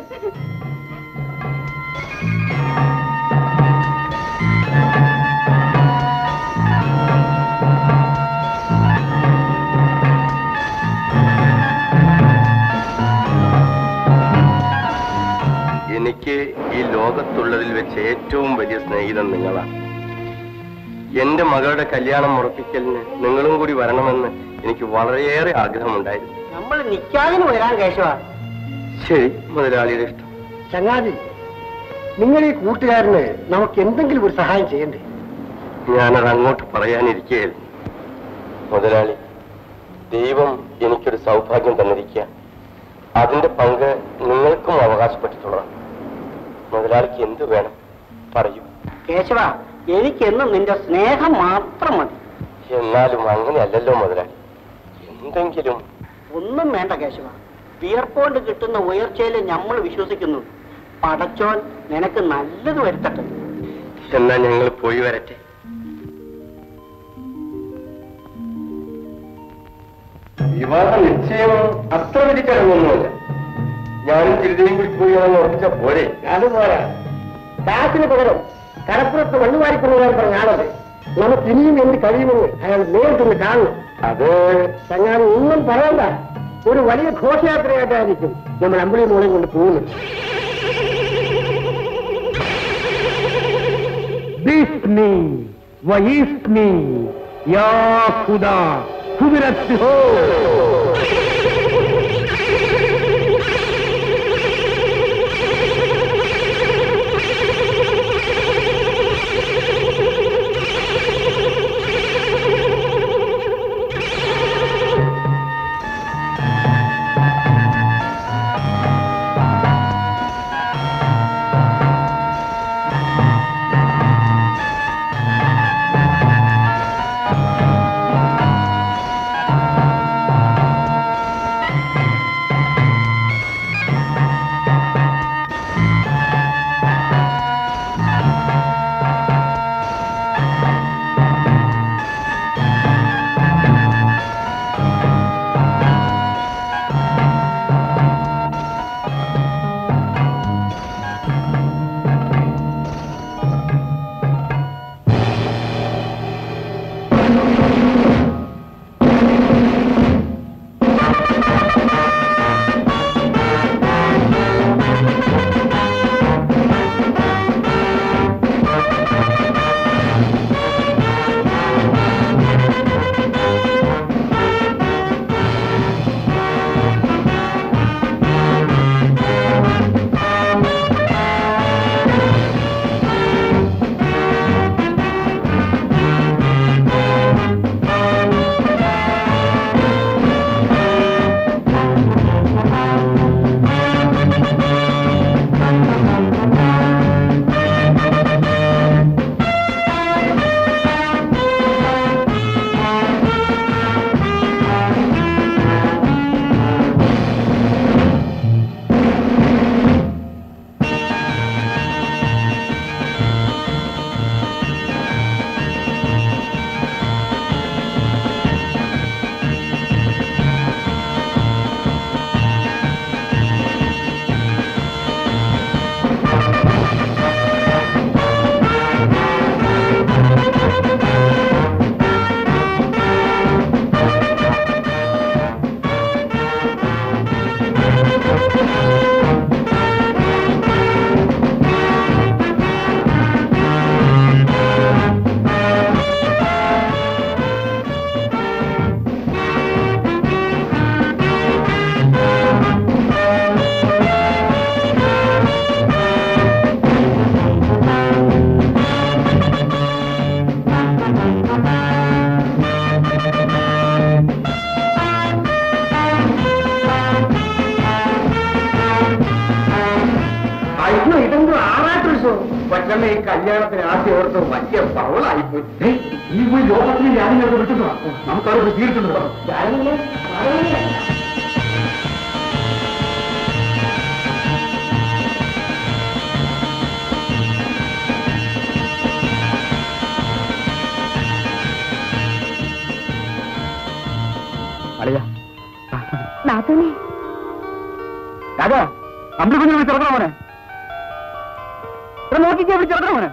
എനിക്ക് ഈ ലോകത്തുള്ളതിൽ വെച്ച് ഏറ്റവും വലിയ സ്നേഹിതൻ നിങ്ങളാണ് എന്റെ മകളുടെ കല്യാണം ഉറപ്പിക്കലിന് നിങ്ങളും കൂടി വരണമെന്ന് എനിക്ക് വളരെയേറെ ആഗ്രഹമുണ്ടായിരുന്നു നമ്മൾ നിക്കാതിന് വരാൻ കേശവ ശരി മുതലാളിയുടെ ഇഷ്ടം ചങ്ങാതി നിങ്ങൾ ഈ കൂട്ടുകാരന് നമുക്ക് എന്തെങ്കിലും ഒരു സഹായം ചെയ്യണ്ടേ ഞാനത് അങ്ങോട്ട് പറയാനിരിക്കുകയായിരുന്നു മുതലാളി ദൈവം എനിക്കൊരു സൗഭാഗ്യം തന്നിരിക്കുക അതിന്റെ പങ്ക് നിങ്ങൾക്കും അവകാശപ്പെട്ടിട്ടുള്ളതാണ് മുതലാളിക്ക് എന്ത് വേണം പറയൂ കേശവ എനിക്കെന്നും നിന്റെ സ്നേഹം മാത്രം മതി എന്നാലും അങ്ങനെയല്ലല്ലോ മുതലാളി എന്തെങ്കിലും ഒന്നും വേണ്ട കേശവ വിയർപ്പോണ്ട് കിട്ടുന്ന ഉയർച്ചയിൽ നമ്മൾ വിശ്വസിക്കുന്നു പടച്ചോൻ നിനക്ക് നല്ലത് വരുത്തട്ടെ എന്നാ ഞങ്ങൾ പോയി വരട്ടെ വിവാഹ നിശ്ചയം അത്ര വിധിച്ചറിവൊന്നുമല്ല ഞാനും ചിരിതയും കൂടി പോയി എന്ന് ഉറപ്പിച്ച പോരെ അത് പോരാ കാശിന് പകരം കടപ്പുറത്ത് മണ്ണുവാരി കൊണ്ടുവരാൻ പറഞ്ഞ ആളത് നമുക്ക് ഇനിയും എന്ത് കഴിയുമെന്ന് അയാൾ നേരിട്ടൊന്ന് കാണണം അത് ചങ്ങാതി ഒന്നും പറയണ്ട ഒരു വലിയ ഘോഷയാത്രയായിട്ടായിരിക്കും നമ്മൾ അമ്പിളി മോളെ കൊണ്ട് പോകുന്നത് باسمي واسمي يا خدا قدرت ہو ആ മനുഷ്യന്റെ ഈ കല്യാണത്തിന് ആദ്യം ഓർത്ത് വലിയ പവളായിപ്പോയി ഈ പോയി ലോകത്തിന് ഞാനിങ്ങനെ വിട്ടുണ്ടോ നമുക്കത് തീർത്തുണ്ടോ അളിയ നാത്തൂനെ രാജാ അമ്പി കുഞ്ഞിനെ വിളിച്ചിറക്കണം മോനെ ഇവിടെ നോക്കിക്കേ വിളിച്ചിറക്കണം മോനെ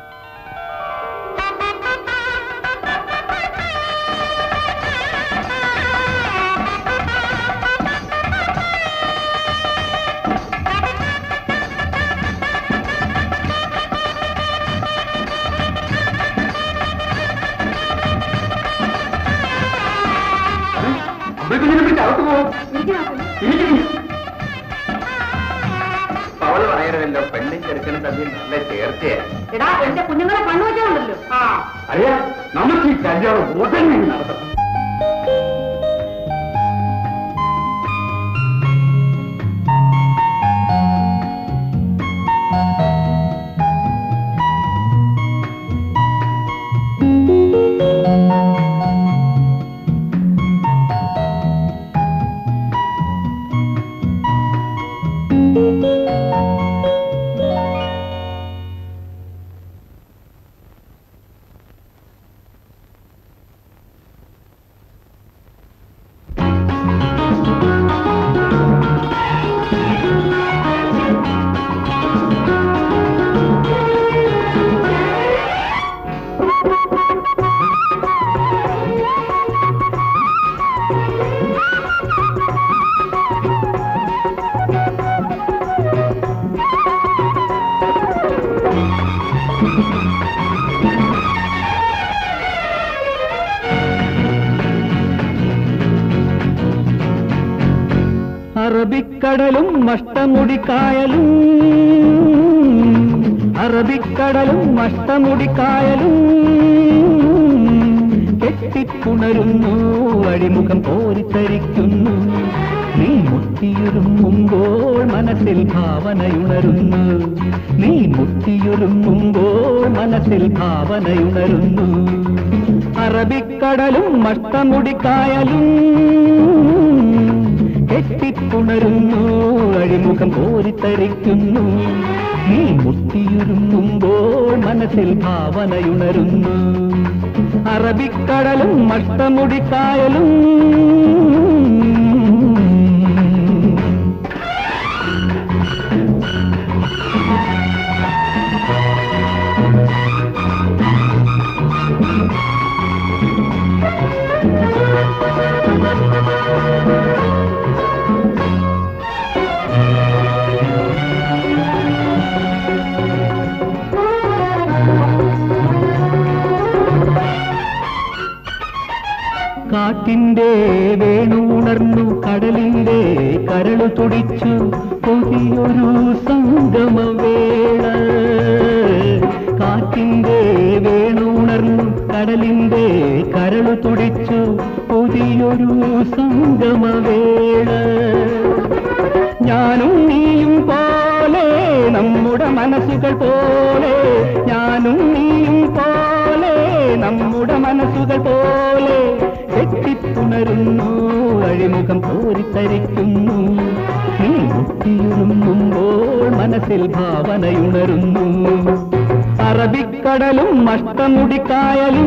അമ്പി കുഞ്ഞിനെ വിളിച്ച് അകത്ത് പോകും അവള് പറയണമല്ലോ പെണ്ണും ചെറുക്കനും തമ്മിൽ നല്ല ചേർച്ചയാണ് എടാ എന്റെ കുഞ്ഞുങ്ങളെ കണ്ണു വെച്ചാണല്ലോ ആ അറിയാ നമുക്ക് ഈ കല്യാണം ഉടൻ നടത്തണം അറബിക്കടലും മഷ്ടമുടിക്കായലും അറബിക്കടലും മഷ്ടമുടിക്കായലും കെട്ടിപ്പുണരുന്നു അഴിമുഖം കോരിത്തരിക്കുന്നു നീ മുത്തിയൊരുങ്ങുമ്പോൾ മനസ്സിൽ ഭാവനയുണരുന്നു നീ മുത്തിയൊരുങ്ങുമ്പോൾ മനസ്സിൽ ഭാവനയുണരുന്നു അറബിക്കടലും മഷ്ടമുടിക്കായലും കെട്ടിപ്പുണരുന്നു അഴിമുഖം കോരിത്തരിക്കുന്നു നീ മുത്തിയൊരുങ്ങുമ്പോൾ മനസ്സിൽ ഭാവനയുണരുന്നു അറബിക്കടലും മഷ്ടമുടിക്കായലും കാറ്റിന്റെ വേണുണർന്നു കടലിന്റെ കരളു തുടിച്ചു പുതിയൊരു സംഗമവേള കാറ്റിന്റെ വേണുണർന്നു കടലിന്റെ കരളു തുടിച്ചു പുതിയൊരു സംഗമവേള ഞാനും നീയും പോലെ നമ്മുടെ മനസ്സുകൾ പോലെ ഞാനും നീയും പോലെ നമ്മുടെ മനസ്സുകൾ പോലെ കെട്ടിപ്പുണരുന്നു അഴിമുഖം കോരിത്തരിക്കുന്നു നീ മുട്ടിയുറുമ്പുമ്പോൾ മനസ്സിൽ ഭാവനയുണരുന്നു അറബിക്കടലും മഷ്ടമുടിക്കായലും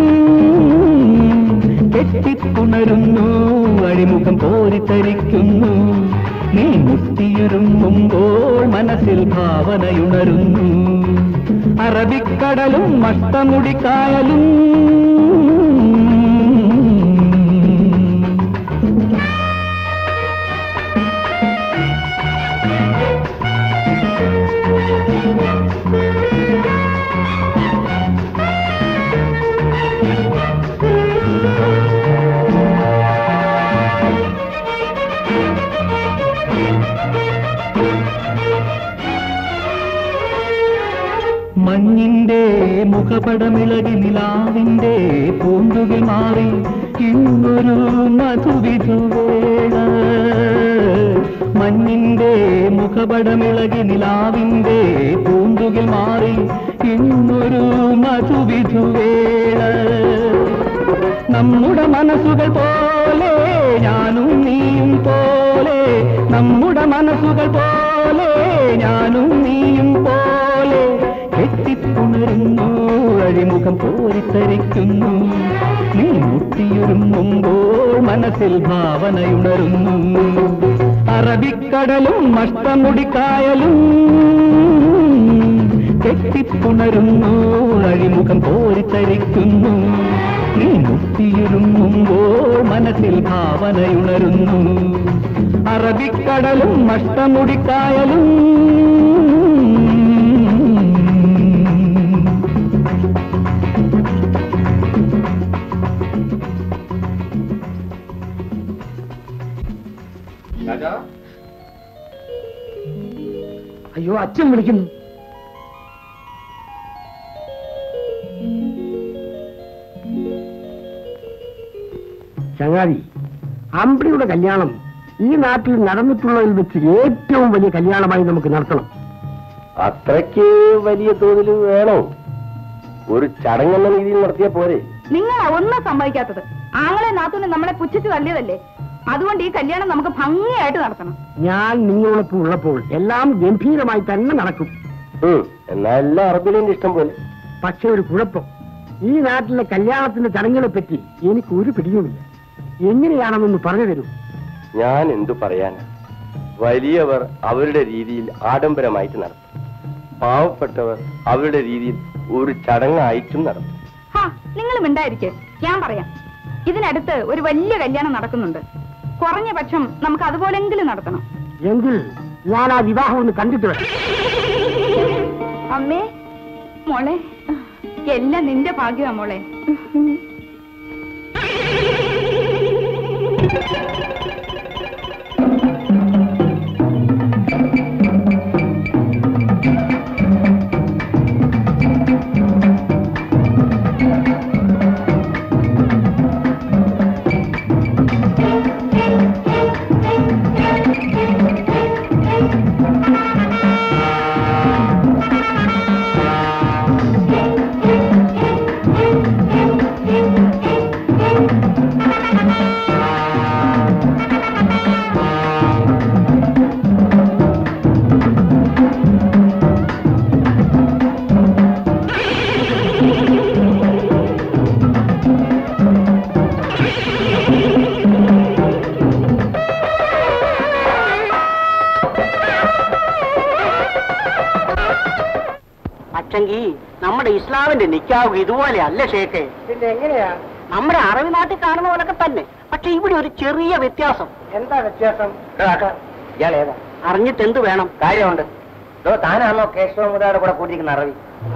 കെട്ടിപ്പുണരുന്നു അഴിമുഖം കോരിത്തരിക്കുന്നു നീ മുത്തിയുരുമ്പുമ്പോൾ മനസ്സിൽ ഭാവനയുണരുന്നു അറബിക്കടലും മഷ്ടമുടിക്കായലും മഞ്ഞിന്റെ മുഖപടമിളകി നിലാവിന്റെ പൂന്തുകിൽ മാറി ഇന്നൊരു മധുവിധുവേള മഞ്ഞിന്റെ മുഖപടമിളകി നിലാവിന്റെ പൂന്തുകിൽ മാറി എന്നൊരു മധുവിധുവേള നമ്മുടെ മനസ്സുകൾ പോലെ ഞാനും നീയും പോലെ നമ്മുടെ മനസ്സുകൾ പോലെ ഞാനും നീയും പോലെ കെട്ടിപ്പുണരുന്നു അഴിമുഖം പോരിത്തരിക്കുന്നു നീ മുട്ടിയൊരുങ്ങുമ്പോൾ മനസ്സിൽ ഭാവനയുണരുന്നു അറബിക്കടലും മഷ്ടമുടിക്കായലും കെട്ടിപ്പുണരുന്നു അഴിമുഖം പോരിത്തരിക്കുന്നു നീ മുട്ടിയൊരുങ്ങുമ്പോൾ മനസ്സിൽ ഭാവനയുണരുന്നു അറബിക്കടലും മഷ്ടമുടിക്കായലും രാജാ അയ്യോ അച്ഛൻ വിളിക്കുന്നു ചങ്ങാതി അമ്പിളിയുടെ കല്യാണം ഈ നാട്ടിൽ നടന്നിട്ടുള്ളതിൽ വെച്ച് ഏറ്റവും വലിയ കല്യാണമായി നമുക്ക് നടത്തണം അത്രയ്ക്ക് വലിയ തോതിൽ വേണോ ഒരു ചടങ്ങെന്ന രീതിയിൽ നടത്തിയ പോരെ നിങ്ങളാ ഒന്നും സമ്മതിക്കാത്തത് ആങ്ങളെ നാത്തൂനെ നമ്മളെ പുച്ഛിച്ച് തള്ളിയതല്ലേ അതുകൊണ്ട് ഈ കല്യാണം നമുക്ക് ഭംഗിയായിട്ട് നടത്തണം ഞാൻ നിങ്ങളോടൊപ്പം ഉള്ളപ്പോൾ എല്ലാം ഗംഭീരമായി തന്നെ നടക്കും ഉം, എന്നാ എല്ലാ അറബിലും ഇഷ്ടം പോലെ പക്ഷെ ഒരു കുഴപ്പം ഈ നാട്ടിലെ കല്യാണത്തിന്റെ ചടങ്ങുകളെ പറ്റി എനിക്ക് ഒരു പിടിയുമില്ല എങ്ങനെയാണെന്നൊന്ന് പറഞ്ഞു തരൂ ഞാൻ എന്തു പറയാനാ വലിയവർ അവരുടെ രീതിയിൽ ആഡംബരമായിട്ട് നടത്തും പാവപ്പെട്ടവർ അവരുടെ രീതിയിൽ ഒരു ചടങ്ങായിട്ടും നടത്തും ഹാ നിങ്ങൾ മിണ്ടായിരിക്കെ ഞാൻ പറയാം ഇതിനടുത്ത് ഒരു വലിയ കല്യാണം നടക്കുന്നുണ്ട് കുറഞ്ഞ പക്ഷം നമുക്ക് അതുപോലെങ്കിലും നടത്തണം എങ്കിൽ ഞാൻ ആ വിവാഹം ഒന്ന് കണ്ടിട്ട് വരാം അമ്മേ മോളെ എല്ലാം നിന്റെ ഭാഗ്യമാ മോളെ പക്ഷെങ്കിൽ നമ്മുടെ ഇസ്ലാമിന്റെ നിക്കാവ് ഇതുപോലെ അല്ല ഷേഖെ പിന്നെ എങ്ങനെയാ നമ്മുടെ അറബി നാട്ടിൽ കാണുന്ന പോലൊക്കെ തന്നെ പക്ഷെ ഇവിടെ ഒരു ചെറിയ വ്യത്യാസം എന്താ വ്യത്യാസം ഇയാളേതാ അറിഞ്ഞിട്ട് എന്ത് വേണം കാര്യമുണ്ട് ഇതോ താനാണോ കേശവമുദയുടെ കൂടെ കൂട്ടിയിരിക്കുന്ന അറബി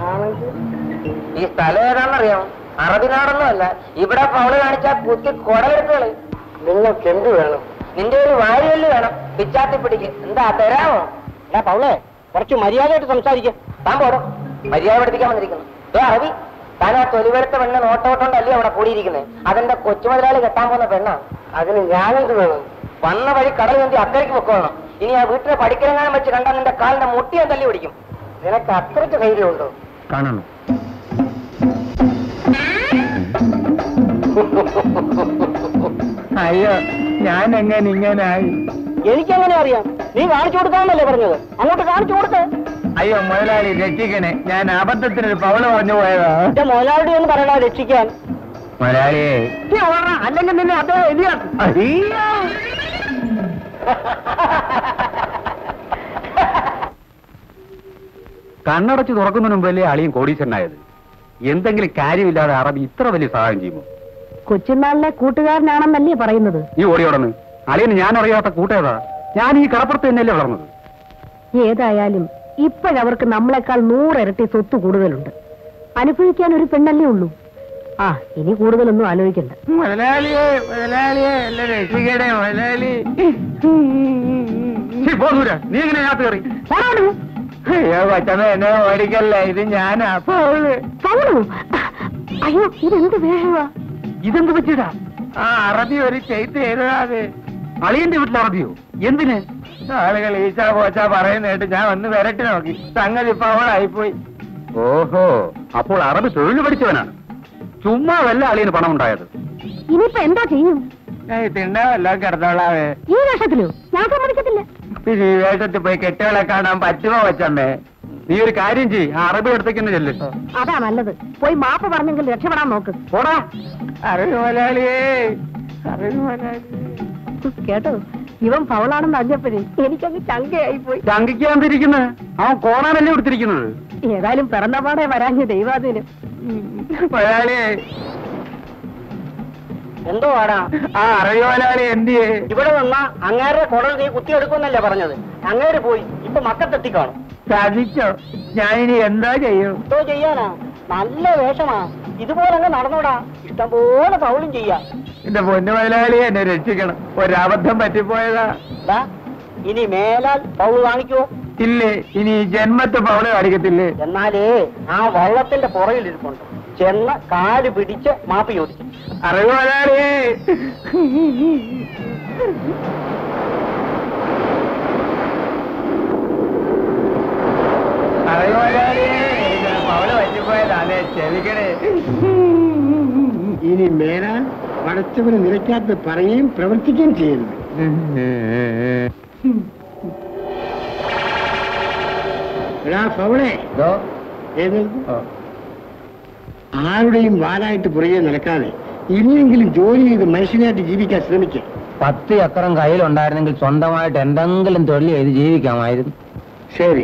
ഈ സ്ഥലം ഏതാണെന്നറിയാമോ അറബി നാടൊന്നും അല്ല ഇവിടെ പൗള് കാണിച്ചാൽ കുത്തി കുടലെടുത്തുകള് നിങ്ങൾക്ക് എന്ത് വേണം നിന്റെ ഒരു വാരിയല് വേണം പിച്ചാത്തി പിടിക്ക് എന്താ തരാമോ എടാ പൗളെ കുറച്ച് മര്യാദയായിട്ട് സംസാരിക്കാം താൻ പോടോ മര്യാദ പഠിപ്പിക്കാൻ വന്നിരിക്കുന്നു ഇതോ അറബി താൻ ആ തൊലിവെടുത്ത പെണ്ണ് നോട്ടോട്ടോണ്ടല്ലേ അവിടെ കൂടിയിരിക്കുന്നത് അതെന്റെ കൊച്ചുമുതലാളി കെട്ടാൻ പോകുന്ന പെണ്ണാ അതിന് ഞാനെന്ത് വേണം വന്ന വഴി കടൽ വേണ്ടി അക്കരയ്ക്ക് പൊക്കോളണം ഇനി ആ വീട്ടിലെ പഠിക്കലെങ്ങാനും വെച്ച് കണ്ടാൽ നിന്റെ കാലിന്റെ മുട്ടി ഞാൻ തല്ലി പിടിക്കും നിനക്ക് അത്രയ്ക്ക് ധൈര്യമുണ്ടോ കാണണം അയ്യോ ഞാൻ എങ്ങനെ ഇങ്ങനായി എനിക്കെങ്ങനെ അറിയാം നീ കാണിച്ചു കൊടുക്കാന്നല്ലേ പറഞ്ഞത് അങ്ങോട്ട് കാണിച്ചു കൊടുത്തേ അയ്യോ മുതലാളി രക്ഷിക്കണേ ഞാൻ അബദ്ധത്തിനൊരു പവള് പറഞ്ഞു പോയതാ എന്റെ മോലാളുടെ ഒന്ന് പറയണ രക്ഷിക്കാൻ മുതലാളിയെ അല്ലെങ്കിൽ നിന്നെ അദ്ദേഹം എതിരാക്കും കണ്ണടച്ച് തുറക്കുന്നതിന് മുമ്പല്ലേ അളിയും കോടീശ്വരനായത് എന്തെങ്കിലും കാര്യമില്ലാതെ അറബി ഇത്ര വലിയ സഹായം ചെയ്യുമോ കൊച്ചുനാളിലെ കൂട്ടുകാരനാണെന്നല്ലേ പറയുന്നത് ഈ ഓടിയോടന്ന് അളിയന് ഞാൻ അറിയാത്ത കൂട്ടേതാ ഞാൻ ഈ കടപ്പുറത്ത് തന്നെയല്ലേ വളർന്നത് ഏതായാലും ഇപ്പോഴവർക്ക് നമ്മളെക്കാൾ നൂറിരട്ടി സ്വത്ത് കൂടുതലുണ്ട് അനുഭവിക്കാൻ ഒരു പെണ്ണല്ലേ ഉള്ളൂ ആ ഇനി കൂടുതലൊന്നും ആലോചിക്കണ്ട മുതലാളിയെ മുതലാളിയെ എല്ലാം രക്ഷിക്കണേ മുതലാളി ഛീ, പോന്നൂരാ. നീ എങ്ങനെ അതിനകത്ത് കയറി അയ്യോ കൊച്ചമ്മ എന്നെ ഓടിക്കല്ല ഇത് ഞാനാ പൗള് പൗളു അയ്യോ ഇതെന്ത് വേഷമാ ഇതെന്ത് പറ്റിയടാ ആ അറബി ഒരു ചെയ്ത് തരുവാത് അളിയന്റെ വീട്ടിൽ അറബിയോ എന്തിന് ആളുകൾ ഈച്ച പോച്ച പറയുന്ന കേട്ട് ഞാൻ ഒന്ന് വരട്ടി നോക്കി സംഗതി ഇപ്പൊ അവളായിപ്പോയി ഓഹോ അപ്പോൾ അറബി തൊഴിൽ പഠിച്ചവനാണ് ചുമ്മാ വല്ല അളിയന് പണം ഉണ്ടായത് ഇനിയിപ്പോ എന്താ ചെയ്യും തിണ്ടാവല്ലോ കിടന്നോളാവേ ഈ വേഷത്തിലോ ഞാൻ സമ്മതിക്കത്തില്ല ഈ വേഷത്തിൽ പോയി കെട്ടുകളെ കാണാൻ പറ്റുമോ വെച്ചമ്മേ നീ ഒരു കാര്യം ചെയ്യ് ആ അറബി അടുത്തേക്ക് തന്നെ ചെല്ല് അതാ നല്ലത് പോയി മാപ്പ് പറഞ്ഞെങ്കിൽ രക്ഷപ്പെടാൻ നോക്ക് പോടാ അറിവ് മലയാളിയേ അറിവ് മലയാളി കേട്ടോ ഇവൻ ഫൗളാണെന്ന് അറിഞ്ഞപ്പോഴേ എനിക്കങ്ങ് ചങ്കയായി പോയി ചങ്കിക്കാൻ തിരിക്കുന്നത് അവൻ കോണാനല്ലേ കൊടുത്തിരിക്കുന്നത് ഏതായാലും പിറന്ന പാടെ വരാഞ്ഞ ദൈവാദിനം മലയാളിയേ എന്തോ ആടാ ആ അറിവ് മലയാളി എന്തിയേ ഇവിടെ വന്ന അങ്ങേരുടെ കുടൽ നീ കുത്തിയെടുക്കുമെന്നല്ലേ പറഞ്ഞത് അങ്ങേര് പോയി ഇപ്പൊ മക്കത്തെത്തിക്കാണും സാധിച്ചോ ഞാനിനി എന്താ ചെയ്യും എന്തോ ചെയ്യാനാ നല്ല വേഷമാ ഇതുപോലെ അങ്ങ് നടന്നോടാ ഇഷ്ടംപോലെ പൗളും ചെയ്യാം എന്റെ പൊന്നു മലയാളി എന്നെ രക്ഷിക്കണം ഒരബദ്ധം പറ്റിപ്പോയതാ ദാ, ഇനി മേലാൽ പൗള് കാണിക്കുവോ ഇല്ലേ ഇനി ഈ ജന്മത്തെ പവള് കാണിക്കത്തില്ലേ എന്നാലേ ആ വള്ളത്തിന്റെ പുറകിലിരിപ്പുണ്ട് ചെന്ന് കാല് പിടിച്ച് മാപ്പി ചോദിക്കും അറിവ് മലയാളി അറിവ് മലയാളി പവള് പറ്റിപ്പോയതാണേ ക്ഷമിക്കണേ ഇനി മേലാൽ പടച്ചവന് നിലയ്ക്കാത്ത പറയുകയും പ്രവർത്തിക്കുകയും ചെയ്യരുത് എടാ ഫൗളെ ഏത് ആരുടെയും വാലായിട്ട് പുറകെ നടക്കാതെ ഇനിയെങ്കിലും ജോലി ചെയ്ത് മനുഷ്യനായിട്ട് ജീവിക്കാൻ ശ്രമിക്കുക പത്ത് ചക്രം കയ്യിലുണ്ടായിരുന്നെങ്കിൽ സ്വന്തമായിട്ട് എന്തെങ്കിലും തൊഴിൽ ചെയ്ത് ജീവിക്കാമായിരുന്നു ശരി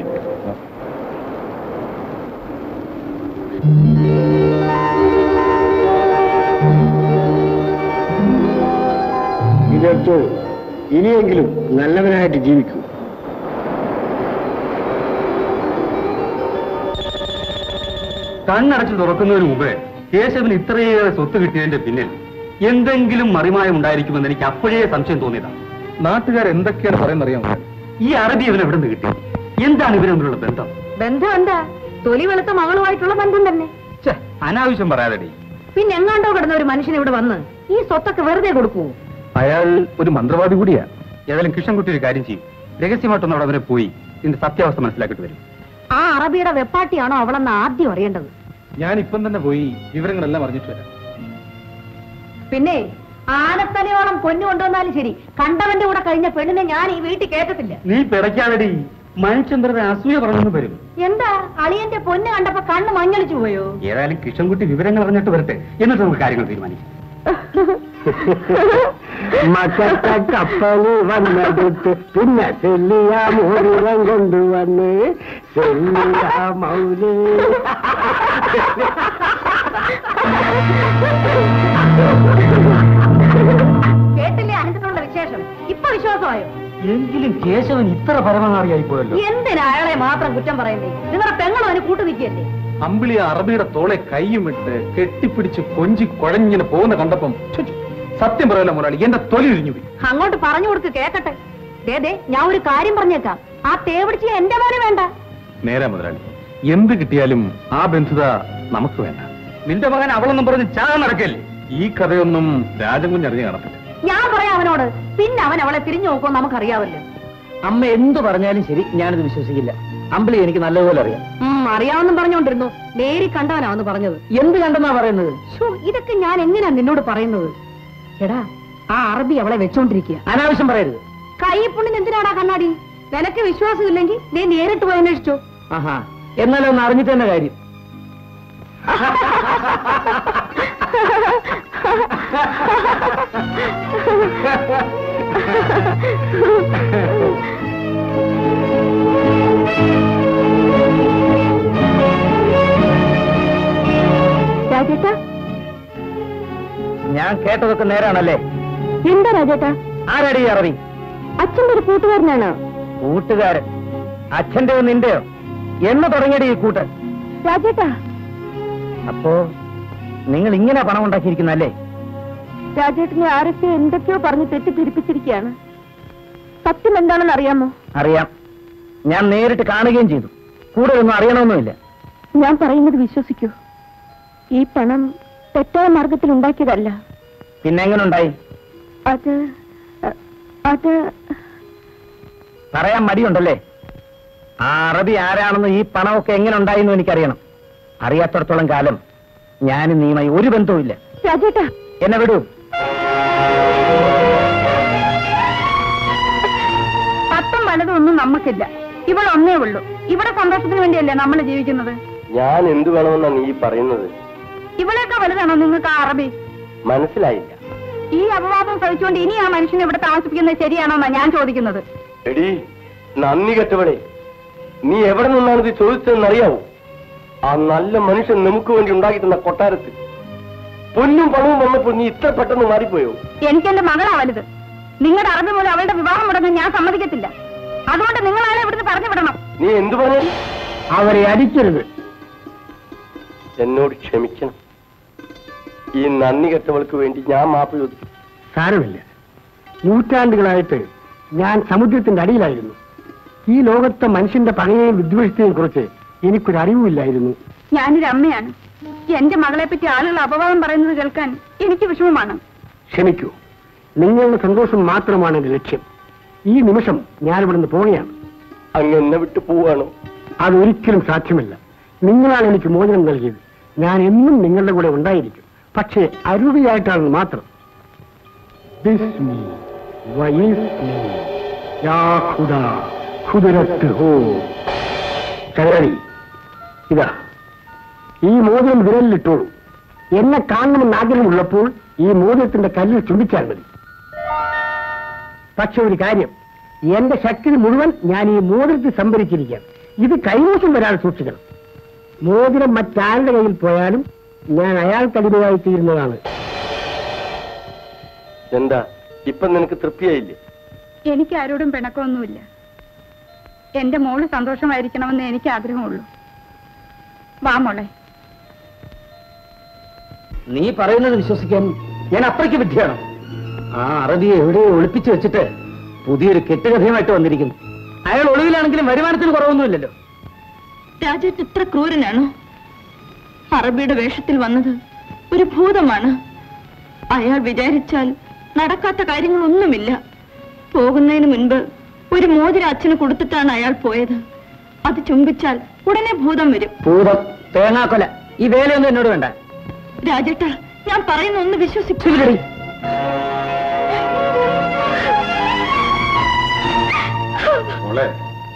ഇതെടുത്തു ഇനിയെങ്കിലും നല്ലവനായിട്ട് ജീവിക്കൂ കണ്ണടച്ച് തുറക്കുന്നതിന് മുമ്പേ കേശവന് ഇത്രയേറെ സ്വത്ത് കിട്ടിയതിന്റെ പിന്നിൽ എന്തെങ്കിലും മറിമായം ഉണ്ടായിരിക്കുമെന്ന് എനിക്ക് അപ്പോഴേ സംശയം തോന്നിയതാണ് നാട്ടുകാർ എന്തൊക്കെയാണ് പറയുന്നറിയാമോ ഈ അറബി ഇവൻ എവിടെ നിന്ന് കിട്ടി എന്താണ് ഇവർ തമ്മിലുള്ള ബന്ധം ബന്ധം എന്താ തൊലി വെളുത്ത മകളുമായിട്ടുള്ള ബന്ധം തന്നെ ഛെ, അനാവശ്യം പറയാതെടി പിന്നെ എങ്ങാണ്ടോ കിടന്ന ഒരു മനുഷ്യൻ ഇവിടെ വന്ന് ഈ സ്വത്തൊക്കെ വെറുതെ കൊടുക്കൂ അയാൾ ഒരു മന്ത്രവാദി കൂടിയാ ഏതായാലും കിഷൻകുട്ടി ഒരു കാര്യം ചെയ്യും രഹസ്യമായിട്ടൊന്ന് അവിടെ അവരെ പോയി ഇതിന്റെ സത്യാവസ്ഥ മനസ്സിലാക്കിയിട്ട് വരും ആ അറബിയുടെ വെപ്പാട്ടിയാണോ അവളെന്ന് ആദ്യം അറിയേണ്ടത് ഞാൻ ഇപ്പം തന്നെ പോയി വിവരങ്ങളെല്ലാം അറിഞ്ഞിട്ട് വരാം പിന്നെ ആനത്തലയോളം പൊന്നു കൊണ്ടുവന്നാലും ശരി കണ്ടവന്റെ കൂടെ കഴിഞ്ഞ പെണ്ണിനെ ഞാൻ ഈ വീട്ടിൽ കേട്ടത്തില്ല നീ പിടയ്ക്കാതെടി മനുഷ്യന്ദ്രനെ അസൂയ പറഞ്ഞു വരും എന്താ അളിയന്റെ പൊന്ന് കണ്ടപ്പോ കണ്ണ് മഞ്ഞളിച്ചു പോയോ ഏതായാലും കിഷൻകുട്ടി വിവരങ്ങൾ അറിഞ്ഞിട്ട് വരട്ടെ എന്നിട്ട് നമുക്ക് കാര്യങ്ങൾ തീരുമാനിക്കാം മക്കത്ത കപ്പല് വന്നെടുത്ത് പിന്നെ ചെല്ലിയ മോതിരം കൊണ്ടുവന്ന് ചെല്ലിയ മൗലി കേട്ടില്ലേ അനന്തത്തിനുള്ള വിശേഷം ഇപ്പൊ വിശ്വാസമായോ എങ്കിലും കേശവൻ ഇത്ര പരമനാറിയായി പോയല്ലോ എന്തിനാ അയാളെ മാത്രം കുറ്റം പറയുന്നേ നിങ്ങളുടെ പെങ്ങളും അവന് കൂട്ടു നിൽക്കുകയല്ലേ അമ്പിളി ആ അറബിയുടെ തോളെ കൈയുമിട്ട് കെട്ടിപ്പിടിച്ച് കൊഞ്ചി കുഴഞ്ഞിങ്ങനെ പോകുന്ന കണ്ടപ്പം ഛെ, ഛെ, സത്യം പറയല്ല മുതലാളി എന്റെ തൊലി ഇഴിഞ്ഞു പോയി അങ്ങോട്ട് പറഞ്ഞു കൊടുക്ക് കേക്കട്ടെ ദേ ദേ ഞാൻ ഒരു കാര്യം പറഞ്ഞേക്കാം ആ തേവിടിച്ച് എന്റെ മോനെ വേണ്ട നേരെ മുതലാളി എന്ത് കിട്ടിയാലും ആ ബന്ധുത നമുക്ക് വേണ്ട നിന്റെ മകൻ അവളൊന്നും പറഞ്ഞ് ചാ നടക്കല്ലേ ഈ കഥയൊന്നും രാജൻ കുഞ്ഞറിഞ്ഞ് കാണത്തില്ല ഞാൻ പറയാം അവനോട് പിന്നെ അവൻ അവളെ തിരിഞ്ഞു നോക്കുമെന്ന് നമുക്കറിയാവല്ലോ അമ്മ എന്തു പറഞ്ഞാലും ശരി ഞാനിത് വിശ്വസിക്കില്ല അമ്പിളി എനിക്ക് നല്ലപോലെ അറിയാം ഉം, അറിയാമെന്നും പറഞ്ഞോണ്ടിരുന്നു നേരി കണ്ടവനാവെന്ന് പറഞ്ഞത് എന്ത് കണ്ടെന്നാ പറയുന്നത് ശ്ശോ, ഇതൊക്കെ ഞാൻ എങ്ങനെയാ നിന്നോട് പറയുന്നത് എടാ ആ അറബി അവളെ വെച്ചോണ്ടിരിക്കുക അനാവശ്യം പറയരുത് കൈപ്പുണ്ണിന് എന്തിനാടാ കണ്ണാടി നിനക്ക് വിശ്വാസമില്ലെങ്കിൽ നീ നേരിട്ട് പോയി അന്വേഷിച്ചോ ആഹാ എന്നാലും ഒന്ന് അറിഞ്ഞിട്ട് തന്നെ കാര്യം രാജേട്ടാ ഞാൻ കേട്ടതൊക്കെ നേരാണല്ലേ എന്താ രാജേട്ടാ ആരാടി ഈ അറബി അച്ഛന്റെ ഒരു കൂട്ടുകാരനാണ് കൂട്ടുകാരൻ അച്ഛന്റെയോ നിന്റെയോ എന്ന് തുടങ്ങിയടി ഈ കൂട്ട് രാജേട്ടാ അപ്പോ നിങ്ങൾ ഇങ്ങനെ പണം ഉണ്ടാക്കിയിരിക്കുന്നല്ലേ രാജേട്ടനെ ആരൊക്കെ എന്തൊക്കെയോ പറഞ്ഞ് തെറ്റിദ്ധരിപ്പിച്ചിരിക്കുകയാണ് സത്യം എന്താണെന്ന് അറിയാമോ അറിയാം ഞാൻ നേരിട്ട് കാണുകയും ചെയ്തു കൂടുതലൊന്നും അറിയണമെന്നുമില്ല ഞാൻ പറയുന്നത് വിശ്വസിക്കൂ ഈ പണം തെറ്റായ മാർഗത്തിൽ ഉണ്ടാക്കിയതല്ല പിന്നെ എങ്ങനെ ഉണ്ടായി അത് അ- അത് പറയാൻ മടിയുണ്ടല്ലേ ആ അറബി ആരാണെന്ന് ഈ പണമൊക്കെ എങ്ങനെ ഉണ്ടായിരുന്നു എനിക്കറിയണം അറിയാത്തടത്തോളം കാലം ഞാനും നീയുമായി ഒരു ബന്ധവുമില്ല രാജേട്ടാ എന്നെ വിടൂ പത്തും പലതും ഒന്നും നമുക്കില്ല ഇവിടെ ഒന്നേ ഉള്ളൂ ഇവിടെ സന്തോഷത്തിന് വേണ്ടിയല്ലേ നമ്മൾ ജീവിക്കുന്നത് ഞാൻ എന്തു വേണമെന്നാ നീ പറയുന്നത് ഇവിടെയൊക്കെ വലുതാണോ നിങ്ങൾക്ക് ആ അറബി മനസ്സിലായില്ല ഈ അപവാദം സഹിച്ചുകൊണ്ട് ഇനി ആ മനുഷ്യനെ ഇവിടെ താമസിപ്പിക്കുന്നത് ശരിയാണോന്നാ ഞാൻ ചോദിക്കുന്നത് എടി നന്ദി കെട്ടവളെ നീ എവിടെ നിന്നാണ് ഇത് ചോദിച്ചതെന്ന് അറിയാവോ ആ നല്ല മനുഷ്യൻ നമുക്ക് വേണ്ടി ഉണ്ടാക്കി തന്ന കൊട്ടാരത്തിൽ പൊന്നും പണവും വന്നപ്പോൾ നീ ഇത്ര പെട്ടെന്ന് മാറിപ്പോയോ എനിക്ക് എന്റെ മകളാ വലുത് നിങ്ങളുടെ അറബി മൂലം അവളുടെ വിവാഹം മുടങ്ങാൻ ഞാൻ സമ്മതിക്കത്തില്ല അതുകൊണ്ട് നിങ്ങളാളെ ഇവിടുന്ന് പറഞ്ഞു വിടണം നീ എന്തു പറഞ്ഞു അവരെ അടിക്കരുത് എന്നോട് ക്ഷമിക്കണം ഈ നന്ദി കെട്ടവൾക്ക് വേണ്ടി ഞാൻ മാപ്പ് ചോദിക്കും സാരമില്ല നൂറ്റാണ്ടുകളായിട്ട് ഞാൻ സമുദ്രത്തിന്റെ അടിയിലായിരുന്നു ഈ ലോകത്തെ മനുഷ്യന്റെ പകയെയും വിദ്വേഷത്തെയും കുറിച്ച് എനിക്കൊരു അറിവുമില്ലായിരുന്നു ഞാനൊരു അമ്മയാണ് എന്റെ മകളെ പറ്റി ആളുകൾ അപവാദം പറയുന്നത് കേൾക്കാൻ എനിക്ക് വിഷമമാണ് ക്ഷമിക്കൂ നിങ്ങളുടെ സന്തോഷം മാത്രമാണ് എന്റെ ലക്ഷ്യം ഈ നിമിഷം ഞാൻ ഇവിടുന്ന് പോവുകയാണ് അങ്ങ് എന്നെ വിട്ടു പോവാണോ അതൊരിക്കലും സാധ്യമല്ല നിങ്ങളാണ് എനിക്ക് മോചനം നൽകിയത് ഞാൻ എന്നും നിങ്ങളുടെ കൂടെ ഉണ്ടായിരിക്കും പക്ഷേ അരുവിയായിട്ടാണ് മാത്രം This me, why is me? യാ ഖുദാ, ഖുദരത്ത് ഹോ. ചങ്ങാതി, ഇതാ ഈ മോതിരം വിരലിലിട്ടോളൂ എന്നെ കാണണമെന്ന് ആഗ്രഹമുള്ളപ്പോൾ ഈ മോതിരത്തിന്റെ കല്ലിൽ ചുംബിച്ചാൽ മതി പക്ഷെ ഒരു കാര്യം എന്റെ ശക്തി മുഴുവൻ ഞാൻ ഈ മോതിരത്തിൽ സംഭരിച്ചിരിക്കുകയാണ് ഇത് കൈവശം വരാതെ സൂക്ഷിക്കണം മോതിരം മറ്റാരുടെ കയ്യിൽ പോയാലും ഞാൻ അയാൾക്കടിമയായി തീരുന്നതാണ് എന്താ ഇപ്പൊ നിനക്ക് തൃപ്തിയായില്ലേ എനിക്ക് ആരോടും പിണക്കമൊന്നുമില്ല എന്റെ മോള് സന്തോഷമായിരിക്കണമെന്ന് എനിക്ക് ആഗ്രഹമുള്ളൂ വാ മോളെ നീ പറയുന്നത് വിശ്വസിക്കാൻ ഞാൻ അത്രയ്ക്ക് വിദ്യയാണ് ആ അറബിയെ എവിടെയോ ഒളിപ്പിച്ചു വെച്ചിട്ട് പുതിയൊരു കെട്ടുകഥയുമായിട്ട് വന്നിരിക്കുന്നു അയാൾ ഒളിവിലാണെങ്കിലും വരുമാനത്തിന് കുറവൊന്നുമില്ലല്ലോ രാജേട്ട് ഇത്ര ക്രൂരനാണോ അറബിയുടെ വേഷത്തിൽ വന്നത് ഒരു ഭൂതമാണ് അയാൾ വിചാരിച്ചാൽ നടക്കാത്ത കാര്യങ്ങളൊന്നുമില്ല പോകുന്നതിന് മുൻപ് ഒരു മോതിര അച്ഛന് കൊടുത്തിട്ടാണ് അയാൾ പോയത് അത് ചുംബിച്ചാൽ ഉടനെ ഭൂതം വരും ഭൂതം തേങ്ങാക്കൊല ഈ വേലയൊന്നും എന്നോട് വേണ്ട രാജേട്ട ഞാൻ പറയുന്ന ഒന്ന് വിശ്വസിക്കൂ മോളെ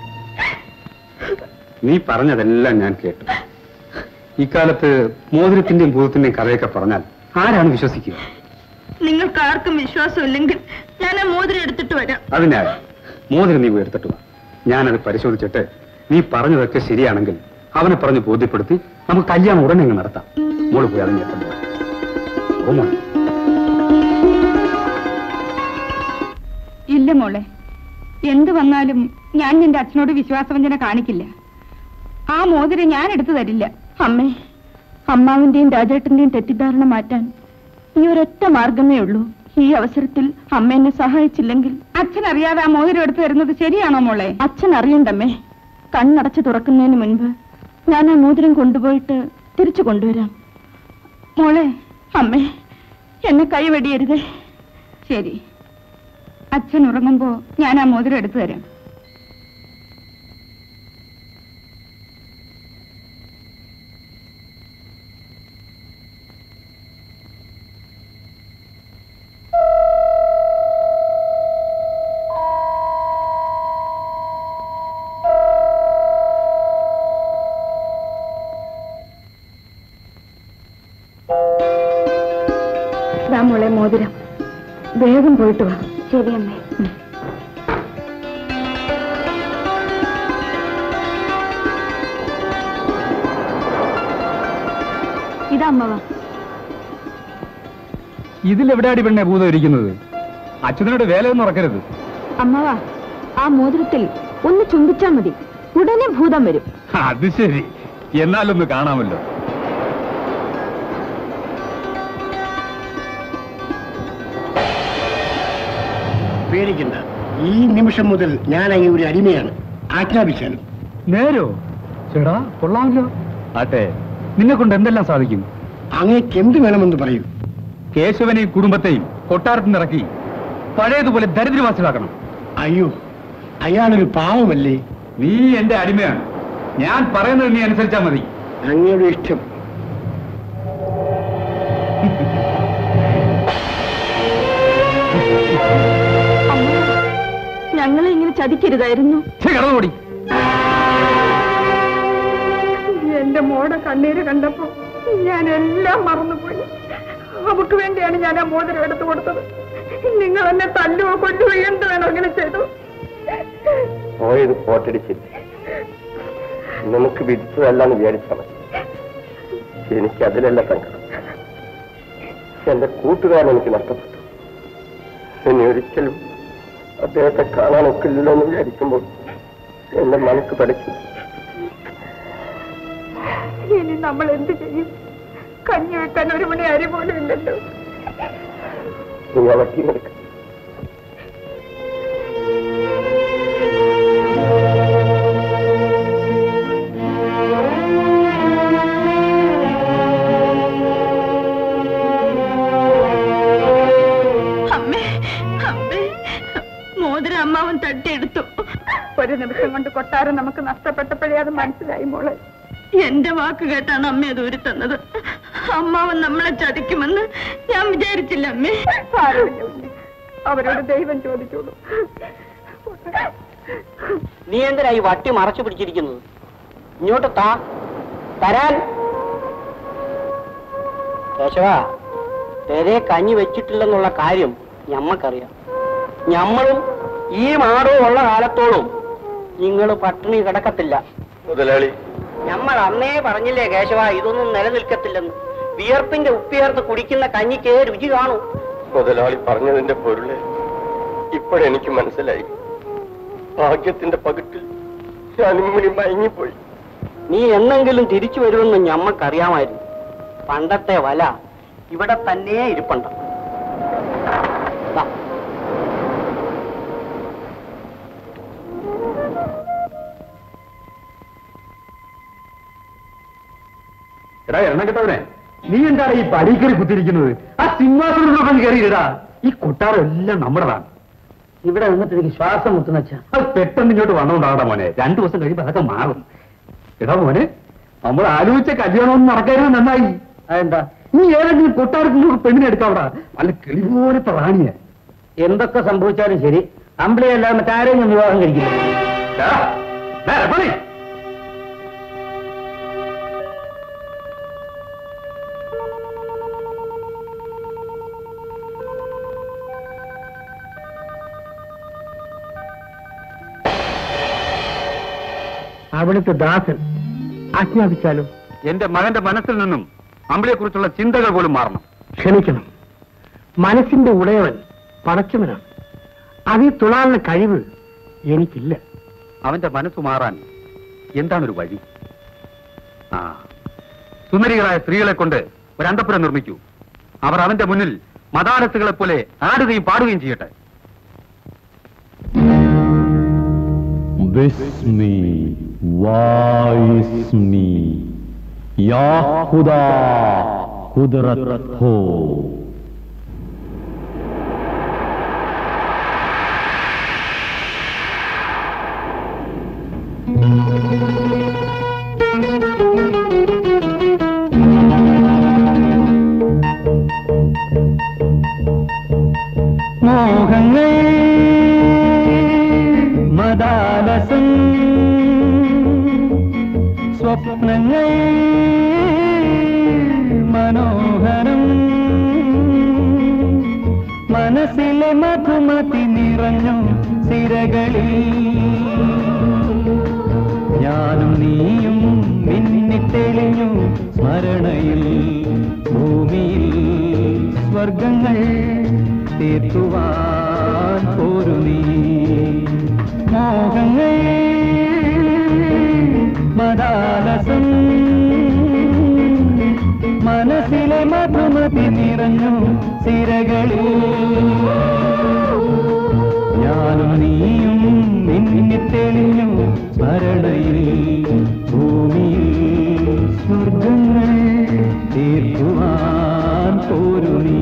നീ പറഞ്ഞതെല്ലാം ഞാൻ കേട്ടു ഇക്കാലത്ത് മോതിരത്തിന്റെയും ഭൂതത്തിന്റെയും കഥയൊക്കെ പറഞ്ഞാൽ ആരാണ് വിശ്വസിക്കുക നിങ്ങൾക്ക് ആർക്കും വിശ്വാസമില്ലെങ്കിൽ ഞാൻ ആ മോതിരം എടുത്തിട്ട് വരാം അതിനാൽ മോതിരം നീ പോയി എടുത്തിട്ട് വാ ഞാനത് പരിശോധിച്ചിട്ട് നീ പറഞ്ഞതൊക്കെ ശരിയാണെങ്കിൽ അവനെ പറഞ്ഞ് ബോധ്യപ്പെടുത്തി നമുക്ക് കല്യാണം ഉടനെ അങ്ങ് നടത്താം മോള് പോയി അതിനെ എത്തുന്നു ഓ മോളെ ഇല്ല മോളെ എന്ത് വന്നാലും ഞാൻ നിന്റെ അച്ഛനോട് വിശ്വാസവഞ്ചന കാണിക്കില്ല ആ മോതിരം ഞാൻ എടുത്തു തരില്ല അമ്മേ അമ്മാവിന്റെയും രാജേട്ടന്റെയും തെറ്റിദ്ധാരണ മാറ്റാൻ ഈ ഒരൊറ്റ മാർഗമേ ഉള്ളൂ ഈ അവസരത്തിൽ അമ്മ എന്നെ സഹായിച്ചില്ലെങ്കിൽ അച്ഛൻ അറിയാതെ ആ മോതിരം എടുത്തു തരുന്നത് ശരിയാണോ മോളെ അച്ഛൻ അറിയണ്ടമ്മേ കണ്ണടച്ചു തുറക്കുന്നതിന് മുൻപ് ഞാൻ ആ മോതിരം കൊണ്ടുപോയിട്ട് തിരിച്ചു കൊണ്ടുവരാം മോളെ അമ്മേ എന്നെ കൈവെടിയരുതേ ശരി അച്ഛൻ ഉറങ്ങുമ്പോ ഞാൻ ആ മോതിരം എടുത്തു തരാം ദാ മോളെ മോതിരം വേഗം പോയിട്ട് വാ ശരി അമ്മേ ഇതാ അമ്മവാ ഇതിലെവിടെയാടി പെണ്ണെ ഭൂതം ഇരിക്കുന്നത് അച്ഛനോട് വേലയൊന്നും ഉറക്കരുത് അമ്മവാ ആ മോതിരത്തിൽ ഒന്ന് ചുംബിച്ചാ മതി ഉടനെ ഭൂതം വരും അത് ശരി എന്നാലൊന്ന് കാണാമല്ലോ പേടിക്കണ്ട ഈ നിമിഷം മുതൽ ഞാൻ അങ്ങ് ഒരു അടിമയാണ് ആജ്ഞാപിച്ചാലും നേരോ ചേടാ കൊള്ളാമല്ലോ ആട്ടെ നിന്നെ കൊണ്ട് എന്തെല്ലാം സാധിക്കും അങ്ങേക്ക് എന്ത് വേണമെന്ന് പറയൂ കേശവനെയും കുടുംബത്തെയും കൊട്ടാരത്തിൽ നിന്ന് ഇറക്കി പഴയതുപോലെ ദരിദ്രവാസികളാക്കണം അയ്യോ അയാളൊരു പാവമല്ലേ നീ എന്റെ അടിമയാണ് ഞാൻ പറയുന്നത് നീ അനുസരിച്ചാ മതി അങ്ങയുടെ ഇഷ്ടം ഞങ്ങളെ ഇങ്ങനെ ചതിക്കരുതായിരുന്നു കടന്നുകൂടി എന്റെ മോടെ കണ്ണീര് കണ്ടപ്പോ ഞാൻ എല്ലാം മറന്നുപോയി അവക്ക് വേണ്ടിയാണ് ഞാൻ ആ മോതിരം എടുത്തു കൊടുത്തത് നിങ്ങൾ എന്നെ തല്ലുവോ കൊല്ലുവോ എന്ത് വേണോ അങ്ങനെ ചെയ്തു പോയത് പോട്ടടിച്ചില്ല നമുക്ക് വിധിച്ചതല്ലാന്ന് വിചാരിച്ചാൽ മതി എനിക്ക് അതിലല്ല സങ്കടം എന്റെ കൂട്ടുകാരൻ എനിക്ക് നഷ്ടപ്പെട്ടു ഇനി ഒരിക്കലും അദ്ദേഹത്തെ കാണാനൊക്കില്ലല്ലോ എന്ന് വിചാരിക്കുമ്പോൾ എന്റെ മനസ്സ് പഠിച്ചു ഇനി നമ്മൾ എന്ത് ചെയ്യും കഞ്ഞി വെക്കാൻ ഒരു മണി അരി പോലും ഇല്ലല്ലോ നീ ആ വട്ടി നിൽക്ക അമ്മേ അമ്മേ മോതിരം അമ്മാവൻ തട്ടിയെടുത്തു ഒരു നിമിഷം കൊണ്ട് കൊട്ടാരം നമുക്ക് നഷ്ടപ്പെട്ടപ്പോഴേ അത് മനസ്സിലായി മോളെ എന്റെ വാക്ക് കേട്ടാണ് അമ്മ അത് ഊരി തന്നത് അമ്മാവൻ നമ്മളെ ചതിക്കുമെന്ന് ഞാൻ വിചാരിച്ചില്ല അമ്മേ അവരോട് ദൈവം ചോദിച്ചോളൂ നീ എന്തിനാ ഈ വട്ടി മറച്ചു പിടിച്ചിരിക്കുന്നത് ഇങ്ങോട്ട് താ തരാൻ കേശവ തെരെ കഞ്ഞി വെച്ചിട്ടില്ലെന്നുള്ള കാര്യം ഞമ്മക്കറിയാം ഞമ്മളും ഈ മാടവും ഉള്ള കാലത്തോളം നിങ്ങൾ പട്ടിണി കിടക്കത്തില്ല മുതലാളി നമ്മൾ അന്നേ പറഞ്ഞില്ലേ കേശവ ഇതൊന്നും നിലനിൽക്കത്തില്ലെന്ന് വിയർപ്പിന്റെ ഉപ്പിയർത്ത് കുടിക്കുന്ന കഞ്ഞിക്ക് രുചി കാണൂ മുതലാളി പറഞ്ഞതിന്റെ പൊരുള് ഇപ്പോഴെനിക്ക് മനസ്സിലായി ഭാഗ്യത്തിന്റെ പകിട്ടിൽ ഞാൻ ഇമ്മിനി മയങ്ങിപ്പോയി നീ എന്നെങ്കിലും തിരിച്ചു വരുമെന്ന് ഞമ്മക്കറിയാമായിരുന്നു പണ്ടത്തെ വല ഇവിടെ തന്നെ ഇരിപ്പുണ്ട് ദാ, എടാ എണ്ണം കേട്ടവനെ നീ എന്താണ് ഈ പടിക്കറി കുത്തിരിക്കുന്നത് ആ സിംഹാസനത്തിലൊക്കെ കയറിയിടാ ഈ കൊട്ടാരം എല്ലാം നമ്മുടെതാണ് ഇവിടെ നിന്നിട്ട് എനിക്ക് ശ്വാസം മുട്ടുന്നച്ചാ അത് പെട്ടെന്ന് ഇങ്ങോട്ട് വന്നോണ്ടാകട്ടെ മോനെ രണ്ടു ദിവസം കഴിയുമ്പോ അതൊക്കെ മാറും എടാ മോനെ നമ്മൾ ആലോചിച്ച കല്യാണം നടക്കരുത് നന്നായി അതെന്താ നീ ഏതെങ്കിലും കൊട്ടാരത്തിൽ നിന്ന് പെണ്ണിനെ എടുക്കാവിടാ വല്ല കിളി പോലത്തെ റാണിയെ എന്തൊക്കെ സംഭവിച്ചാലും ശരി അമ്പിളിയല്ലാതെ മറ്റാരെയും ഞാൻ വിവാഹം കഴിക്കില്ല എടാ, ദേ, രമണി. അവിടുത്തെ ദാസൻ ആജ്ഞാപിച്ചാലും എന്റെ മകന്റെ മനസ്സിൽ നിന്നും അമ്പിളിയെ കുറിച്ചുള്ള ചിന്തകൾ പോലും മാറണം ക്ഷമിക്കണം മനസ്സിന്റെ ഉടയവൻ പടച്ചവനാണ് അതിൽ തുളാനുള്ള കഴിവ് എനിക്കില്ല അവന്റെ മനസ്സ് മാറാൻ എന്താണൊരു വഴി ആ സുന്ദരികളായ സ്ത്രീകളെ കൊണ്ട് ഒരു അന്തപ്പുരം നിർമ്മിക്കൂ അവർ അവന്റെ മുന്നിൽ മതാലത്തുകളെ പോലെ ആടുകയും പാടുകയും ചെയ്യട്ടെ ബിസ്മി വായിസ്മി യാ ഖുദാ ഖുദ്റത് ഹോ മോഹങ്ങൾ മദാലസം സ്വപ്നങ്ങൾ മനോഹരം മനസ്സിലെ മധുമതി നിറഞ്ഞു സിരകളിൽ ഞാനും നീയും മിന്നിത്തെളിഞ്ഞു സ്മരണയിൽ ഭൂമിയിൽ സ്വർഗങ്ങൾ തീർത്തുവാൻ പോരു നീ മോഹങ്ങൾ മദാലസം മനസ്സിലെ മധുമതി നിറഞ്ഞു സിരകളിൽ ഞാനും നീയും മിന്നിത്തെളിഞ്ഞു സ്മരണയിൽ ഭൂമിയിൽ സ്വർഗങ്ങൾ തീർക്കുവാൻ പോരു നീ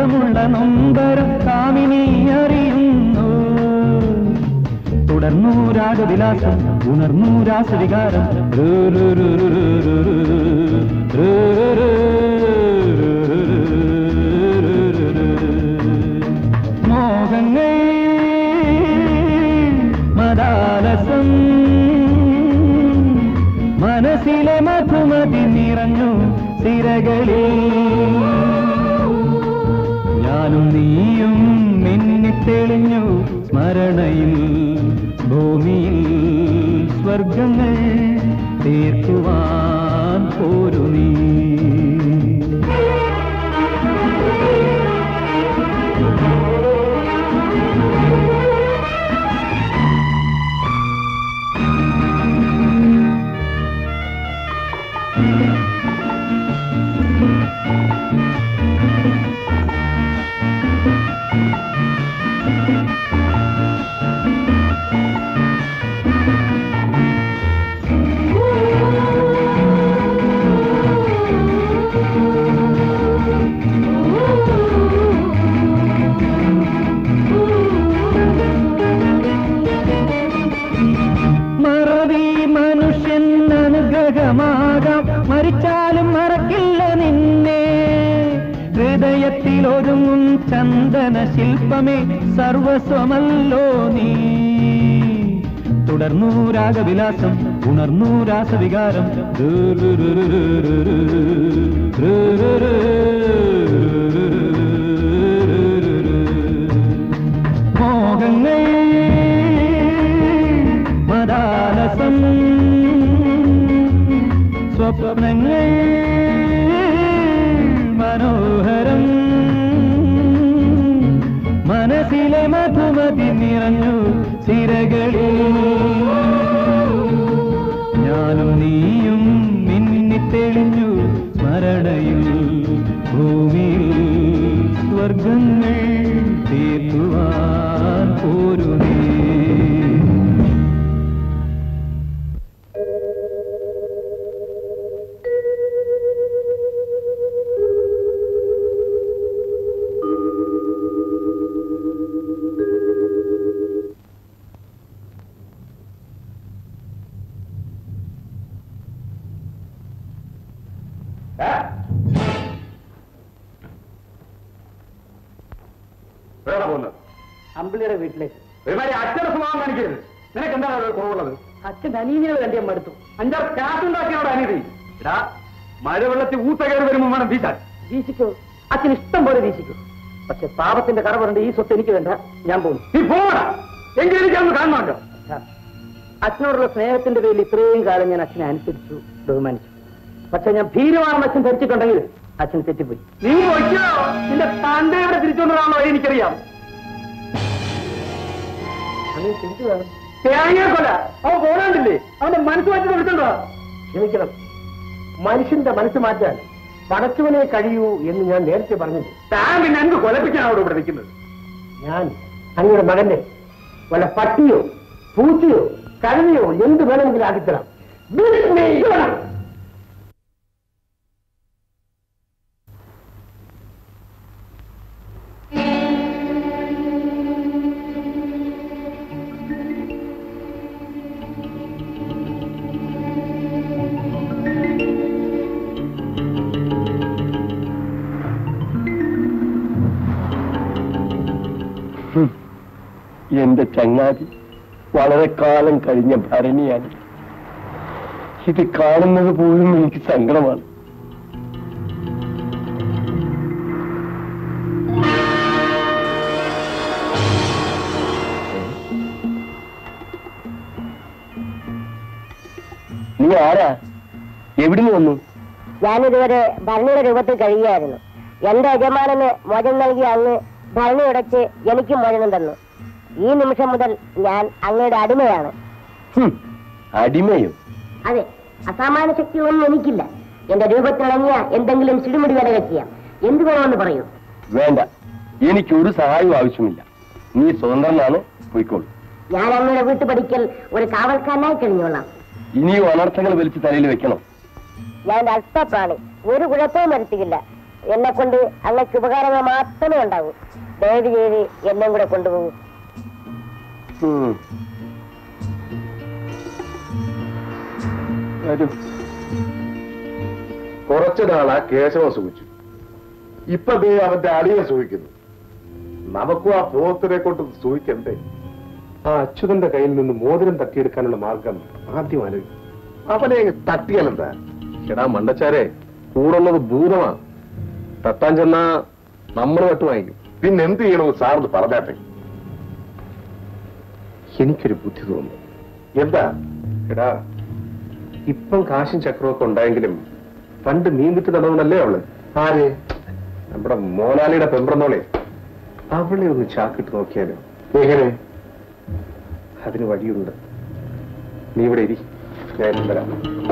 സുഖമുള്ള നൊമ്പരം കാമിനി അറിയുന്നു തുടർന്നു രാഗവിലാസം ഉണർന്നു രാസവികാരം രു രു രു രു രു രു രു രു രു രു രു രു രു. മോഹങ്ങൾ മദാലസം മനസ്സിലെ മധുമതി നിറഞ്ഞു സിരകളിൽ ഞാനും നീയും മിന്നിത്തെളിഞ്ഞു സ്മരണയിൽ ഭൂമിയിൽ സ്വർഗങ്ങൾ തീർക്കുവാൻ പോരു നീ മറവി മനുഷ്യൻ അനുഗ്രഹമാകാം മരിച്ചാലും മറക്കില്ല നിന്നെ ഹൃദയത്തിൽ ഒരുങ്ങും ചന്ദന ശില്പമേ സർവസ്വമല്ലോ നീ തുടർന്നു രാഗവിലാസം ഉണർന്നു രാസവികാരം രു രു രു രു രു രു രു രു രു രു രു. മോഹങ്ങൾ മദാലസം സ്വപ്നങ്ങൾ മനോഹരം മനസ്സിലെ മധുമതി നിറഞ്ഞു സിരകളിൽ ഞാനും നീയും മിന്നിത്തെളിഞ്ഞു സ്മരണയിൽ ഭൂമിയിൽ സ്വർഗങ്ങൾ തീർക്കുവാൻ പോരു നീ എവിടെ പോകുന്നത് അമ്പിളിയുടെ വീട്ടിലേക്ക് ഒരുമാതിരി അച്ഛനെ സ്വഭാവം കാണിക്കരുത് നിനക്ക് എന്താണ് ഒരു കുറവുള്ളത് അച്ഛൻ അനീതികൾ കണ്ടി ഞാൻ മടുത്തു അഞ്ചാറ് കാറ്റുണ്ടാക്കിയോടെ അനീതി എടാ മഴവെള്ളത്തിൽ ഊത്ത കയറി വരുമ്പോൾ വേണം വീശാൻ വീശിക്കോ അച്ഛൻ ഇഷ്ടം പോലെ വീശിക്കോ പക്ഷെ പാപത്തിന്റെ കറ പറഞ്ഞ ഈ സ്വത്ത് എനിക്ക് വേണ്ട ഞാൻ പോകുന്നു നീ പോകണം എങ്കിലും എനിക്കൊന്ന് കാണണമല്ലോ അച്ഛനോടുള്ള സ്നേഹത്തിന്റെ പേരിൽ ഇത്രയും കാലം ഞാൻ അച്ഛനെ അനുസരിച്ചു ബഹുമാനിച്ചു പക്ഷെ ഞാൻ ഭീരുമാണെന്ന് അച്ഛൻ ധരിച്ചിട്ടുണ്ടെങ്കിൽ അച്ഛൻ തെറ്റിപ്പോയി നീ വയ്ക്കോ നിന്റെ തന്റെ ഇവിടെ തിരിച്ചുകൊണ്ടതാണോ എനിക്കറിയാം അങ്ങനെ തിരിച്ചു വേണം തേങ്ങ കൊല അവൻ പോരാണ്ടില്ലേ അവന്റെ മനസ്സ് മാറ്റി കൊടുക്കണ്ടോ ക്ഷമിക്കണം മനുഷ്യന്റെ മനസ്സ് മാറ്റാൻ പടച്ചവനെ കഴിയൂ എന്ന് ഞാൻ നേരത്തെ പറഞ്ഞില്ലേ താൻ പിന്നെ എന്ത് കൊലപ്പിക്കാണ് ഇവിടെ നിൽക്കുന്നത് ഞാൻ അങ്ങയുടെ മകന്റെ വല്ല പട്ടിയോ പൂച്ചയോ കഴുതയോ എന്ത് വേണമെങ്കിലും ആക്കിത്തരാം വിസ്മയിക്കണം. എന്റെ ചങ്ങാതി വളരെ കാലം കഴിഞ്ഞ ഭരണിയാണ് ഇത് കാണുന്നത് പോലും എനിക്ക് സങ്കടമാണ് നീ ആരാ എവിടുന്ന് വന്നു ഞാനിതുവരെ ഭരണിയുടെ രൂപത്തിൽ കഴിയുകയായിരുന്നു എന്റെ യജമാനന് മോചനം നൽകിയ അങ്ങ് ഭരണി ഉടച്ച് എനിക്കും മോചനം തന്നു ഈ നിമിഷം മുതൽ ഞാൻ അങ്ങയുടെ അടിമയാണ് ഹും, അടിമയോ അതെ അസാമാന്യ ശക്തിയൊന്നും എനിക്കില്ല എന്റെ രൂപത്തിലിണങ്ങിയ എന്തെങ്കിലും ചിടുമിടി വില ചെയ്യാം എന്ത് വേണമെന്ന് പറയൂ വേണ്ട എനിക്കൊരു സഹായവും ആവശ്യമില്ല നീ സ്വതന്ത്രനാണ് പോയിക്കോളൂ ഞാൻ അങ്ങയുടെ വീട്ടുപടിക്കൽ ഒരു കാവൽക്കാരനായി കഴിഞ്ഞോളാം ഇനിയും അനർത്ഥങ്ങൾ വലിച്ച് തലയിൽ വെക്കണം ഞാൻ അല്പപ്രാണി ഒരു കുഴപ്പവും വരുത്തിയില്ല എന്നെ കൊണ്ട് അങ്ങക്ക് ഉപകാരങ്ങൾ മാത്രമേ ഉണ്ടാവൂ ദയവ് ചെയ്ത് എന്നെ കൂടെ കൊണ്ടുപോകൂ വരും കുറച്ചു നാളാ കേശവ സുഖിച്ചു ഇപ്പൊ ദേ അവന്റെ അടിയെ സുഖിക്കുന്നു നമുക്കും ആ പോത്തിനെ കൊണ്ട് സുഖിക്കണ്ടേ ആ അച്യുതന്റെ കയ്യിൽ നിന്ന് മോതിരം തട്ടിയെടുക്കാനുള്ള മാർഗം ആദ്യം ആലോചിക്കും അവനെ അങ്ങ് തട്ടിയാലെന്താ എടാ മണ്ടച്ചാരെ കൂടുള്ളത് ഭൂതമാ തട്ടാൻ ചെന്നാ നമ്മൾ തട്ട് വാങ്ങിക്കും പിന്നെ എന്ത് ചെയ്യണമെന്ന് സാറിന് പറഞ്ഞാട്ടെ എനിക്കൊരു ബുദ്ധി തോന്നുന്നു എന്താ എടാ ഇപ്പം കാശും ചക്രമൊക്കെ ഉണ്ടായെങ്കിലും പണ്ട് മീൻ വിറ്റ് തന്നവനല്ലേ അവള് ആര് നമ്മുടെ മോനാലിയുടെ പെമ്പ്രന്നോളെ അവളെ ഒന്ന് ചാക്കിട്ട് നോക്കിയാലോ എങ്ങനെ അതിന് വഴിയുണ്ട് നീ ഇവിടെ ഇരി ഞാൻ വരാം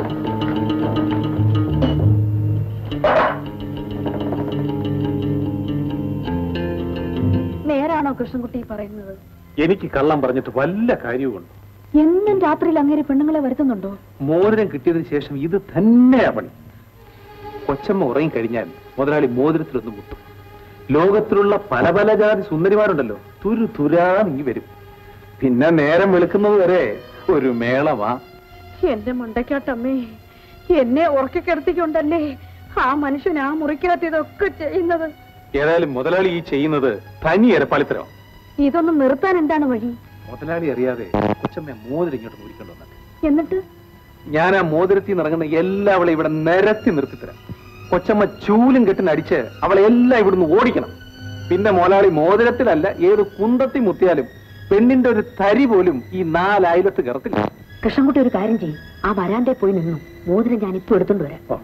നേരാണോ കൃഷ്ണൻകുട്ടി പറയുന്നത് എനിക്ക് കള്ളം പറഞ്ഞിട്ട് വല്ല കാര്യവുമുണ്ട് എന്നും രാത്രിയിൽ അങ്ങേരെ പെണ്ണുങ്ങളെ വരുത്തുന്നുണ്ടോ മോതിരം കിട്ടിയതിന് ശേഷം ഇത് തന്നെയാ പണി കൊച്ചമ്മ ഉറങ്ങിക്കഴിഞ്ഞാൽ മുതലാളി മോതിരത്തിലൊന്ന് മുട്ടും ലോകത്തിലുള്ള പല പല ജാതി സുന്ദരിമാരുണ്ടല്ലോ തുരു തുരാ നീ വരും പിന്നെ നേരം വെളുക്കുന്നത് വരെ ഒരു മേളമാ എന്റെ മണ്ടക്കാട്ടമ്മേ എന്നെ ഉറക്കി കിടത്തിക്കൊണ്ടല്ലേ ആ മനുഷ്യൻ ആ മുറിക്കകത്ത് ഇതൊക്കെ ചെയ്യുന്നത് ഏതായാലും മുതലാളി ഈ ചെയ്യുന്നത് തനി എരപ്പാളിത്തരം ഇതൊന്നും നിർത്താൻ എന്താണ് വഴി മുതലാളി അറിയാതെ കൊച്ചമ്മ മോതിരം ഇങ്ങോട്ട് നോക്കിക്കൊണ്ടു വന്നിട്ട് എന്നിട്ട് ഞാൻ ആ മോതിരത്തിൽ നിന്ന് ഇറങ്ങുന്ന എല്ലാവളെ ഇവിടെ നിരത്തി നിർത്തിത്തരാം കൊച്ചമ്മ ചൂലും കെട്ടിനടിച്ച് അവളെ എല്ലാം ഇവിടുന്ന് ഓടിക്കണം പിന്നെ മോലാളി മോതിരത്തിലല്ല ഏത് കുന്തത്തി മുത്തിയാലും പെണ്ണിന്റെ ഒരു തരി പോലും ഈ നാലായിരത്ത് കയറത്തില്ല കൃഷ്ണൻകുട്ടി ഒരു കാര്യം ചെയ്യും ആ വരാന്റെ പോയി നിന്നു മോതിരം ഞാൻ ഇപ്പൊ എടുത്തോണ്ട് വരാം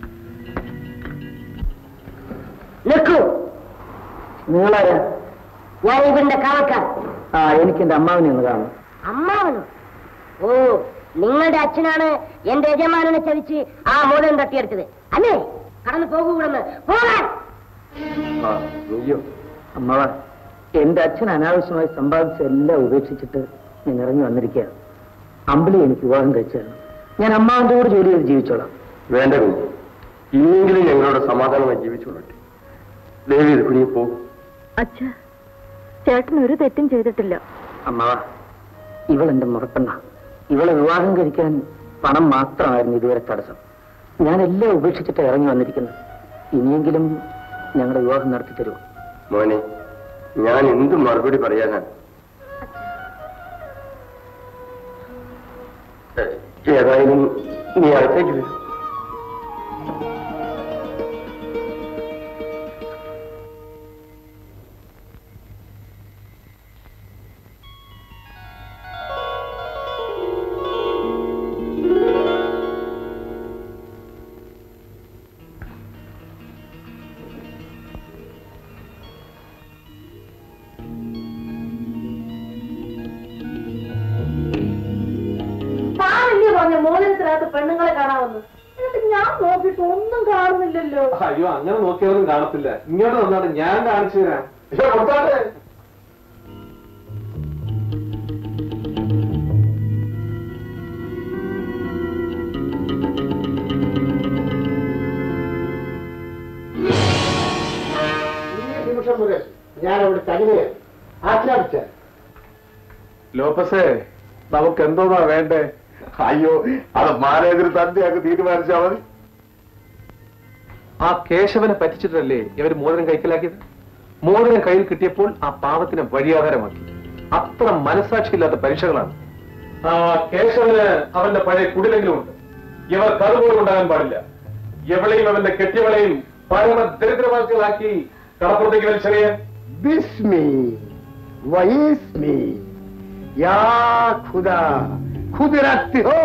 നിൽക്കൂ നിങ്ങളാരാ ഞാൻ ഇവന്റെ കാവക്കാർ ആ എനിക്ക് എന്റെ അമ്മാവിനെ ഒന്ന് കാണും അമ്മാവനോ ഓ നിങ്ങളുടെ അച്ഛനാണ് എന്റെ യജമാനനെ ചതിച്ച് ആ മോദം തട്ടിയെടുത്തത് അല്ലേ കടന്നു പോകൂ ഇവിടുന്ന് പോകാൻ അയ്യോ അമ്മാവ എന്റെ അച്ഛൻ അനാവശ്യമായി സമ്പാദിച്ച എല്ലാം ഉപേക്ഷിച്ചിട്ട് ഞാൻ ഇറങ്ങി വന്നിരിക്കുകയാണ് അമ്പിളി എനിക്ക് വിവാഹം കഴിച്ചതാണ് ഞാൻ അമ്മാവന്റെ കൂടെ ജോലി ചെയ്ത് ജീവിച്ചോളാം വേണ്ട കുഞ്ഞ് ഇനിയെങ്കിലും ഞങ്ങളോട് സമാധാനമായി ജീവിച്ചോളട്ടെ ദേവി ഇത് കുഞ്ഞു പോകും അച്ഛ ചേട്ടൻ ഒരു തെറ്റും ചെയ്തിട്ടില്ല അമ്മാവ ഇവൾ എന്റെ മുറപ്പെണ്ണ ഇവളെ വിവാഹം കഴിക്കാൻ പണം മാത്രമായിരുന്നു ഇതുവരെ തടസ്സം ഞാൻ എല്ലാം ഉപേക്ഷിച്ചിട്ട് ഇറങ്ങി വന്നിരിക്കുന്നു ഇനിയെങ്കിലും ഞങ്ങളുടെ വിവാഹം നടത്തി തരുമോ മോനെ ഞാൻ എന്ത് മറുപടി പറയാനാ ഏ, ഏതായാലും നീ അകത്തേക്ക് വരും താനല്ലേ പറഞ്ഞ മോതിരത്തിനകത്ത് പെണ്ണുങ്ങളെ കാണാമെന്ന് എന്നിട്ട് ഞാൻ നോക്കിയിട്ട് ഒന്നും കാണുന്നില്ലല്ലോ അയ്യോ അങ്ങനെ നോക്കിയാലും കാണത്തില്ല ഇങ്ങോട്ട് വന്നാണ് ഞാൻ കാണിച്ചു തരാം നിമിഷം വരെ ഞാൻ അവിടെ തനിയെ ആജ്ഞാപിച്ച ലോപ്പസേ നമുക്ക് എന്തോന്നാ വേണ്ടേ അയ്യോ അത് മാനേജർ തന്നെയാക്കി തീരുമാനിച്ചാൽ മതി ആ കേശവനെ പറ്റിച്ചിട്ടല്ലേ ഇവര് മോതിരം കൈക്കലാക്കിയത് മോതിരം കയ്യിൽ കിട്ടിയപ്പോൾ ആ പാവത്തിനെ വഴിയാധാരമാക്കി അത്ര മനസാക്ഷിയില്ലാത്ത പരീക്ഷകളാണ് ആ കേശവന് അവന്റെ പഴയ കുടിലെങ്കിലും ഉണ്ട് ഇവർക്ക് അതുപോലും ഉണ്ടാകാൻ പാടില്ല എവളെയും അവന്റെ കെട്ടിയവളെയും പരമ ദരിദ്രവാസികളാക്കി കടപ്പുറത്തേക്ക് വലിച്ചെറിയാൻ ബിസ്മി വയസ്മി യാ ഖുദാ ഖുദിറത്ത് ഹോ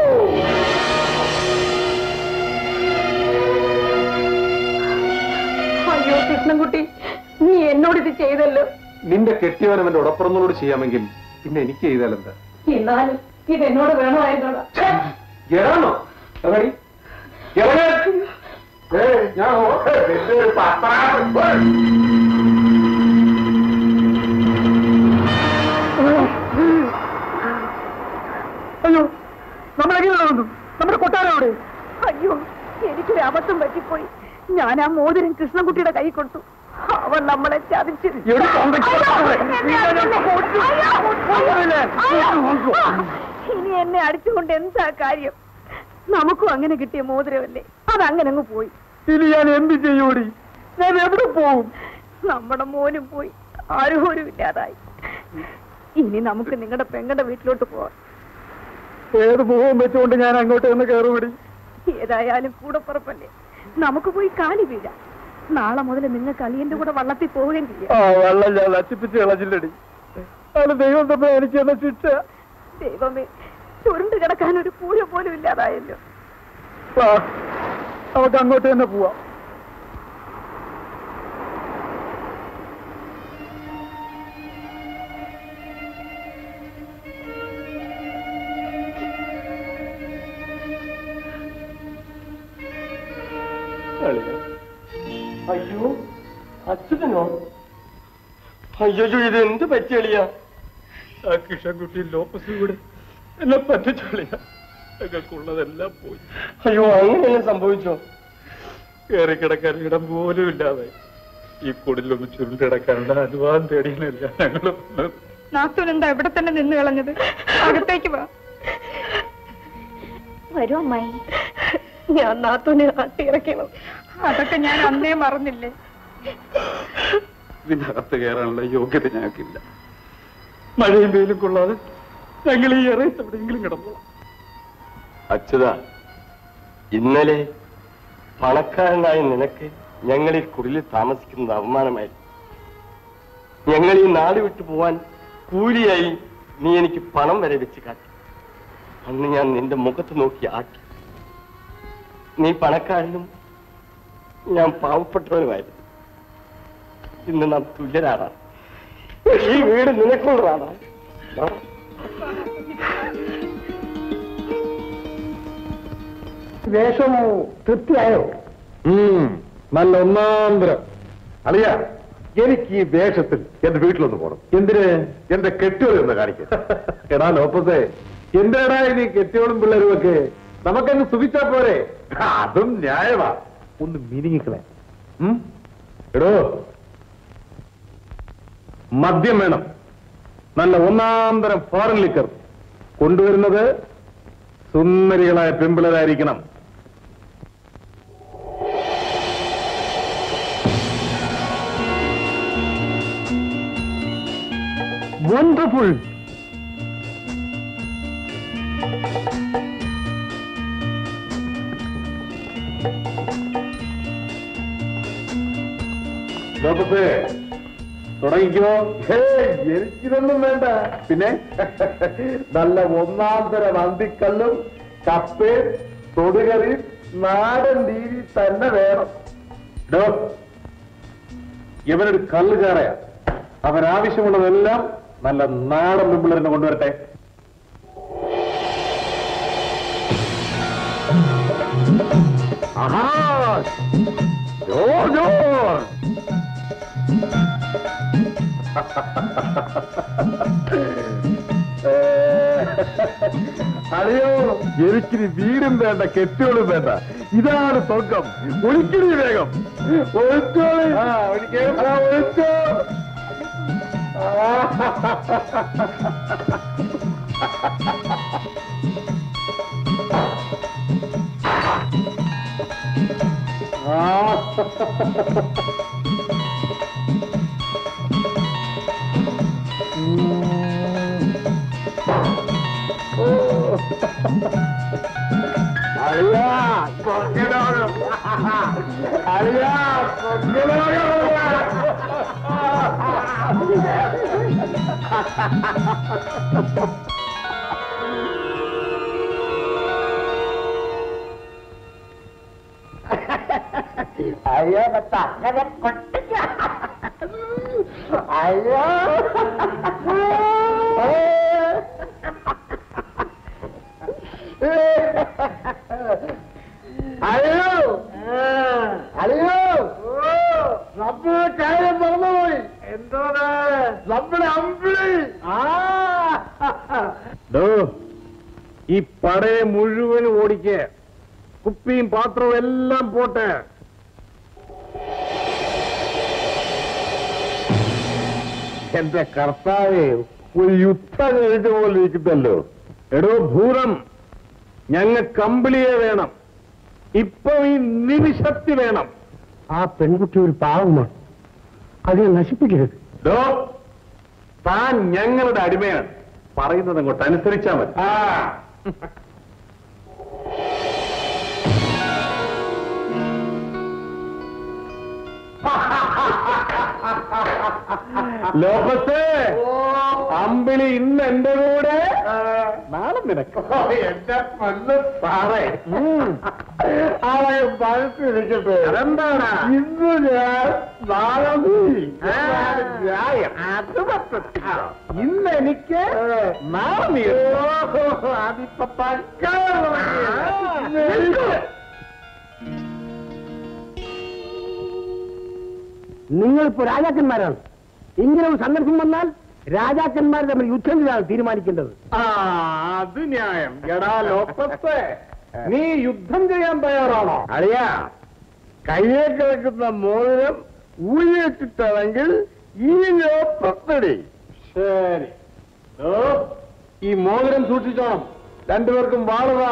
അയ്യോ കൃഷ്ണൻകുട്ടി നീ എന്നോട് ഇത് ചെയ്തല്ലോ നിന്റെ കെട്ടിയവൻ അവന്റെ ഉടപ്പുറന്നോട് ചെയ്യാമെങ്കിൽ പിന്നെ എനിക്ക് ചെയ്താലെന്താ എന്നാലും ഇത് എന്നോട് വേണമായിരുന്നോടാ എടാണോ എറങ്ങടി. എറങ്ങ്. ഏയ്, ഞാൻ ഓ- നിന്റെ ഒരു പത്രാസം. ഏയ്. അയ്യോ നമ്മളെങ്ങനെ നടന്നു നമ്മുടെ കൊട്ടാരം അവിടെ അയ്യോ എനിക്കൊരു അബദ്ധം പറ്റിപ്പോയി ഞാൻ ആ മോതിരം കൃഷ്ണൻകുട്ടിയുടെ കൈ കൊടുത്തു അവൻ നമ്മളെ ചതിച്ചു എടി, തൊണ്ടയ്ക്ക് അയ്യോ, എന്നെ എന്നെ അടിക്കല്ലേ? അയ്യോ, അയ്യോ. ഇനി എന്നെ അടിച്ചുകൊണ്ട് എന്താ കാര്യം നമുക്കും അങ്ങനെ കിട്ടിയ മോതിരമല്ലേ അതങ്ങനെ അങ്ങ് പോയി ഇനി ഞാൻ എന്ത് ചെയ്യൂടി ഞാൻ എവിടെ പോവും നമ്മുടെ മോനും പോയി ആരും പോലും ഇല്ലാതായി ഇനി നമുക്ക് നിങ്ങളുടെ പെങ്ങളുടെ വീട്ടിലോട്ട് പോവാം ഏത് മുഖവും വെച്ചുകൊണ്ട് ഞാൻ അങ്ങോട്ട് എന്ന് കയറുപടി ഏതായാലും കൂടപ്പുറപ്പല്ലേ നമുക്ക് പോയി കാലി വീഴാം നാളെ മുതൽ നിങ്ങൾക്ക് അളിയന്റെ കൂടെ വള്ളത്തിൽ പോവുകയും ചെയ്യാം ആ വെള്ളം ഞാൻ നശിപ്പിച്ച് കളഞ്ഞില്ലടി അത് ദൈവം തന്നെ എനിക്ക് എന്നെ ശിക്ഷ ദൈവമേ ചുരുണ്ട് കിടക്കാൻ ഒരു പൂര പോലും ഇല്ലാതായല്ലോ വാ, നമുക്ക് അങ്ങോട്ട് തന്നെ പോവാം അയ്യോ അച്യുതനോ അയ്യോ ഇത് എന്ത് പറ്റിയളിയ ആ കിഷൻകുട്ടി ലോപ്പസും കൂടെ എന്നെ പറ്റിച്ചളിയ ഞങ്ങൾക്കുള്ളതെല്ലാം പോയി അയ്യോ അങ്ങനെ സംഭവിച്ചോ കയറി കിടക്കാൻ ഇടം പോലും ഇല്ലാതെ ഈ കുടിലൊന്ന് ചുരുണ്ടിടക്കാനുള്ള അനുവാദം തേടിയല്ല ഞങ്ങൾ നാത്തൂൻ എന്താ ഇവിടെ തന്നെ നിന്ന് കളഞ്ഞത് അകത്തേക്ക് വാ വരൂ അമ്മായി ഞാൻ നാത്തൂനെ ആട്ടിയിറക്കണം അതൊക്കെ ഞാൻ അന്നേ മറന്നില്ലേ ഇതിനകത്ത് കയറാനുള്ള യോഗ്യത ഞങ്ങൾക്കില്ല മഴയും വെയിലും കൊള്ളാതെ ഞങ്ങൾ ഈ ഇറയത്ത് എവിടെയെങ്കിലും കിടന്നോളാം അച്യുത ഇന്നലെ പണക്കാരനായ നിനക്ക് ഞങ്ങൾ ഈ കുടിലിൽ താമസിക്കുന്നത് അവമാനമായി ഞങ്ങൾ ഈ നാട് വിട്ടു പോവാൻ കൂലിയായി നീ എനിക്ക് പണം വരെ വെച്ച് കാട്ടി അന്ന് ഞാൻ നിന്റെ മുഖത്ത് നോക്കി ആട്ടി നീ പണക്കാരനും ഞാൻ പാവപ്പെട്ടവനുമായിരുന്നു ഇന്ന് നാം തുല്യരാണ് ഈ വീട് നിനക്കുള്ളതാണ് വേഷം തൃപ്തിയായോ നല്ല ഒന്നാന്തരം അറിയ എനിക്ക് ഈ വേഷത്തിൽ എന്റെ വീട്ടിലൊന്ന് പോകണം എന്തിന് എന്റെ കെട്ടിയോളി ഒന്ന് കാണിക്കാൻ എടാ ലോപ്പസേ എന്തിനാടാ ഇനി കെട്ടിയോളും പിള്ളേരും ഒക്കെ നമുക്കങ്ങ് സുഖിച്ചാ പോരെ അതും ന്യായമാ ഒന്ന് മിനിങ്ങിക്കളെ ഉം? എടോ മദ്യം വേണം നല്ല ഒന്നാന്തരം ഫോറിൻ ലിക്കർ കൊണ്ടുവരുന്നത് സുന്ദരികളായ പെമ്പിളരായിരിക്കണം വണ്ടർഫുൾ ലോകത്തെ തുടങ്ങിക്കോ എനിക്കിതൊന്നും വേണ്ട പിന്നെ നല്ല ഒന്നാന്തരം അന്തിക്കല്ലും കപ്പയും തൊടുകറിയും നാടൻ രീതി തന്നെ വേണം ഡോ ഇവനൊരു കല്ലുകാരയാ അവൻ ആവശ്യമുള്ളതെല്ലാം നല്ല നാടൻ പെമ്പിളറിനെ കൊണ്ടുവരട്ടെ ആഹാ ജോർ ജോർ അറിയോ എനിക്കിനി വീടും വേണ്ട കെട്ടുകളും വേണ്ട ഇതാണ് സ്വർഗം ഒളിക്കണി വേഗം ഒളിച്ചോളി ആ, ഒളിക്കേ. ആ, ഒളിച്ചോ. അളിയാ കൊക്കിനോട് അളിയാ കൊക്കിനോട് അയ്യോ പത്ത അങ്ങനെ കൊട്ടിക്ക അയ്യോ അയ്യോ അയ്യോ നമ്മുടെ കാര്യം മറന്നുപോയി എന്തോന്ന് നമ്മുടെ അമ്പിളി ഡോ ഈ പടയെ മുഴുവൻ ഓടിക്ക് കുപ്പിയും പാത്രവും എല്ലാം പോട്ടെ എന്റെ കർത്താവേ ഒരു യുദ്ധം കഴിഞ്ഞ പോലെ ഇരിക്കുന്നല്ലോ എടോ ഭൂതം ഞങ്ങ കമ്പിളിയെ വേണം ഇപ്പൊ ഈ നിമിഷത്തിൽ വേണം ആ പെൺകുട്ടി ഒരു പാവമാണ് അതിനെ നശിപ്പിക്കരുത് ഡോ താൻ ഞങ്ങളുടെ അടിമയാണ് പറയുന്നത് അങ്ങോട്ട് അനുസരിച്ചാ മതി ആ ലോകത്തെ അമ്പിളി ഇന്ന് എന്റെ കൂടെ നാളെ നിനക്ക് എന്റെ പൊന്ന് സാറേ അവയെ മനസ്സിരിക്കട്ടെ അതെന്താണ് ഇന്ന് ഞാൻ നാളെ നീ എന്നാണ് ന്യായം അത് പറ്റത്തില്ല ഇന്ന് എനിക്ക് നാളെ നീ അതിപ്പോ പക്കാ നിങ്ങളിപ്പോ രാജാക്കന്മാരാണ് ഇങ്ങനെ ഒരു സന്ദർഭം വന്നാൽ രാജാക്കന്മാർ തമ്മിൽ യുദ്ധം ചെയ്താണ് തീരുമാനിക്കേണ്ടത് ആ അത് ന്യായം എടാ ലോപ്പത്തെ നീ യുദ്ധം ചെയ്യാൻ തയ്യാറാണോ അറിയാ കയ്യെ കിടക്കുന്ന മോതിരം ഊഴിച്ചിട്ടാണെങ്കിൽ ഈ ലോപ്പത്തടി ശരി ഓ, ഈ മോതിരം സൂക്ഷിച്ചോണം രണ്ടുപേർക്കും വാളുക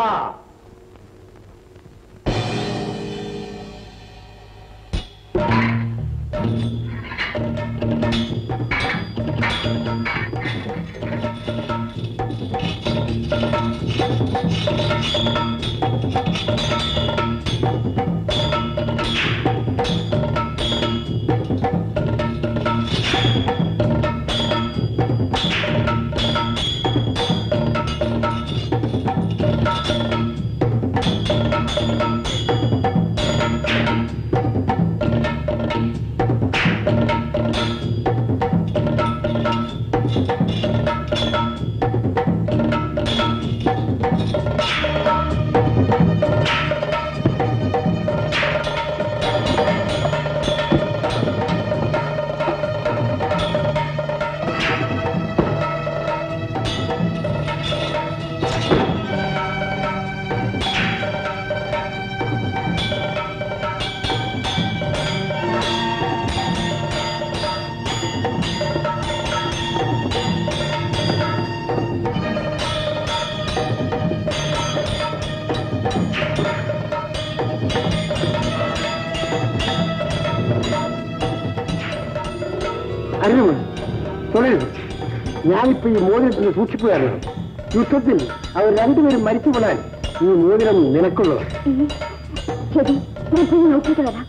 അറിയുമോ തുടരുത് ഞാനിപ്പോ ഈ മോതിരത്തിന് സൂക്ഷിക്കുകയാണ് യുദ്ധത്തിൽ അവർ രണ്ടുപേരും മരിച്ചു പോയാൽ ഈ മോതിരം നിനക്കുള്ളത് ശരി ഞാൻ പോയി നോക്കിയിട്ട് വരാം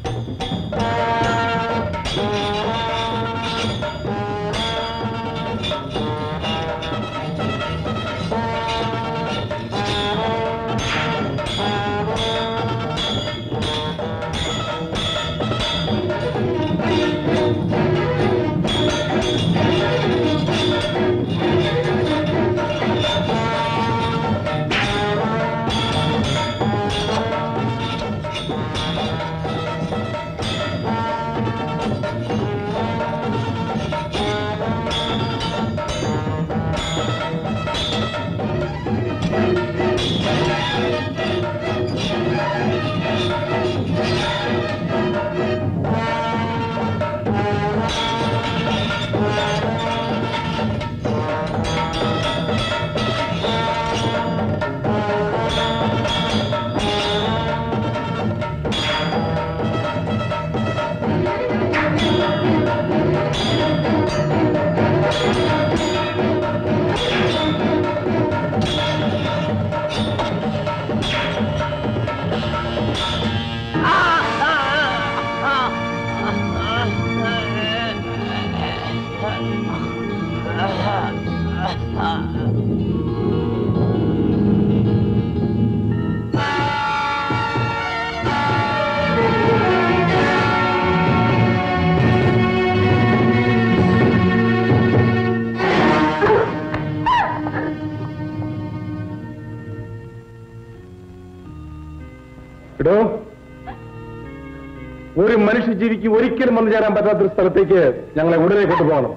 എടോ ഒരു മനുഷ്യജീവിക്ക് ഒരിക്കലും വന്നു ചേരാൻ പറ്റാത്തൊരു സ്ഥലത്തേക്ക് ഞങ്ങളെ ഉടനെ കൊണ്ടുപോകണം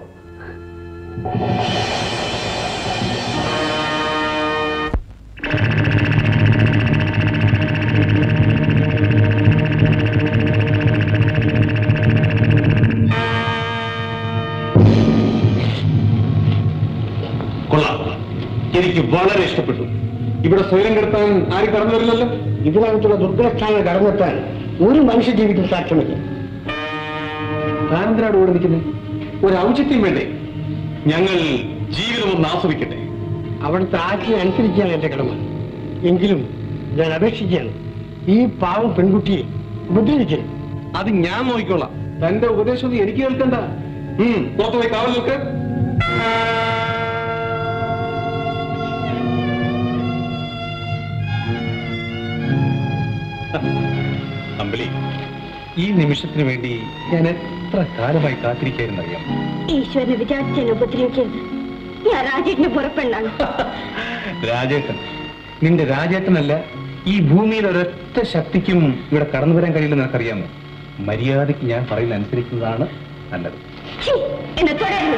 എനിക്ക് വളരെ ഇഷ്ടപ്പെട്ടു ഇവിടെ സ്വയം കെടുത്താൻ ആരും കടന്നു വരില്ലല്ലോ ഇതിനകത്തുള്ള ദുർഗസ്ഥാനം കടന്നെത്താൻ ഒരു മനുഷ്യജീവിക്കും സാക്ഷ്യമില്ല താനെന്തിനാണ് ഇവിടെ നിൽക്കുന്നത് ഒരു ഔചിത്യം വേണ്ടേ ഞങ്ങൾ ജീവിതം ഒന്ന് ആസ്വദിക്കട്ടെ അവിടുത്തെ ആജ്ഞ അനുസരിക്കുകയാണ് എന്റെ കടമ എങ്കിലും ഞാൻ അപേക്ഷിക്കുകയാണ് ഈ പാവം പെൺകുട്ടിയെ ഉപദ്രവിക്കരുത് അത് ഞാൻ നോക്കിക്കോളാം തന്റെ ഉപദേശം ഒന്നും എനിക്ക് കേൾക്കണ്ട ഉം, പുറത്ത് പോയി കാവൽ നിൽക്ക് അമ്പലി ഈ നിമിഷത്തിന് വേണ്ടി ഞാൻ എത്ര കാലമായി കാത്തിരിക്കായിരുന്നറിയാം ഈശ്വരനെ വിചാരിച്ചെന്നെ ഉപദ്രവിക്കരുത് ഞാൻ രാജേഷിന്റെ പുറപ്പെണ്ണാണ് രാജേട്ടൻ നിന്റെ രാജേട്ടനല്ല ഈ ഭൂമിയിൽ ഒരൊറ്റ ശക്തിക്കും ഇവിടെ കടന്നു വരാൻ കഴിയില്ലെന്ന് നിനക്കറിയാമോ മര്യാദയ്ക്ക് ഞാൻ പറയുന്ന അനുസരിക്കുന്നതാണ് നല്ലത് ഛീ, എന്നെ തുടരുന്നു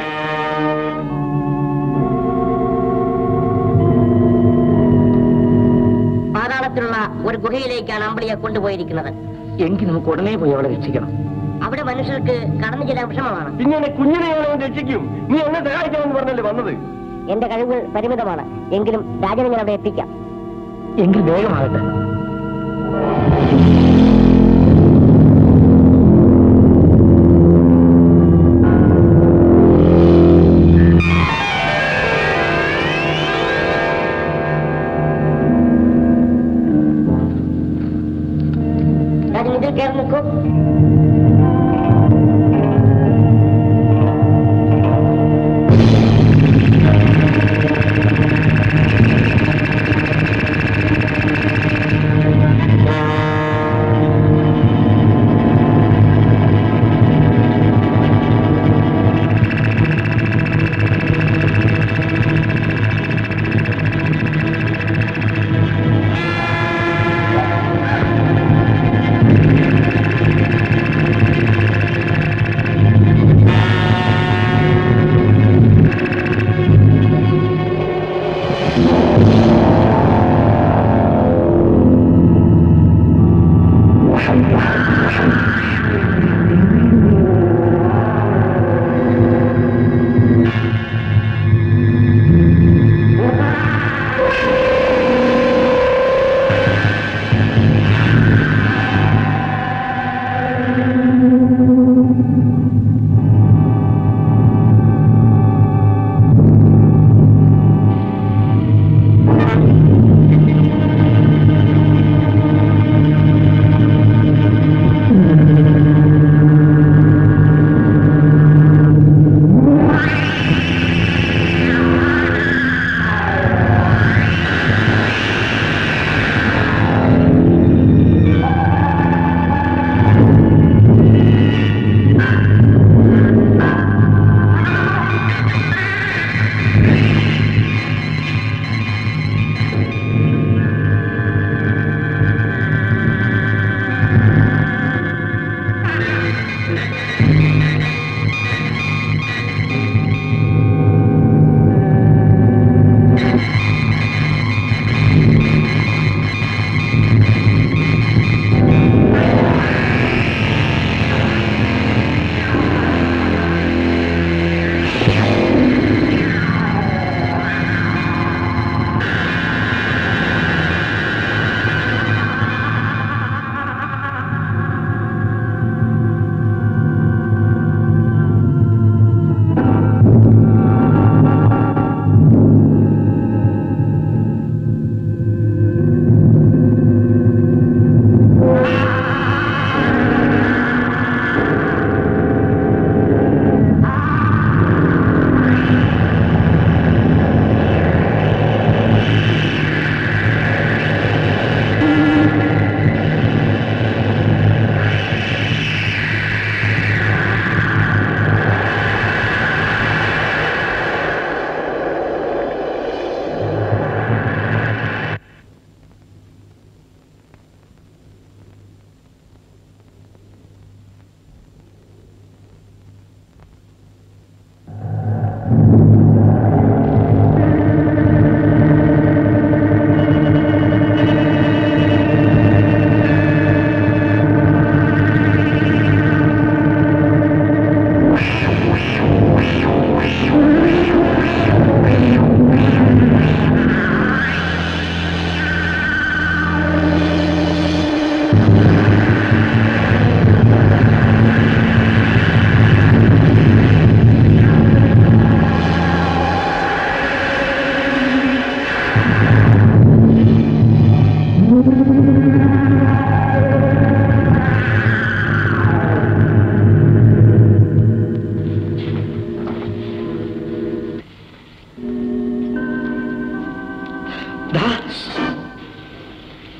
പാതാളത്തിലുള്ള ഒരു ഗുഹയിലേക്കാണ് അമ്പിളിയെ കൊണ്ടുപോയിരിക്കുന്നത് എങ്കിൽ നമുക്ക് ഉടനെ പോയി അവളെ രക്ഷിക്കണം അവിടെ മനുഷ്യർക്ക് കടന്നു ചെല്ലാൻ വിഷമമാണ് പിന്നെ കുഞ്ഞിനെ ഞാൻ രക്ഷിക്കും നീ എന്നെ സഹായിക്കാമെന്ന് പറഞ്ഞല്ലേ വന്നത് എന്റെ കഴിവുകൾ പരിമിതമാണ് എങ്കിലും രാജനെ ഞാൻ അവിടെ എത്തിക്കാം എങ്കിൽ വേഗമാകട്ടെ രാജൻ ഇതിൽ കയറി നിൽക്കൂ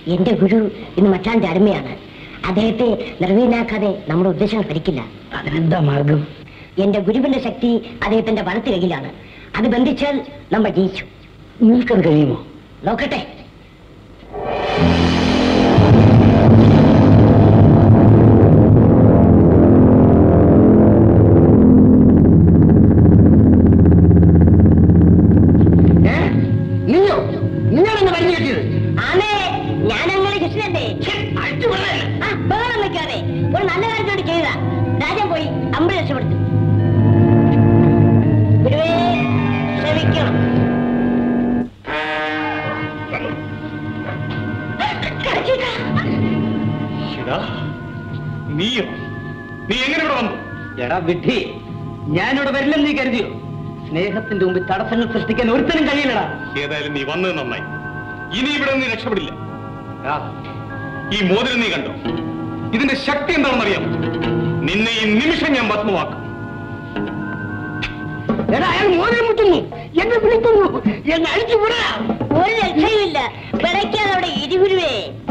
എന്റെ ഗുരു ഇന്ന് മറ്റാന്റെ അടിമയാണ് അദ്ദേഹത്തെ നിർവീനാക്കാതെ നമ്മുടെ ഉദ്ദേശങ്ങൾ ഫലിക്കില്ല അതിനെന്താ മാർഗം എന്റെ ഗുരുവിന്റെ ശക്തി അദ്ദേഹത്തിന്റെ വലത്ത് കയ്യിലാണ് അത് ബന്ധിച്ചാൽ നമ്മൾ ജയിച്ചു നിൽക്കാൻ കഴിയുമോ നോക്കട്ടെ നീയോ നിങ്ങളെന്നെ വഴി കെട്ടിയത് ആമേ ഞാൻ അങ്ങനെ ശിഷ്യനല്ലേ ആ, ബഹളം വെക്കാതെ ഒരു നല്ല കാര്യത്തോട് ചെയ്യുക രാജൻ പോയി അമ്പത് രക്ഷപ്പെടുത്തു ഗുരുവേ ക്ഷമിക്കണം നീയോ നീ എങ്ങനെ ഇവിടെ വന്നു എടാ വിഡ്ഢി ഞാനിവിടെ വരില്ലെന്ന് നീ കരുതിയോ സ്നേഹത്തിന്റെ മുമ്പിൽ തടസ്സങ്ങൾ സൃഷ്ടിക്കാൻ ഒരുത്തനും കഴിയില്ലടാ ഏതായാലും നീ വന്നത് നന്നായി ഇനി ഇവിടെ നീ രക്ഷപ്പെടില്ല ആ, ഈ മോതിരം നീ കണ്ടോ ഇതിന്റെ ശക്തി എന്താണെന്ന് അറിയാം നിന്നെ ഈ നിമിഷം ഞാൻ ഭസ്മമാക്കും എടാ അയാൾ മോതിരം മുട്ടുന്നു എന്നെ വിളിക്കുന്നു എന്നെ അഴിച്ചു വിടാ ഒരു രക്ഷയുമില്ല പിടയ്ക്കാതെ അവിടെ ഇരുഗുരുവേ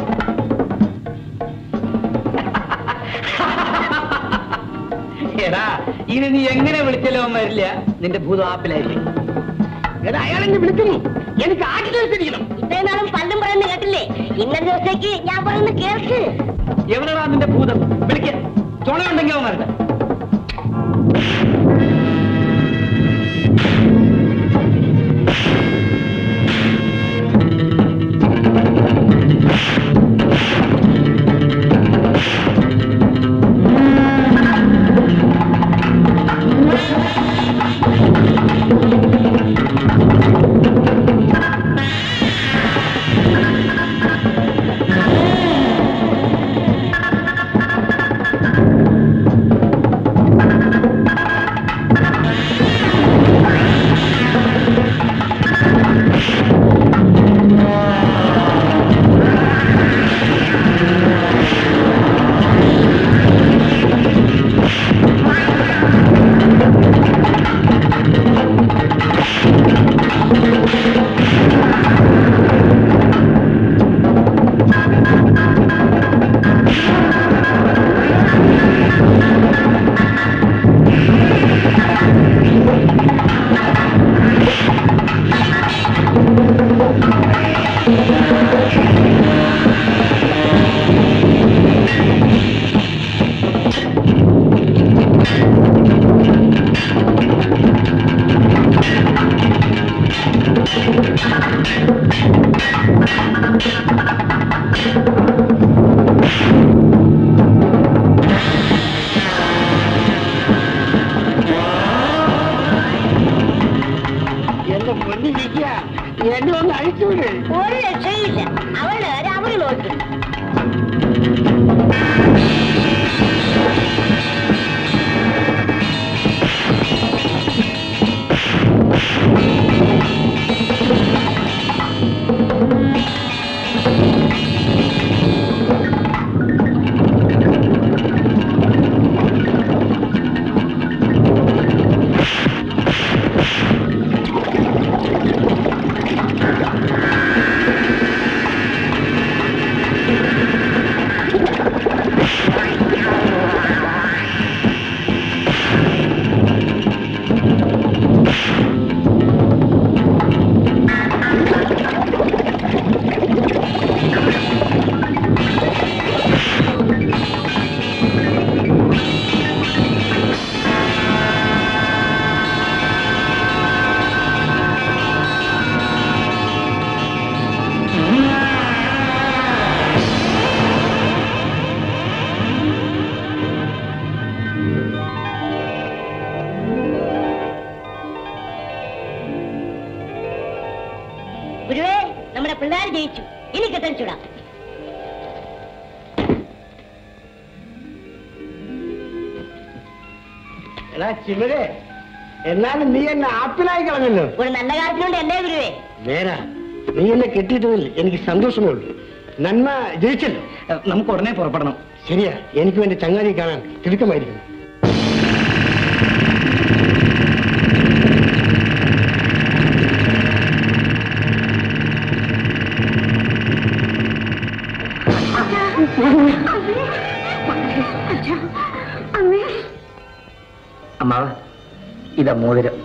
എടാ ഇനി നീ എങ്ങനെ വിളിച്ചാലോ വരില്ല നിന്റെ ഭൂതം ആപ്പിലായില്ലേ എടാ അയാൾ എന്നെ വിളിക്കുന്നു എനിക്ക് ആട്ടിലെത്തിരിക്കണം ഇത്രയും നാളും പല്ലും പറയുന്നത് കേട്ടില്ലേ ഇന്നത്തെ ദിവസത്തേക്ക് ഞാൻ പറയുന്നത് കേൾക്ക് എവിടെടാ നിന്റെ ഭൂതം വിളിക്ക ചുണയുണ്ടെങ്കിൽ അവൻ വരട്ടെ എന്റെ പൊന്നിരിക്കുക എന്നെ ഒന്ന് അഴിച്ചുവിട് ഒരു രക്ഷയില്ല അവള് രാമന് നോക്കി ഗുരുവേ നമ്മുടെ പിള്ളേർ ജയിച്ചു ഇനി കെട്ടൻ ചൂടാം എടാ ചിമരെ എന്നാലും നീ എന്നെ ആപ്പിലായി കളഞ്ഞല്ലോ ഒരു നല്ല കാര്യത്തിനുണ്ട് എന്റെ ഗുരുവേ നേരാ നീ എന്നെ കെട്ടിയിട്ടതിൽ എനിക്ക് സന്തോഷമേ ഉള്ളൂ നന്മ ജയിച്ചല്ലോ നമുക്ക് ഉടനെ പുറപ്പെടണം ശരിയാ എനിക്ക് വേണ്ടി ചങ്ങാതി കാണാൻ തിടുക്കമായിരിക്കും അമ്മാവ ഇതാ മോതിരം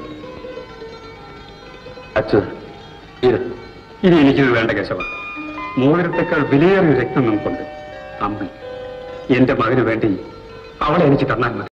അച്ഛൻ ഇത് ഇനി എനിക്കിത് വേണ്ട കേശവ മോതിരത്തെക്കാൾ വിലയേറിയ രക്തം നമുക്കുണ്ട് അമ്മ എന്റെ മകന് വേണ്ടി അവളെ എനിക്ക് തന്നാൽ മതി